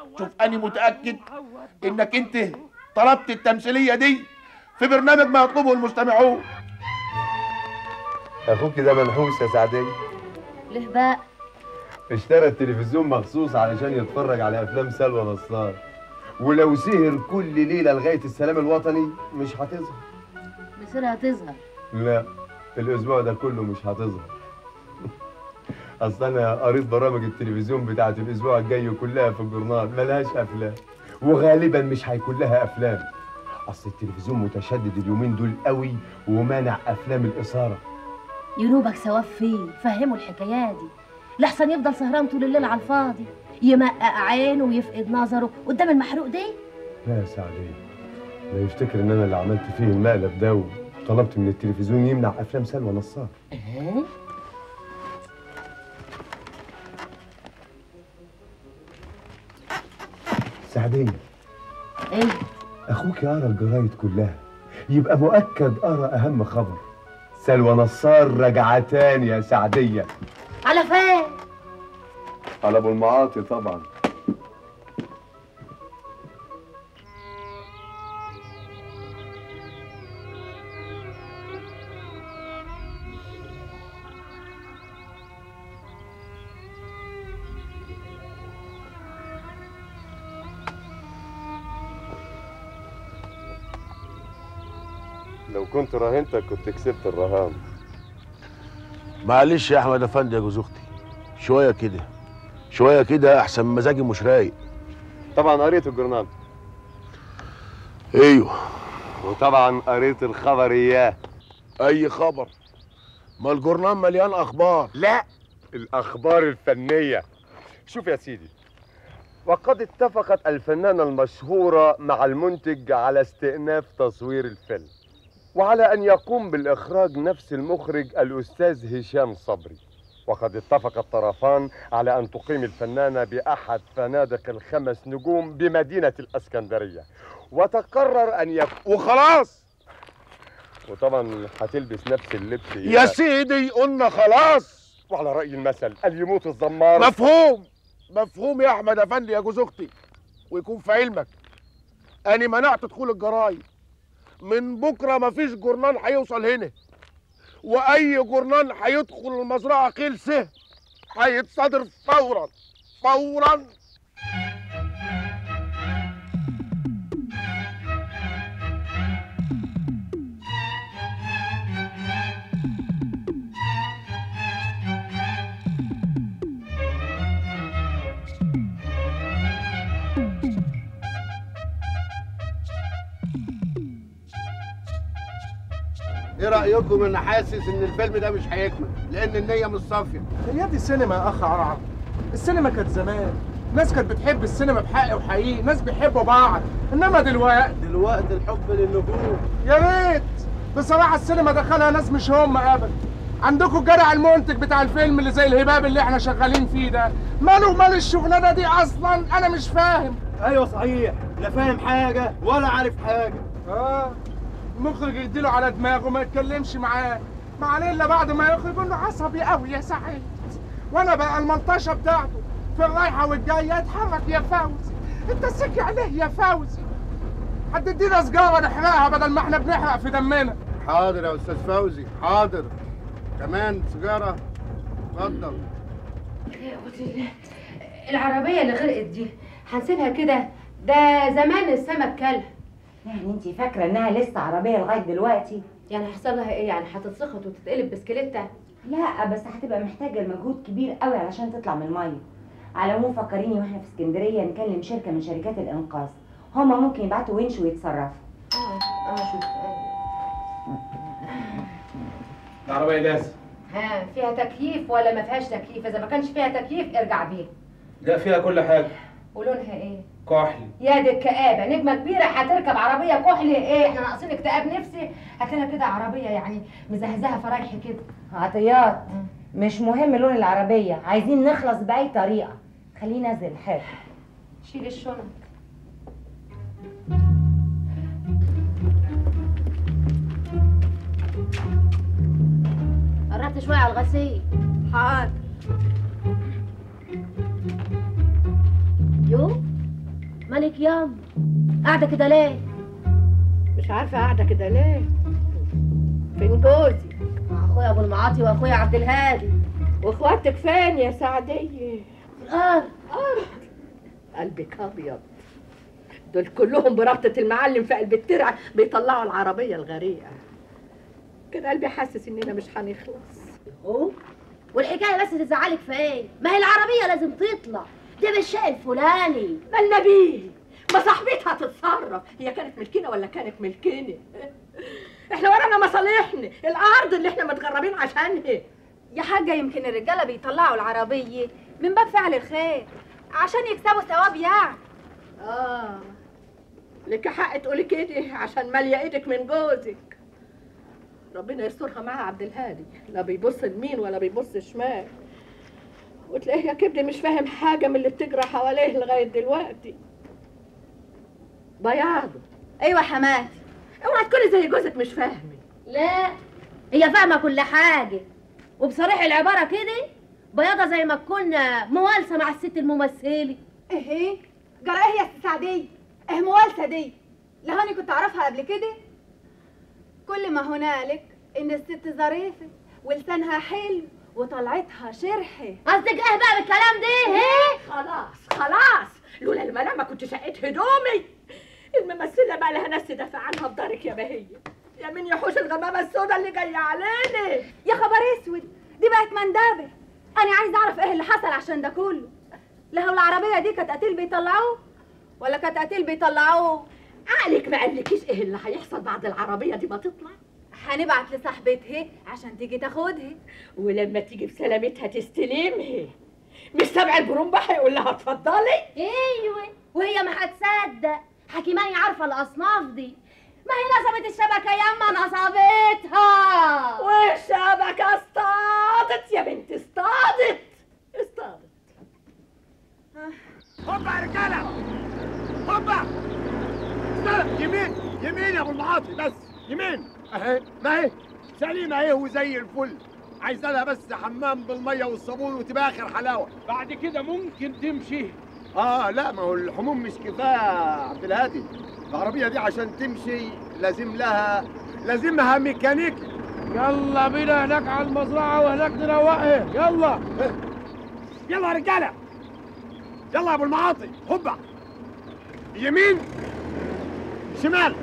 شوف انا متاكد انك انت طلبت التمثيليه دي في برنامج ما يطلبه المستمعون اخوك ده منحوس يا سعديه ليه بقى اشترى التلفزيون مخصوص علشان يتفرج على افلام سلوى نصار ولو سهر كل ليله لغايه السلام الوطني مش هتظهر مصيرها تظهر لا الاسبوع ده كله مش هتظهر اصل انا قريت برامج التلفزيون بتاعت الاسبوع الجاي كلها في الجورنال ملهاش افلام وغالبا مش هيكون لها افلام اصل التلفزيون متشدد اليومين دول قوي ومانع افلام الاثاره ينوبك ثواب فيه فهموا الحكايه دي لحسن يفضل سهران طول الليل على الفاضي يمقق عينه ويفقد نظره قدام المحروق دي لا يا سعدية لا يفتكر ان انا اللي عملت فيه المقلب ده وطلبت من التلفزيون يمنع افلام سلوى نصار ايه سعدية ايه اخوك يقرا الجرايد كلها يبقى مؤكد قرا اهم خبر سلوى نصار رجعتان يا سعدية على فين على ابو المعاطي طبعا لو كنت راهنتك كنت كسبت الرهان معلش يا احمد افندي يا جوز اختي شويه كده شويه كده احسن مزاجي مش رايق طبعا قريت الجورنال ايوه وطبعا قريت الخبر اياه اي خبر ما الجورنال مليان اخبار لا الاخبار الفنيه شوف يا سيدي وقد اتفقت الفنانة المشهورة مع المنتج على استئناف تصوير الفيلم وعلى أن يقوم بالإخراج نفس المخرج الأستاذ هشام صبري وقد اتفق الطرفان على أن تقيم الفنانة بأحد فنادق الخمس نجوم بمدينة الأسكندرية وتقرر أن يكون وخلاص وطبعا هتلبس نفس اللبس يا سيدي قلنا خلاص وعلى رأي المثل اللي يموت الزمار مفهوم مفهوم يا احمد افندي يا جوز اختي ويكون في علمك انا منعت دخول الجرايد من بكره مفيش جورنال هيوصل هنا واي جورنال هيدخل المزرعه خلصه هيتصادر فورا فورا ايه رايكم ان حاسس ان الفيلم ده مش هيكمل لان النيه مش صافيه هي دي السينما يا اخ عرعر السينما كانت زمان ناس كانت بتحب السينما بحق وحقيقي ناس بيحبوا بعض انما دلوقتي دلوقتي الحب للنجوم يا ريت بصراحه السينما دخلها ناس مش هم ابدا عندكم الجدع المنتج بتاع الفيلم اللي زي الهباب اللي احنا شغالين فيه ده ماله مال الشغلانه دي اصلا انا مش فاهم ايوه صحيح لا فاهم حاجه ولا عارف حاجه اه المخرج يديله على دماغه ما يتكلمش معاه ما عليه الا بعد ما يخرج انه عصبي قوي يا سعيد وانا بقى الملطشه بتاعته في الرايحه والجايه اتحرك يا فوزي انت سكي عليه يا فوزي هتدينا سجاره نحرقها بدل ما احنا بنحرق في دمنا حاضر يا استاذ فوزي حاضر كمان سيجاره اتفضل العربية اللي غرقت دي هنسيبها كده ده زمان السمك كلها يعني انت فاكره انها لسه عربيه لغايه دلوقتي يعني هيحصل لها ايه يعني هتتسخط وتتقلب بسكليتة لا بس هتبقى محتاجه مجهود كبير قوي علشان تطلع من الميه على العموم فكريني واحنا في اسكندريه نكلم شركه من شركات الانقاذ هما ممكن يبعتوا ونش ويتصرفوا اه اه شوف العربية جاهزة ها فيها تكييف ولا ما فيهاش تكييف اذا ما كانش فيها تكييف ارجع بيها لا فيها كل حاجة ولونها ايه كحل يا دي الكآبة نجمة كبيرة هتركب عربية كحل ايه احنا ناقصين اكتئاب نفسي هات لنا كده عربية يعني مزهزهة فرايحي كده عطيات مش مهم لون العربيه عايزين نخلص باي طريقه خليه نزل حاجه شيل الشنط قربت شوية على الغسيل حاضر يو مالك ياما قاعده كده ليه مش عارفه قاعده كده ليه فين جوزي اخويا ابو المعاطي واخويا عبد الهادي واخواتك فين يا سعديه الارض ارض قلبك ابيض دول كلهم بربطة المعلم في قلب الترعة بيطلعوا العربية الغريقة كان قلبي حاسس اننا مش هنخلص اهو والحكايه بس تزعلك في ايه ما هي العربيه لازم تطلع ده بالشيء الفلاني مالنا بيه ما صاحبتها تتصرف هي كانت ملكنا ولا كانت ملكنا احنا ورانا مصالحنا الارض اللي احنا متغربين عشانها يا حاجة يمكن الرجالة بيطلعوا العربية من باب فعل الخير عشان يكسبوا ثواب يعني اه لك حق تقولي كده عشان ماليه ايدك من جوزك ربنا يسترها معاها عبد الهادي لا بيبص لمين ولا بيبص شمال وتلاقيه يا كبدي مش فاهم حاجه من اللي بتجرى حواليه لغايه دلوقتي بياضه ايوه حماتي اوعى تكوني زي جوزك مش فاهمه لا هي فاهمه كل حاجه وبصريح العباره كده بياضه زي ما تكون موالسه مع الست الممثله ايه جرى ايه يا ست سعدية ايه موالسة دي لا هاني كنت اعرفها قبل كده كل ما هنالك ان الست ظريفة ولسانها حلو وطلعتها شرحة قصدك ايه بقى بالكلام ده ايه خلاص خلاص لولا المنام ما كنت شقيت هدومي الممثله بقى لها ناس تدافع عنها في دارك يا بهيه يا مين يحوش الغمامه السوداء اللي جايه علينا يا خبر اسود دي بقت مندبة انا عايزه اعرف ايه اللي حصل عشان ده كله لا هو العربيه دي كانت قتيل بيطلعوه ولا كانت قتيل بيطلعوه عقلك ما قالكيش ايه اللي هيحصل بعد العربيه دي ما تطلع هنبعت لصاحبتها عشان تيجي تاخدها ولما تيجي بسلامتها تستلمها مش سبع البرومبا هيقول لها اتفضلي ايوه وهي ما هتصدق حكيماني عارفه الاصناف دي ما هي نصبت الشبكه ياما نصبتها والشبكه اصطادت يا بنت اصطادت اصطادت هوبا يا رجاله هوبا استلم يمين يمين يا ابو المعاطي بس يمين اهي ما هي سليمه اهي وزي الفل عايزه لها بس حمام بالميه والصابون وتبقى اخر حلاوه بعد كده ممكن تمشي اه لا ما هو الحموم مش كفايه يا عبد الهادي العربيه دي عشان تمشي لازم لها لازمها ميكانيك يلا بينا هناك على المزرعة وهناك نروقها يلا يلا يا رجاله يلا يا ابو المعاطي هوبا يمين شمال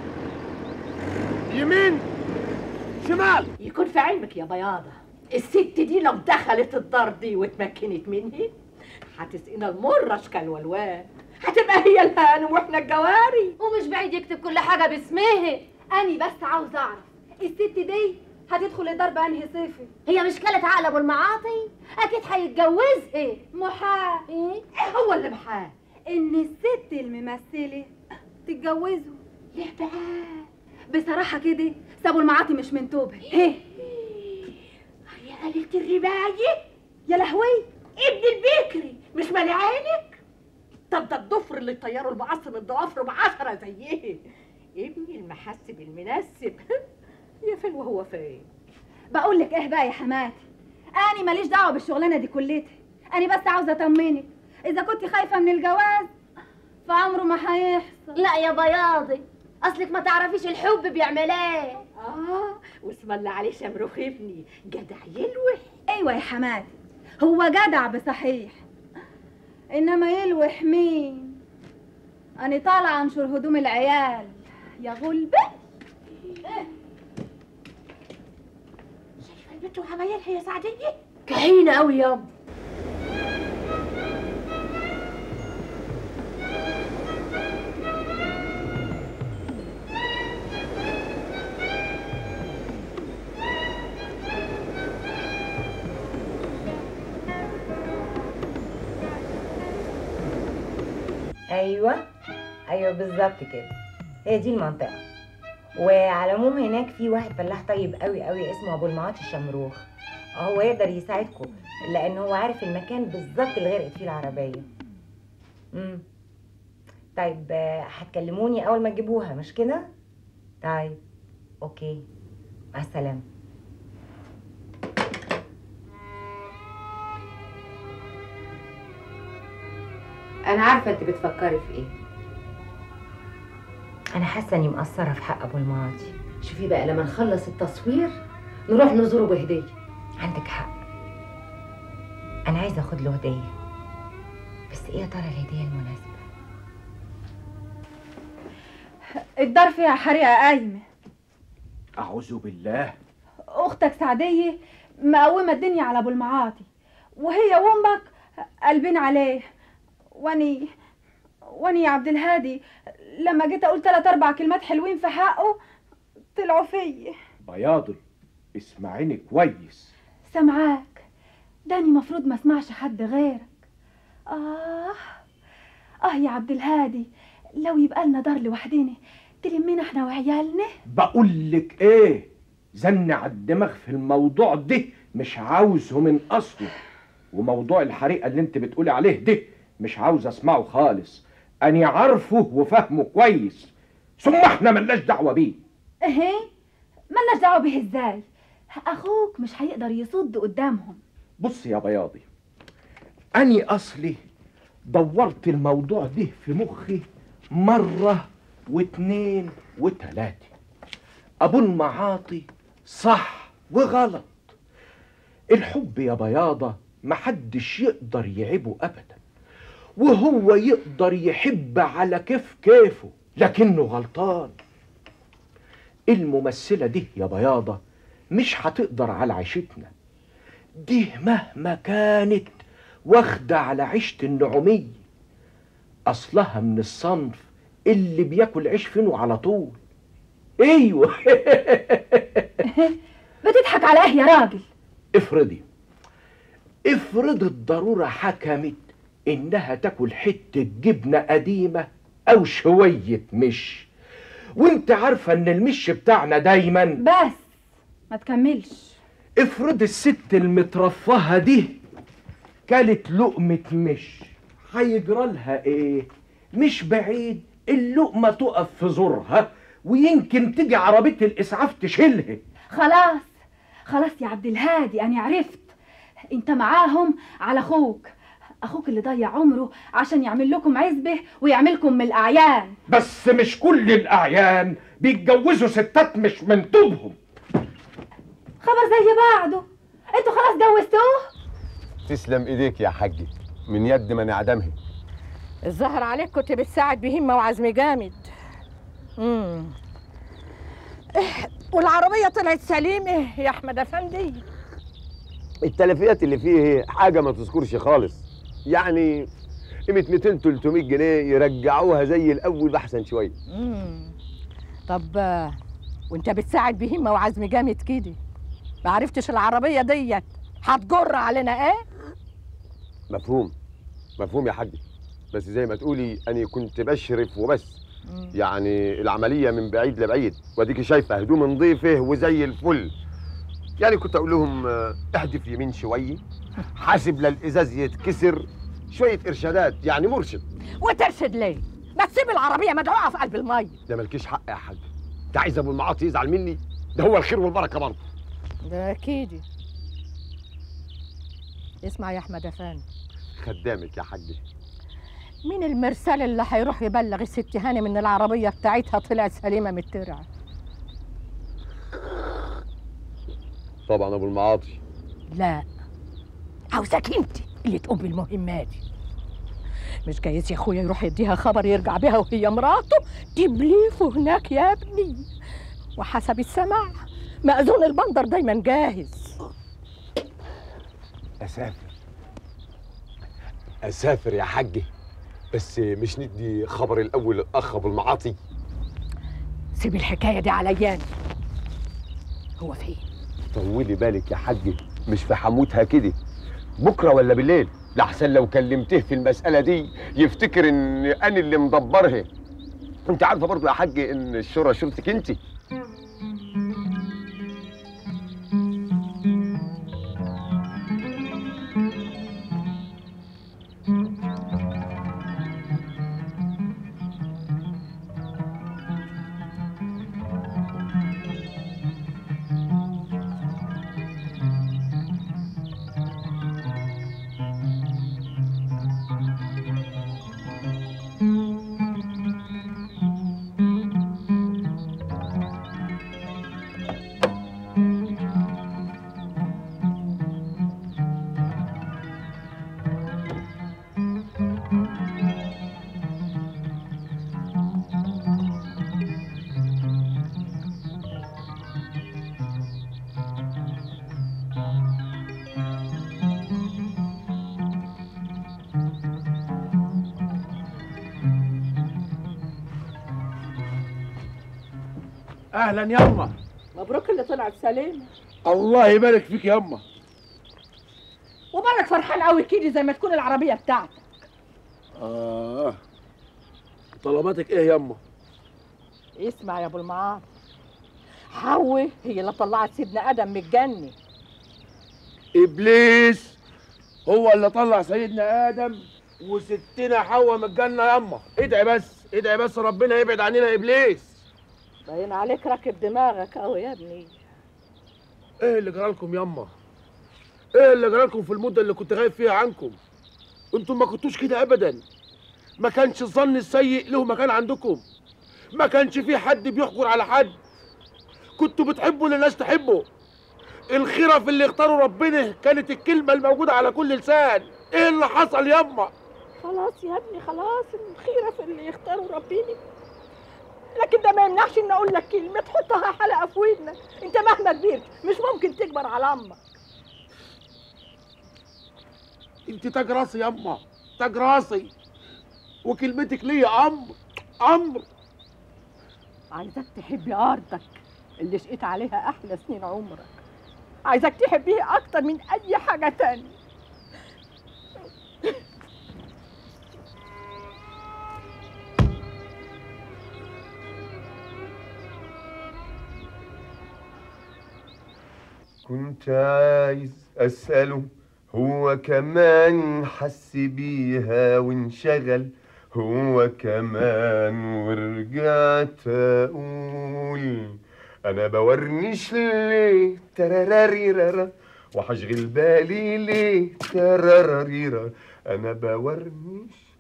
يمين شمال يكون في علمك يا بياضة الست دي لو دخلت الدار دي واتمكنت مني هتسقينا المر اشكال والوان هتبقى هي الهانم واحنا الجواري ومش بعيد يكتب كل حاجه باسمها اني بس عاوز اعرف الست دي هتدخل الدار بانهي صفه هي مش كلت عقل ابو المعاطي اكيد هيتجوزها محال ايه ايه هو اللي محال ان الست الممثله تتجوزه ليه بقى بصراحه كده سابوا المعاطي مش من توبه هيه يا قلة الرباية يا لهوي ابن البكري مش مالي عينك طب ده الضفر اللي طيروا المعصم الضوافر بعشرة زيه ابني المحسب المنسب يا فين وهو فين بقول لك ايه بقى يا حماتي انا ماليش دعوه بالشغلانه دي كلتها انا بس عاوزه اطمنك اذا كنت خايفه من الجواز فعمره ما هيحصل لا يا بياضي اصلك ما تعرفيش الحب بيعمل ايه اه واسم الله عليه شمروخ ابني جدع يلوح ايوه يا حماتي هو جدع بصحيح انما يلوح مين انا طالعه انشر هدوم العيال يا غلبه شايفه البنت وعمايلها يا سعديه كهينه قوي يابا ايوه ايوه بالظبط كده هي دي المنطقه وعلى العموم هناك في واحد فلاح طيب قوي قوي اسمه ابو المعاطي الشمروخ هو يقدر يساعدكم لان هو عارف المكان بالظبط اللي غرقت فيه العربيه امم طيب آه، هتكلموني اول ما تجيبوها مش كده طيب اوكي مع السلامه انا عارفه انت بتفكري في ايه انا حاسه اني مقصره في حق ابو الماضي شوفي بقى لما نخلص التصوير نروح نزوره بهديه عندك حق انا عايزه اخد له هديه بس ايه يا ترى الهديه المناسبه الدار فيها حريقه قايمه اعوذ بالله اختك سعديه مقومه الدنيا على ابو المعاطي وهي وامك قلبين عليه واني واني يا عبد الهادي لما جيت اقول ثلاث اربع كلمات حلوين في حقه طلعوا فيا بياضل اسمعيني كويس سامعاك داني مفروض ما اسمعش حد غيرك اه اه يا عبد الهادي لو يبقى لنا دار لوحدنا تلمينا احنا وعيالنا بقول لك ايه زن على الدماغ في الموضوع ده مش عاوزه من اصله وموضوع الحريقه اللي انت بتقولي عليه ده مش عاوز اسمعه خالص اني عارفه وفاهمه كويس ثم احنا ملناش دعوه بيه ايه مالناش دعوه به ازاي اخوك مش هيقدر يصد قدامهم بص يا بياضي اني اصلي دورت الموضوع ده في مخي مره واتنين وتلاته ابو المعاطي صح وغلط الحب يا بياضة محدش يقدر يعيبه ابدا وهو يقدر يحب على كيف كيفه لكنه غلطان الممثلة دي يا بياضة مش هتقدر على عيشتنا دي مهما كانت واخدة على عيشة النعومية أصلها من الصنف اللي بياكل عيش فينه على طول ايوه بتضحك على ايه يا راجل افرضي افرض الضرورة حكمت انها تاكل حتة جبنة قديمة او شوية مش وانت عارفة ان المش بتاعنا دايما بس ما تكملش افرض الست المترفهة دي كلت لقمة مش هيجرى لها ايه مش بعيد اللقمة تقف في زورها ويمكن تيجي عربية الإسعاف تشيلها خلاص خلاص يا عبد الهادي انا عرفت انت معاهم على اخوك اخوك اللي ضيع عمره عشان يعمل لكم عزبه ويعملكم من الاعيان بس مش كل الأعيان بيتجوزوا ستات مش من طوبهم خبر زي بعضه انتوا خلاص جوزتوه تسلم ايديك يا حاجي من يد من اعدمها الظهر عليك كنت بتساعد بهمة وعزم جامد امم إيه، والعربية طلعت سليمة يا أحمد أفندي التلفيات اللي فيه حاجه ما تذكرش خالص يعني قيمه 200 300 جنيه يرجعوها زي الاول احسن شويه امم طب آه، وانت بتساعد بهمة وعزم جامد كده ما عرفتش العربية ديت هتجر علينا ايه مفهوم مفهوم يا حاج بس زي ما تقولي انا كنت بشرف وبس يعني العمليه من بعيد لبعيد واديكي شايفه هدوم نظيفه وزي الفل يعني كنت اقول لهم آه، احدف يمين شويه حاسب للازاز يتكسر شويه ارشادات يعني مرشد وترشد ليه ما تسيب العربية مدعوقة في قلب المية ده مالكيش حق يا حاج انت عايز ابو المعاطي يزعل مني ده هو الخير والبركه برضه ده أكيد اسمع يا أحمد أفندي خدامك يا حاج مين المرسال اللي هيروح يبلغ الست هانم ان العربية بتاعتها طلعت سليمة من الترعة طبعا ابو المعاطي لا عاوزك انت اللي تقوم بالمهمة دي مش جايز يا اخويا يروح يديها خبر يرجع بها وهي مراته تبليفه هناك يا ابني وحسب السماع مأذون البندر دايما جاهز اسافر اسافر يا حاج بس مش ندي خبر الاول للاخ ابو المعاطي سيب الحكاية دي عليا أنا. هو فين طولي بالك يا حاج مش في حموتها كده بكره ولا بالليل لحسن لو كلمته في المساله دي يفتكر ان انا اللي مدبرها انت عارفه برضه يا حاج ان الشورى شورتك انت اهلا يما مبروك اللي طلعت سليمه الله يبارك فيك يما وبالك فرحان قوي كده زي ما تكون العربيه بتاعتك اه طلباتك ايه يما اسمع يا ابو المعاصي حواء هي اللي طلعت سيدنا ادم من الجنه ابليس هو اللي طلع سيدنا ادم وستنا حواء من الجنه يما ادعي بس ادعي بس ربنا يبعد عننا ابليس باين عليك راكب دماغك قوي يا ابني ايه اللي جرالكم يما ايه اللي جرالكم في المده اللي كنت غايب فيها عنكم انتم ما كنتوش كده ابدا ما كانش الظن السيء له مكان عندكم ما كانش في حد بيحجر على حد كنتوا بتحبوا اللي الناس تحبه الخيره في اللي اختاروا ربنا كانت الكلمه الموجوده على كل لسان ايه اللي حصل يما خلاص يا ابني خلاص الخيره في اللي يختاروا ربنا لكن ده ما يمنعش ان اقول لك كلمه تحطها حلقه في ودنك انت مهما كبرت مش ممكن تكبر على امك انت تاج راسي يما تاج راسي وكلمتك ليا امر امر عايزك تحبي ارضك اللي شقيت عليها احلى سنين عمرك عايزك تحبيه اكتر من اي حاجه تانية كنت عايز أسأله هو كمان حس بيها وانشغل هو كمان ورجعت أقول أنا بورنيش ليه تراراريرارا وهشغل بالي ليه تراراريرا أنا بورنيش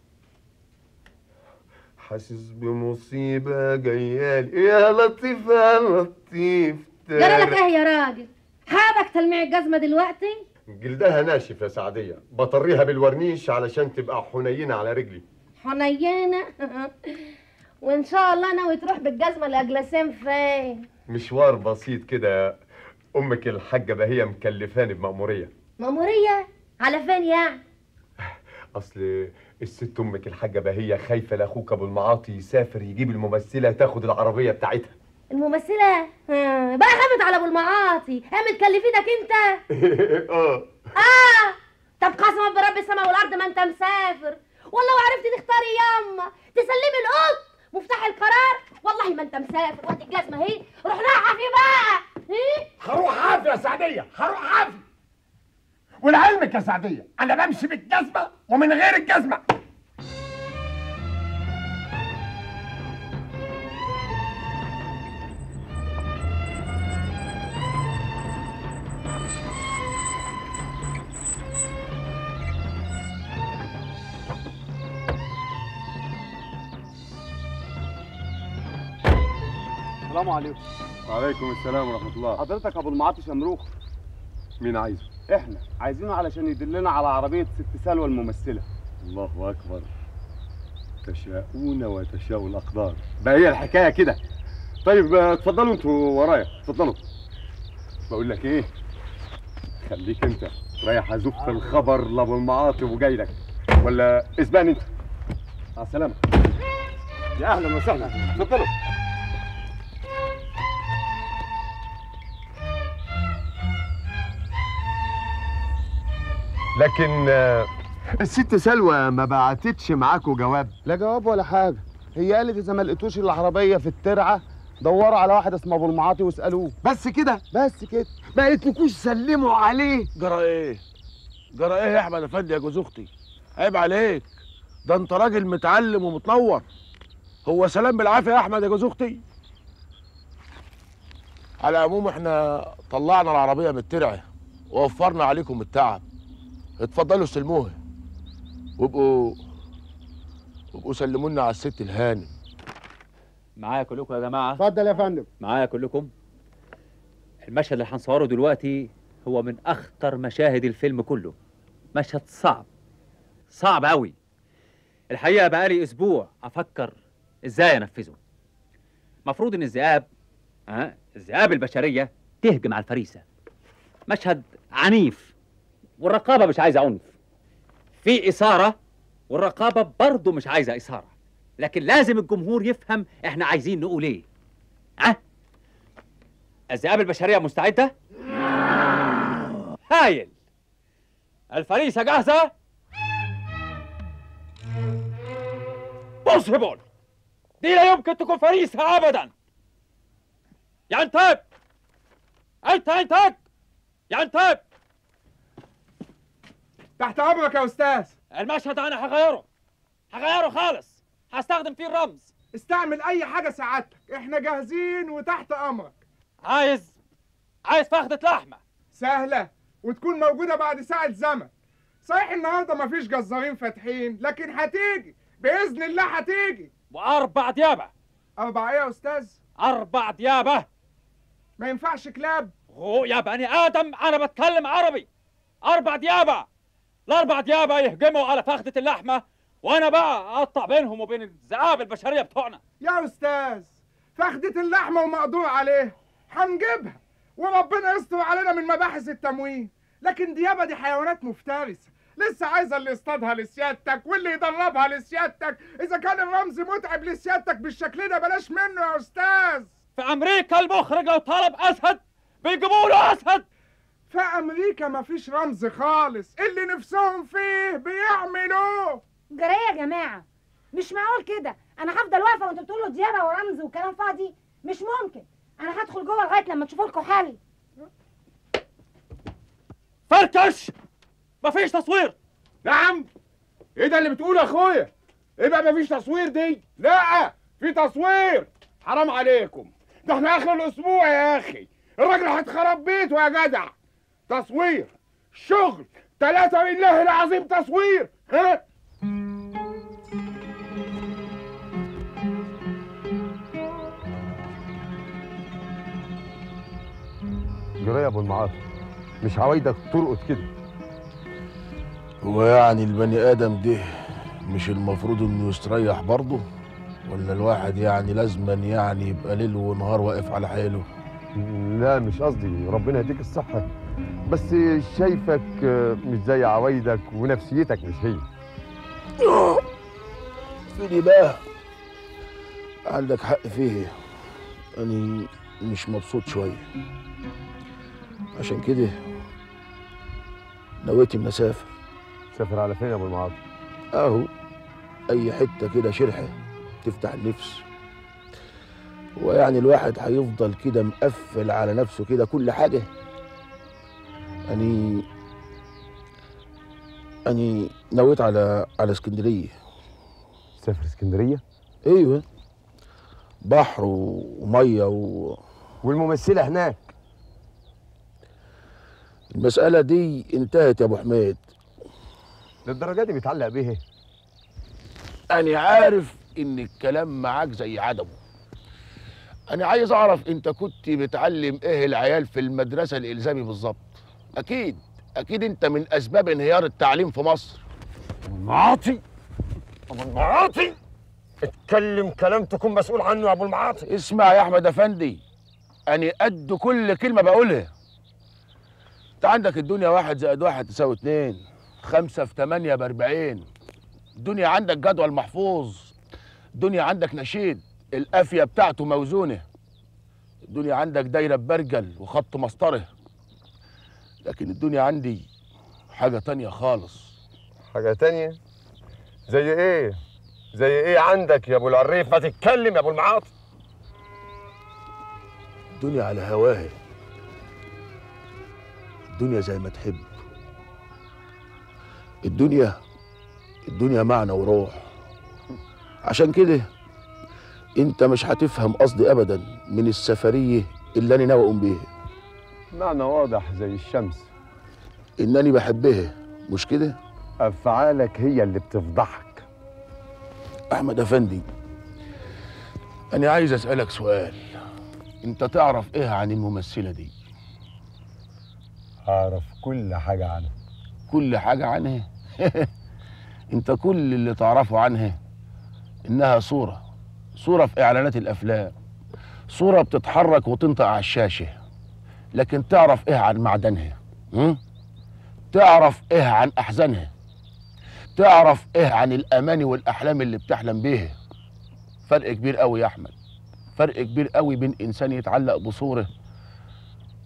حاسس بمصيبة جايالي يا لطيف يا لطيف جرى لك ايه يا راجل حابك تلميع الجزمه دلوقتي جلدها ناشف يا سعدية بطريها بالورنيش علشان تبقى حنينة على رجلي حنينه وان شاء الله ناوي تروح بالجزمه لاجلسين فين مشوار بسيط كده أمك الحاجة بهية مكلفاني بمأمورية مأمورية على فين يعني أصل الست أمك الحاجة بهية خايفة لأخوك أبو المعاطي يسافر يجيب الممثلة تاخد العربية بتاعتها الممثلة آه، بقى خافت على ابو المعاطي هي متكلفينك انت اه اه طب قسما برب السماء والارض ما انت مسافر والله وعرفت تختاري ياما تسلمي القط مفتاح القرار والله ما انت مسافر وادي الجزمه اهي روح نقع فيه بقى ايه هروح عافي يا سعدية هروح عافي ولعلمك يا سعدية أنا بمشي بالجزمة ومن غير الجزمة السلام عليكم وعليكم السلام ورحمة الله حضرتك ابو المعاطي شمروخ مين عايزه؟ احنا عايزينه علشان يدلنا على عربيه ست سلوى الممثله الله أكبر تشاءون وتشاء الأقدار بقى هي الحكاية كده طيب آه، اتفضلوا انتوا ورايا اتفضلوا بقول لك ايه خليك انت رايح ازف الخبر لابو المعاطي وجاي لك ولا اسبقني انت مع السلامة يا اهلا وسهلا اتفضلوا لكن آه، الست سلوى ما بعتتش معاكوا جواب لا جواب ولا حاجه هي قالت اذا ما لقيتوش العربيه في الترعه دوروا على واحد اسمه ابو المعاطي واسالوه بس كده بس كده ما قلتلكوش سلموا عليه جرى ايه جرى ايه يا احمد افندي يا جوز اختي عيب عليك ده انت راجل متعلم ومتنور هو سلام بالعافيه يا احمد يا جوز اختي على العموم احنا طلعنا العربيه من الترعه ووفرنا عليكم التعب اتفضلوا استلموها وابقوا وابقوا سلمونا على الست الهانم معايا كلكم يا جماعه اتفضل يا فندم معايا كلكم المشهد اللي هنصوره دلوقتي هو من اخطر مشاهد الفيلم كله مشهد صعب صعب قوي الحقيقه بقالي اسبوع افكر ازاي انفذه مفروض ان الذئاب ها الذئاب البشريه تهجم على الفريسه مشهد عنيف والرقابه مش عايزه عنف في اثاره والرقابه برضه مش عايزه اثاره لكن لازم الجمهور يفهم احنا عايزين نقول ايه ها الذئاب البشرية مستعدة؟ هايل الفريسة جاهزة؟ بوسيبل دي لا يمكن تكون فريسة أبدا ينتج أنت ينتج ينتج تحت امرك يا استاذ المشهد أنا هغيره هغيره خالص هستخدم فيه الرمز استعمل اي حاجه سعادتك احنا جاهزين وتحت امرك عايز عايز فخدة لحمة سهله وتكون موجوده بعد ساعه زمن صحيح النهارده مفيش جزارين فاتحين لكن هتيجي باذن الله هتيجي وأربع ديابة اربع ايه يا استاذ أربع ديابة ما ينفعش كلاب هو يا بني آدم أنا بتكلم عربي أربع ديابة الأربع ديابة يهجموا على فخدة اللحمة وأنا بقى أقطع بينهم وبين الذئاب البشرية بتوعنا يا استاذ فخدة اللحمة ومقدور عليه هنجيبها وربنا يستر علينا من مباحث التموين لكن ديابة دي حيوانات مفترسة لسه عايزة اللي يصطادها لسيادتك واللي يدربها لسيادتك إذا كان الرمز متعب لسيادتك بالشكل ده بلاش منه يا أستاذ في أمريكا المخرج لو طلب أسد بيجيبوا له أسد في أمريكا مفيش رمز خالص اللي نفسهم فيه بيعملوه جرى يا جماعه مش معقول كده انا هفضل واقفه وانتوا بتقولوا ديابه ورمز وكلام فاضي مش ممكن انا هدخل جوه لغايه لما تشوفوا لكم حل فركش مفيش تصوير نعم ايه ده اللي بتقوله يا اخويا ايه بقى مفيش تصوير دي لا في تصوير حرام عليكم ده احنا اخر الاسبوع يا اخي الراجل هيتخرب بيته يا جدع تصوير شغل ثلاثة بالله العظيم تصوير ها جرى يا ابو المعاصي مش عوايدك ترقد كده هو يعني البني ادم ده مش المفروض انه يستريح برضه ولا الواحد يعني لازما يعني يبقى ليل ونهار واقف على حاله لا مش قصدي ربنا يديك الصحة بس شايفك آه، مش زي عوايدك ونفسيتك مش هي فيني بقى عندك حق فيه أنا مش مبسوط شوية عشان كده نويت إني أسافر سافر على فين يا ابو المعاصي أهو أي حتة كده شرحة تفتح النفس هو يعني الواحد هيفضل كده مقفل على نفسه كده كل حاجة أني أني نويت على على اسكندرية سافر اسكندرية؟ أيوه بحر ومية و... والممثلة هناك المسألة دي انتهت يا أبو حميد للدرجة دي بيتعلق بيه أنا عارف إن الكلام معاك زي عدمه أنا عايز أعرف أنت كنت بتعلم إيه العيال في المدرسة الإلزامي بالظبط أكيد أكيد أنت من أسباب انهيار التعليم في مصر المعاطي ابو المعاطي اتكلم كلام تكون مسؤول عنه يا ابو المعاطي اسمع يا أحمد أفندي أنا قد كل كلمة بقولها أنت عندك الدنيا واحد زائد واحد تساوي اتنين خمسة في تمانية بأربعين الدنيا عندك جدول محفوظ الدنيا عندك نشيد القافية بتاعته موزونة الدنيا عندك دايرة ببرجل وخط مسطرة لكن الدنيا عندي حاجة تانية خالص حاجة تانية زي ايه زي ايه عندك يا ابو العريف ما تتكلم يا ابو المعاطي الدنيا على هواها الدنيا زي ما تحب الدنيا الدنيا معنى وروح عشان كده انت مش هتفهم قصدي ابدا من السفريه اللي انا ناوي اقوم بيها معنى واضح زي الشمس انني بحبها مش كده افعالك هي اللي بتفضحك احمد افندي انا عايز اسالك سؤال انت تعرف ايه عن الممثله دي اعرف كل حاجة عنها كل حاجه عنها انت كل اللي تعرفه عنها انها صوره صوره في اعلانات الافلام صوره بتتحرك وتنطق على الشاشه لكن تعرف ايه عن معدنها م? تعرف ايه عن احزانها تعرف ايه عن الاماني والاحلام اللي بتحلم بيها فرق كبير قوي يا احمد فرق كبير قوي بين انسان يتعلق بصوره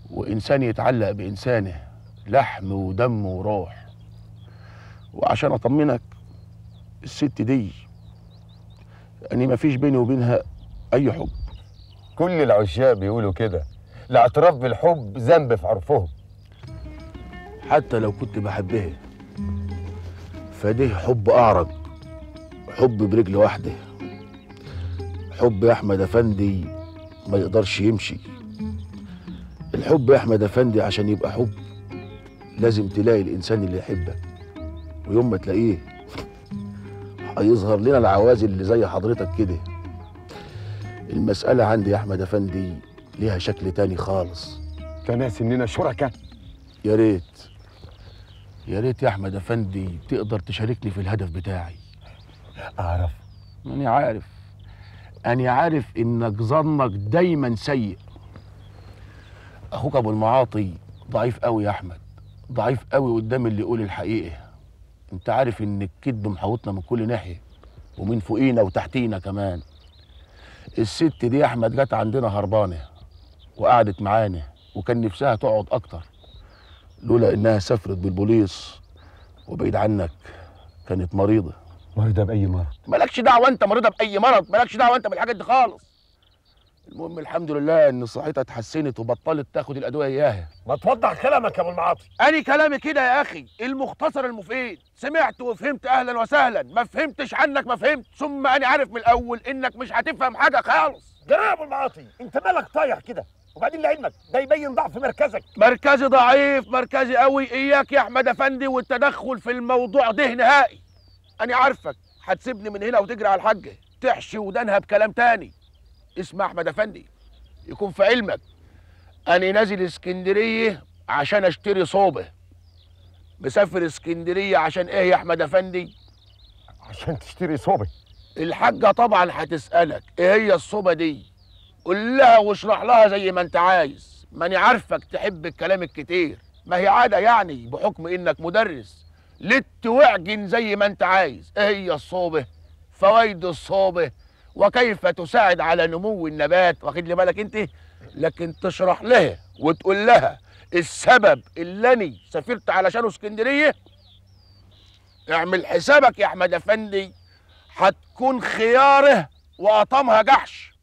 وإنسان يتعلق بإنسانه لحم ودم وروح وعشان أطمنك الست دي أني مفيش بيني وبينها أي حب كل العشاق بيقولوا كده الاعتراف بالحب ذنب في عرفهم حتى لو كنت بحبها فده حب أعرج حب برجل واحدة حب يا أحمد أفندي ما يقدرش يمشي الحب يا أحمد أفندي عشان يبقى حب لازم تلاقي الإنسان اللي يحبك ويوم ما تلاقيه هيظهر لنا العوازل اللي زي حضرتك كده المسألة عندي يا أحمد أفندي ليها شكل تاني خالص كناس إننا شركاء يا ريت يا ريت يا أحمد أفندي تقدر تشاركني في الهدف بتاعي أعرف أنا عارف أنا عارف إنك ظنك دايما سيء أخوك أبو المعاطي ضعيف قوي يا أحمد ضعيف قوي قدام اللي يقول الحقيقة أنت عارف إن الكذب محوطنا من كل ناحية ومن فوقينا وتحتينا كمان الست دي يا أحمد جت عندنا هربانة وقعدت معانا وكان نفسها تقعد أكتر لولا إنها سافرت بالبوليس وبعيد عنك كانت مريضة مريضة بأي مرض مالكش دعوه انت مريضه باي مرض مالكش دعوه انت بالحاجات دي خالص المهم الحمد لله ان صحتها اتحسنت وبطلت تاخد الادويه اياها ما توضح كلامك يا ابو المعاطي اني كلامي كده يا اخي المختصر المفيد سمعت وفهمت اهلا وسهلا ما فهمتش عنك ما فهمت ثم انا عارف من الاول انك مش هتفهم حاجه خالص جرى يا ابو المعاطي انت مالك طايح كده وبعدين لعلمك ده يبين ضعف مركزك مركزي ضعيف مركزي قوي اياك يا احمد افندي والتدخل في الموضوع ده نهائي انا عارفك هتسيبني من هنا وتجري على الحاجه تحشي ودانها بكلام تاني اسمع احمد افندي يكون في علمك انا نازل اسكندريه عشان اشتري صوبه مسافر اسكندريه عشان ايه يا احمد افندي عشان تشتري صوبه الحاجه طبعا هتسالك ايه هي الصوبه دي قول لها واشرح لها زي ما انت عايز ماني عارفك تحب الكلام الكتير ما هي عاده يعني بحكم انك مدرس لت واعجن زي ما انت عايز ايه هي الصوبه فوائد الصوبه وكيف تساعد على نمو النبات واخد لي بالك انت لكن تشرح لها وتقول لها السبب اللي انا سافرت علشانه اسكندريه اعمل حسابك يا احمد افندي هتكون خياره وقطمها جحش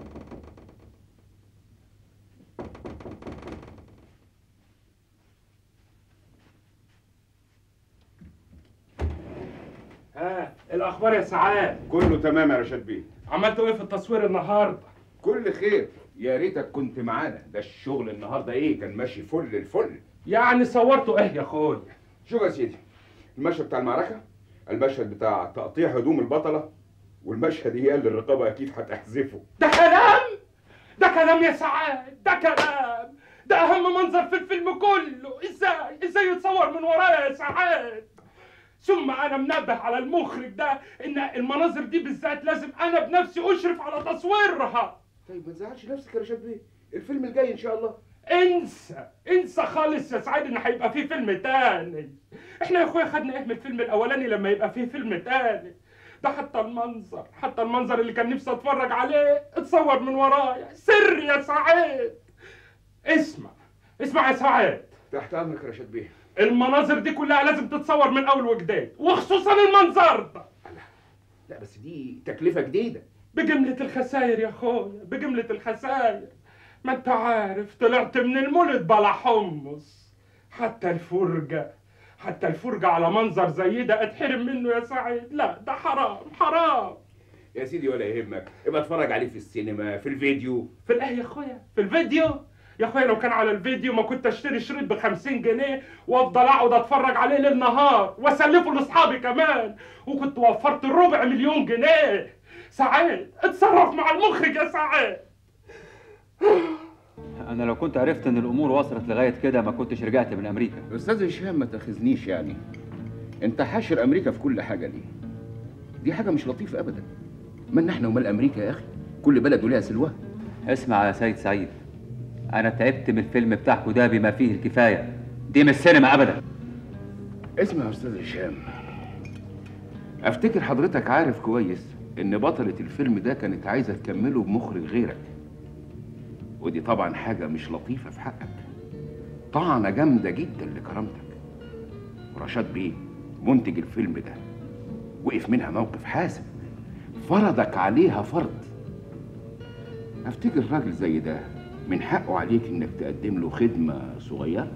ها الاخبار يا سعاد كله تمام يا رشاد بيه عملتوا ايه في التصوير النهارده كل خير يا ريتك كنت معانا ده الشغل النهارده ايه كان ماشي فل الفل يعني صورتوا ايه يا اخويا شوف يا سيدي المشهد بتاع المعركه المشهد بتاع تقطيع هدوم البطله والمشهد هي اللي الرقابه اكيد هتحذفه ده كلام ده كلام يا سعاد ده كلام ده اهم منظر في الفيلم كله ازاي ازاي يتصور من ورايا يا سعاد ثم انا منبه على المخرج ده ان المناظر دي بالذات لازم انا بنفسي اشرف على تصويرها طيب ما تزعلش نفسك يا رشاد بيه الفيلم الجاي ان شاء الله انسى انسى خالص يا سعيد ان هيبقى فيه فيلم تاني احنا يا اخويا خدنا ايه من الفيلم الاولاني لما يبقى فيه فيلم تاني ده حتى المنظر حتى المنظر اللي كان نفسي اتفرج عليه اتصور من ورايا سر يا سعيد اسمع اسمع يا سعيد تحت امرك يا رشاد بيه المناظر دي كلها لازم تتصور من اول وجديد وخصوصا المنظر ده لا بس دي تكلفه جديده بجملة الخساير يا اخويا بجملة الخساير ما انت عارف طلعت من المولد بلا حمص حتى الفرجة حتى الفرجة على منظر زي ده اتحرم منه يا سعيد لا ده حرام حرام يا سيدي ولا يهمك ابقى اتفرج عليه في السينما في الفيديو في الايه يا اخويا في الفيديو يا اخويا لو كان على الفيديو ما كنت اشتري شريط ب 50 جنيه وافضل اقعد اتفرج عليه ليل نهار واسلفه لاصحابي كمان وكنت وفرت ربع مليون جنيه سعيد اتصرف مع المخرج يا سعيد انا لو كنت عرفت ان الامور وصلت لغايه كده ما كنتش رجعت من امريكا استاذ هشام ما تاخذنيش يعني انت حاشر امريكا في كل حاجه ليه دي حاجه مش لطيفه ابدا من احنا ومال امريكا يا اخي كل بلد وليها سلوها اسمع يا سيد سعيد انا تعبت من الفيلم بتاعكوا ده بما فيه الكفايه دي مش سينما ابدا اسمع يا استاذ هشام افتكر حضرتك عارف كويس ان بطلة الفيلم ده كانت عايزة تكمله بمخرج غيرك ودي طبعا حاجة مش لطيفة في حقك طعنه جامده جدا لكرامتك ورشاد بيه منتج الفيلم ده وقف منها موقف حاسم فرضك عليها فرض افتكر راجل زي ده من حقه عليك انك تقدم له خدمه صغيره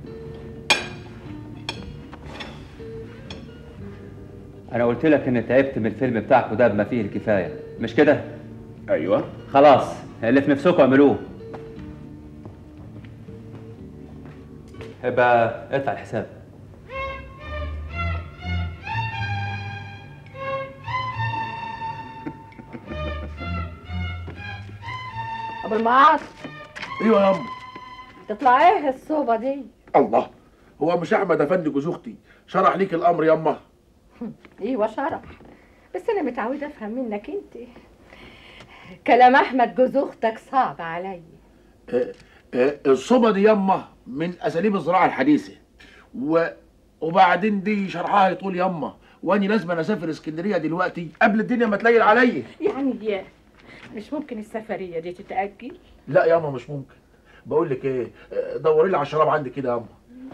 انا قلت لك ان تعبت من الفيلم بتاعكم ده بما فيه الكفايه مش كده ايوه خلاص اللي في نفسكم اعملوه يبقى ادفع الحساب ابو المعاص ايوه يا ام تطلع ايه الصوبه دي الله هو مش احمد افندي جوز اختي شرح ليك الامر ياما ايوه شرح بس انا متعوده افهم منك انت كلام احمد جوز اختك صعب عليا آه، آه، الصوبة دي ياما من اساليب الزراعه الحديثه و... وبعدين دي شرحها يطول ياما واني لازم أنا اسافر اسكندريه دلوقتي قبل الدنيا ما تليل عليا يعني دي مش ممكن السفريه دي تتاجل لا ياما مش ممكن بقول لك ايه آه، دوري لي على الشراب عندي كده ياما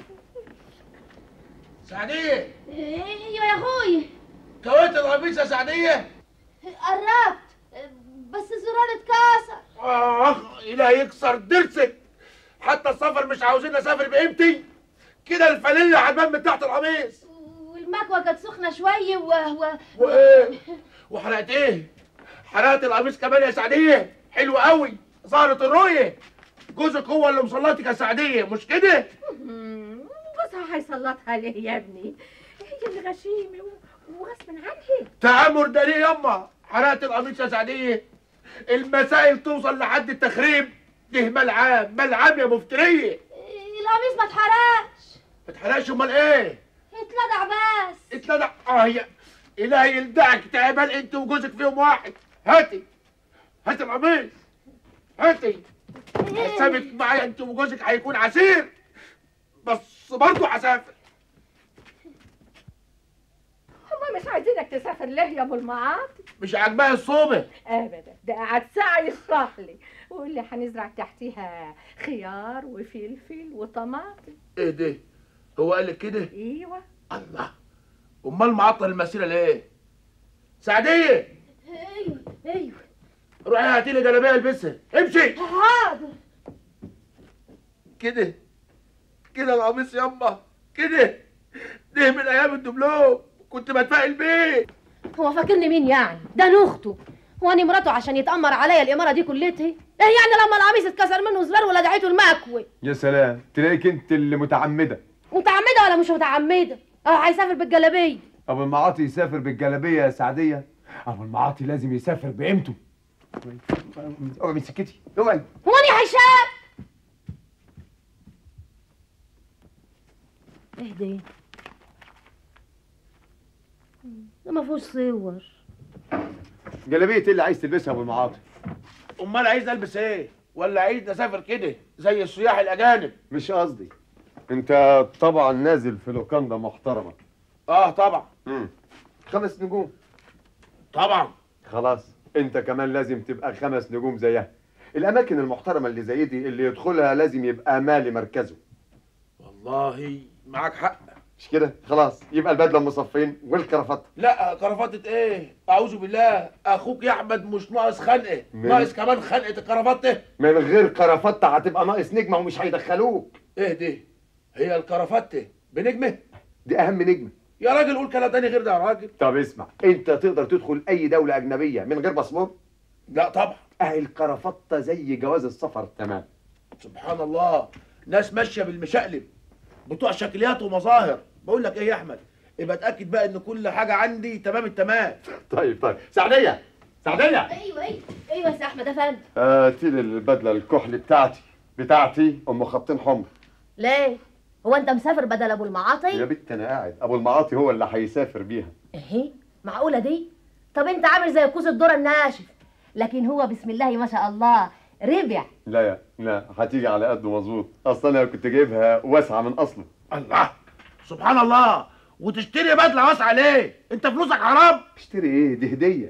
سعديه ايوه يا اخوي كويت القميص يا سعديه قربت بس الزرار اتكسر اخ الهي يكسر ضرسك حتى السفر مش عاوزين اسافر بقيمتي كده الفانيلا عدمان من تحت القميص والمكوه كانت سخنه شويه و, و... وايه وحرقت ايه حرقت القميص كمان يا سعديه حلو قوي ظهرت الرؤيه جوزك هو اللي مسلطك يا سعديه مش كده جوزها هيسلطها ليه يا ابني هي اللي غشيمه و- وغصب عنها تآمر ده ليه ياما حرقت القميص يا سعديه المسائل توصل لحد التخريب ده ملعام ملعام يا مفتريه القميص ما اتحرقش ما تحرقش امال ايه اتلدع بس اتلدع اه يا الهي يلدعك تعبان انت وجوزك فيهم واحد هاتي هاتي القميص هاتي حسابك معايا انت وجوزك هيكون عسير بس برضه هسافر هما مش عايزينك تسافر ليه يا ابو المعاطي مش عاجباها الصوبه ابدا ده قعد ساعه يشرح لي ويقول لي هنزرع تحتيها خيار وفلفل وطماطم ايه ده هو قال لك كده ايوه الله امال معطل المسيره ليه سعديه ايوه ايوه روحي هاتي لي جلابيه البسها امشي حاضر كده كده القميص يما كده ده من ايام الدبلوم كنت بتفائل بيه هو فاكرني مين يعني ده انا اخته هو انا مراته عشان يتامر عليا الاماره دي كلتها ايه يعني لما القميص اتكسر منه زرار ولا دعيته المكوي يا سلام تلاقيك انت اللي متعمده متعمده ولا مش متعمده اه هيسافر بالجلابيه ابو المعاطي يسافر بالجلابيه يا سعديه ابو المعاطي لازم يسافر بقيمته اوعي من سكتي اوعي هو انا هيشاب ايه ده ده ما فيهوش صور جلابيه ايه اللي عايز تلبسها يا ابو المعاطي امال عايز البس ايه ولا عايز اسافر كده زي السياح الاجانب مش قصدي انت طبعا نازل في لوكاندا محترمه اه طبعا امم خمس نجوم طبعا خلاص انت كمان لازم تبقى خمس نجوم زيها الاماكن المحترمه اللي زي دي اللي يدخلها لازم يبقى مالي مركزه والله معاك حق مش كده خلاص يبقى البدله مصفين والكرافته لا كرافتة ايه اعوذ بالله اخوك يا احمد مش ناقص خنقه من- ناقص كمان خنقه الكرافته من غير كرافته هتبقى ناقص نجمه ومش هيدخلوك ايه دي هي الكرافته بنجمه دي اهم نجمه يا راجل قول كلام تاني غير ده يا راجل طب اسمع انت تقدر تدخل اي دوله اجنبيه من غير باسبور لا طبعا اهي الكرافته زي جواز السفر تمام سبحان الله ناس ماشيه بالمشقلب بتوع شكليات ومظاهر بقول لك ايه يا احمد يبقى اتاكد بقى ان كل حاجه عندي تمام التمام طيب طيب سعديه سعديه ايوه ايوه ايوه يا سي احمد افندي هاتي لي البدله الكحل بتاعتي بتاعتي ام خطين حمر ليه هو انت مسافر بدل ابو يا المعاطي بنت انا قاعد ابو المعاطي هو اللي هيسافر بيها ايه معقوله دي طب انت عامل زي كوز الذره الناشف لكن هو بسم الله ما شاء الله ربع لا يا لا هتيجي على قد مظبوط اصلا انا كنت جايبها واسعه من اصله الله سبحان الله وتشتري بدله واسعه ليه انت فلوسك حرام اشتري ايه دي هديه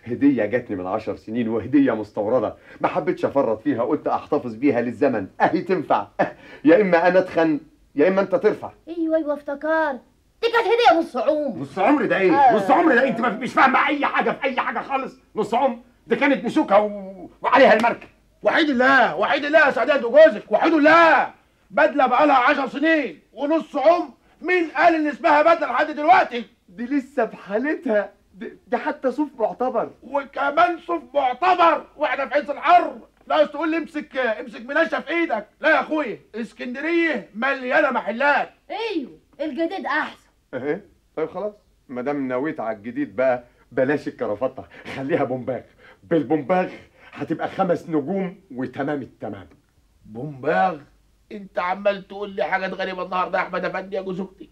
هديه جاتني من عشر سنين وهديه مستورده ما حبيتش افرط فيها قلت احتفظ بيها للزمن اهي تنفع يا اما انا اتخن يا اما انت ترفع ايوه ايوه افتكرت دي كانت هديه نص عمر نص عمر ده ايه؟ آه. نص عمر ده انت ما- مش فاهمه اي حاجه في اي حاجه خالص نص عمر ده كانت مسوكه و... وعليها المركب وحيد الله وحيد الله يا سعدات وجوزك وحيد الله بدله بقالها 10 سنين ونص عمر مين قال ان اسمها بدله لحد دلوقتي دي لسه بحالتها دي, دي حتى صوف معتبر وكمان صوف معتبر واحنا في عز الحر لا تقول لي امسك امسك منشه في ايدك لا يا اخويا اسكندريه مليانه محلات ايوه الجديد احسن ايه طيب خلاص ما دام نويت على الجديد بقى بلاش الكرافته خليها بومباغ بالبومباغ هتبقى خمس نجوم وتمام التمام بومباغ انت عمال تقول لي حاجات غريبه النهارده يا احمد افندي يا جوز اختي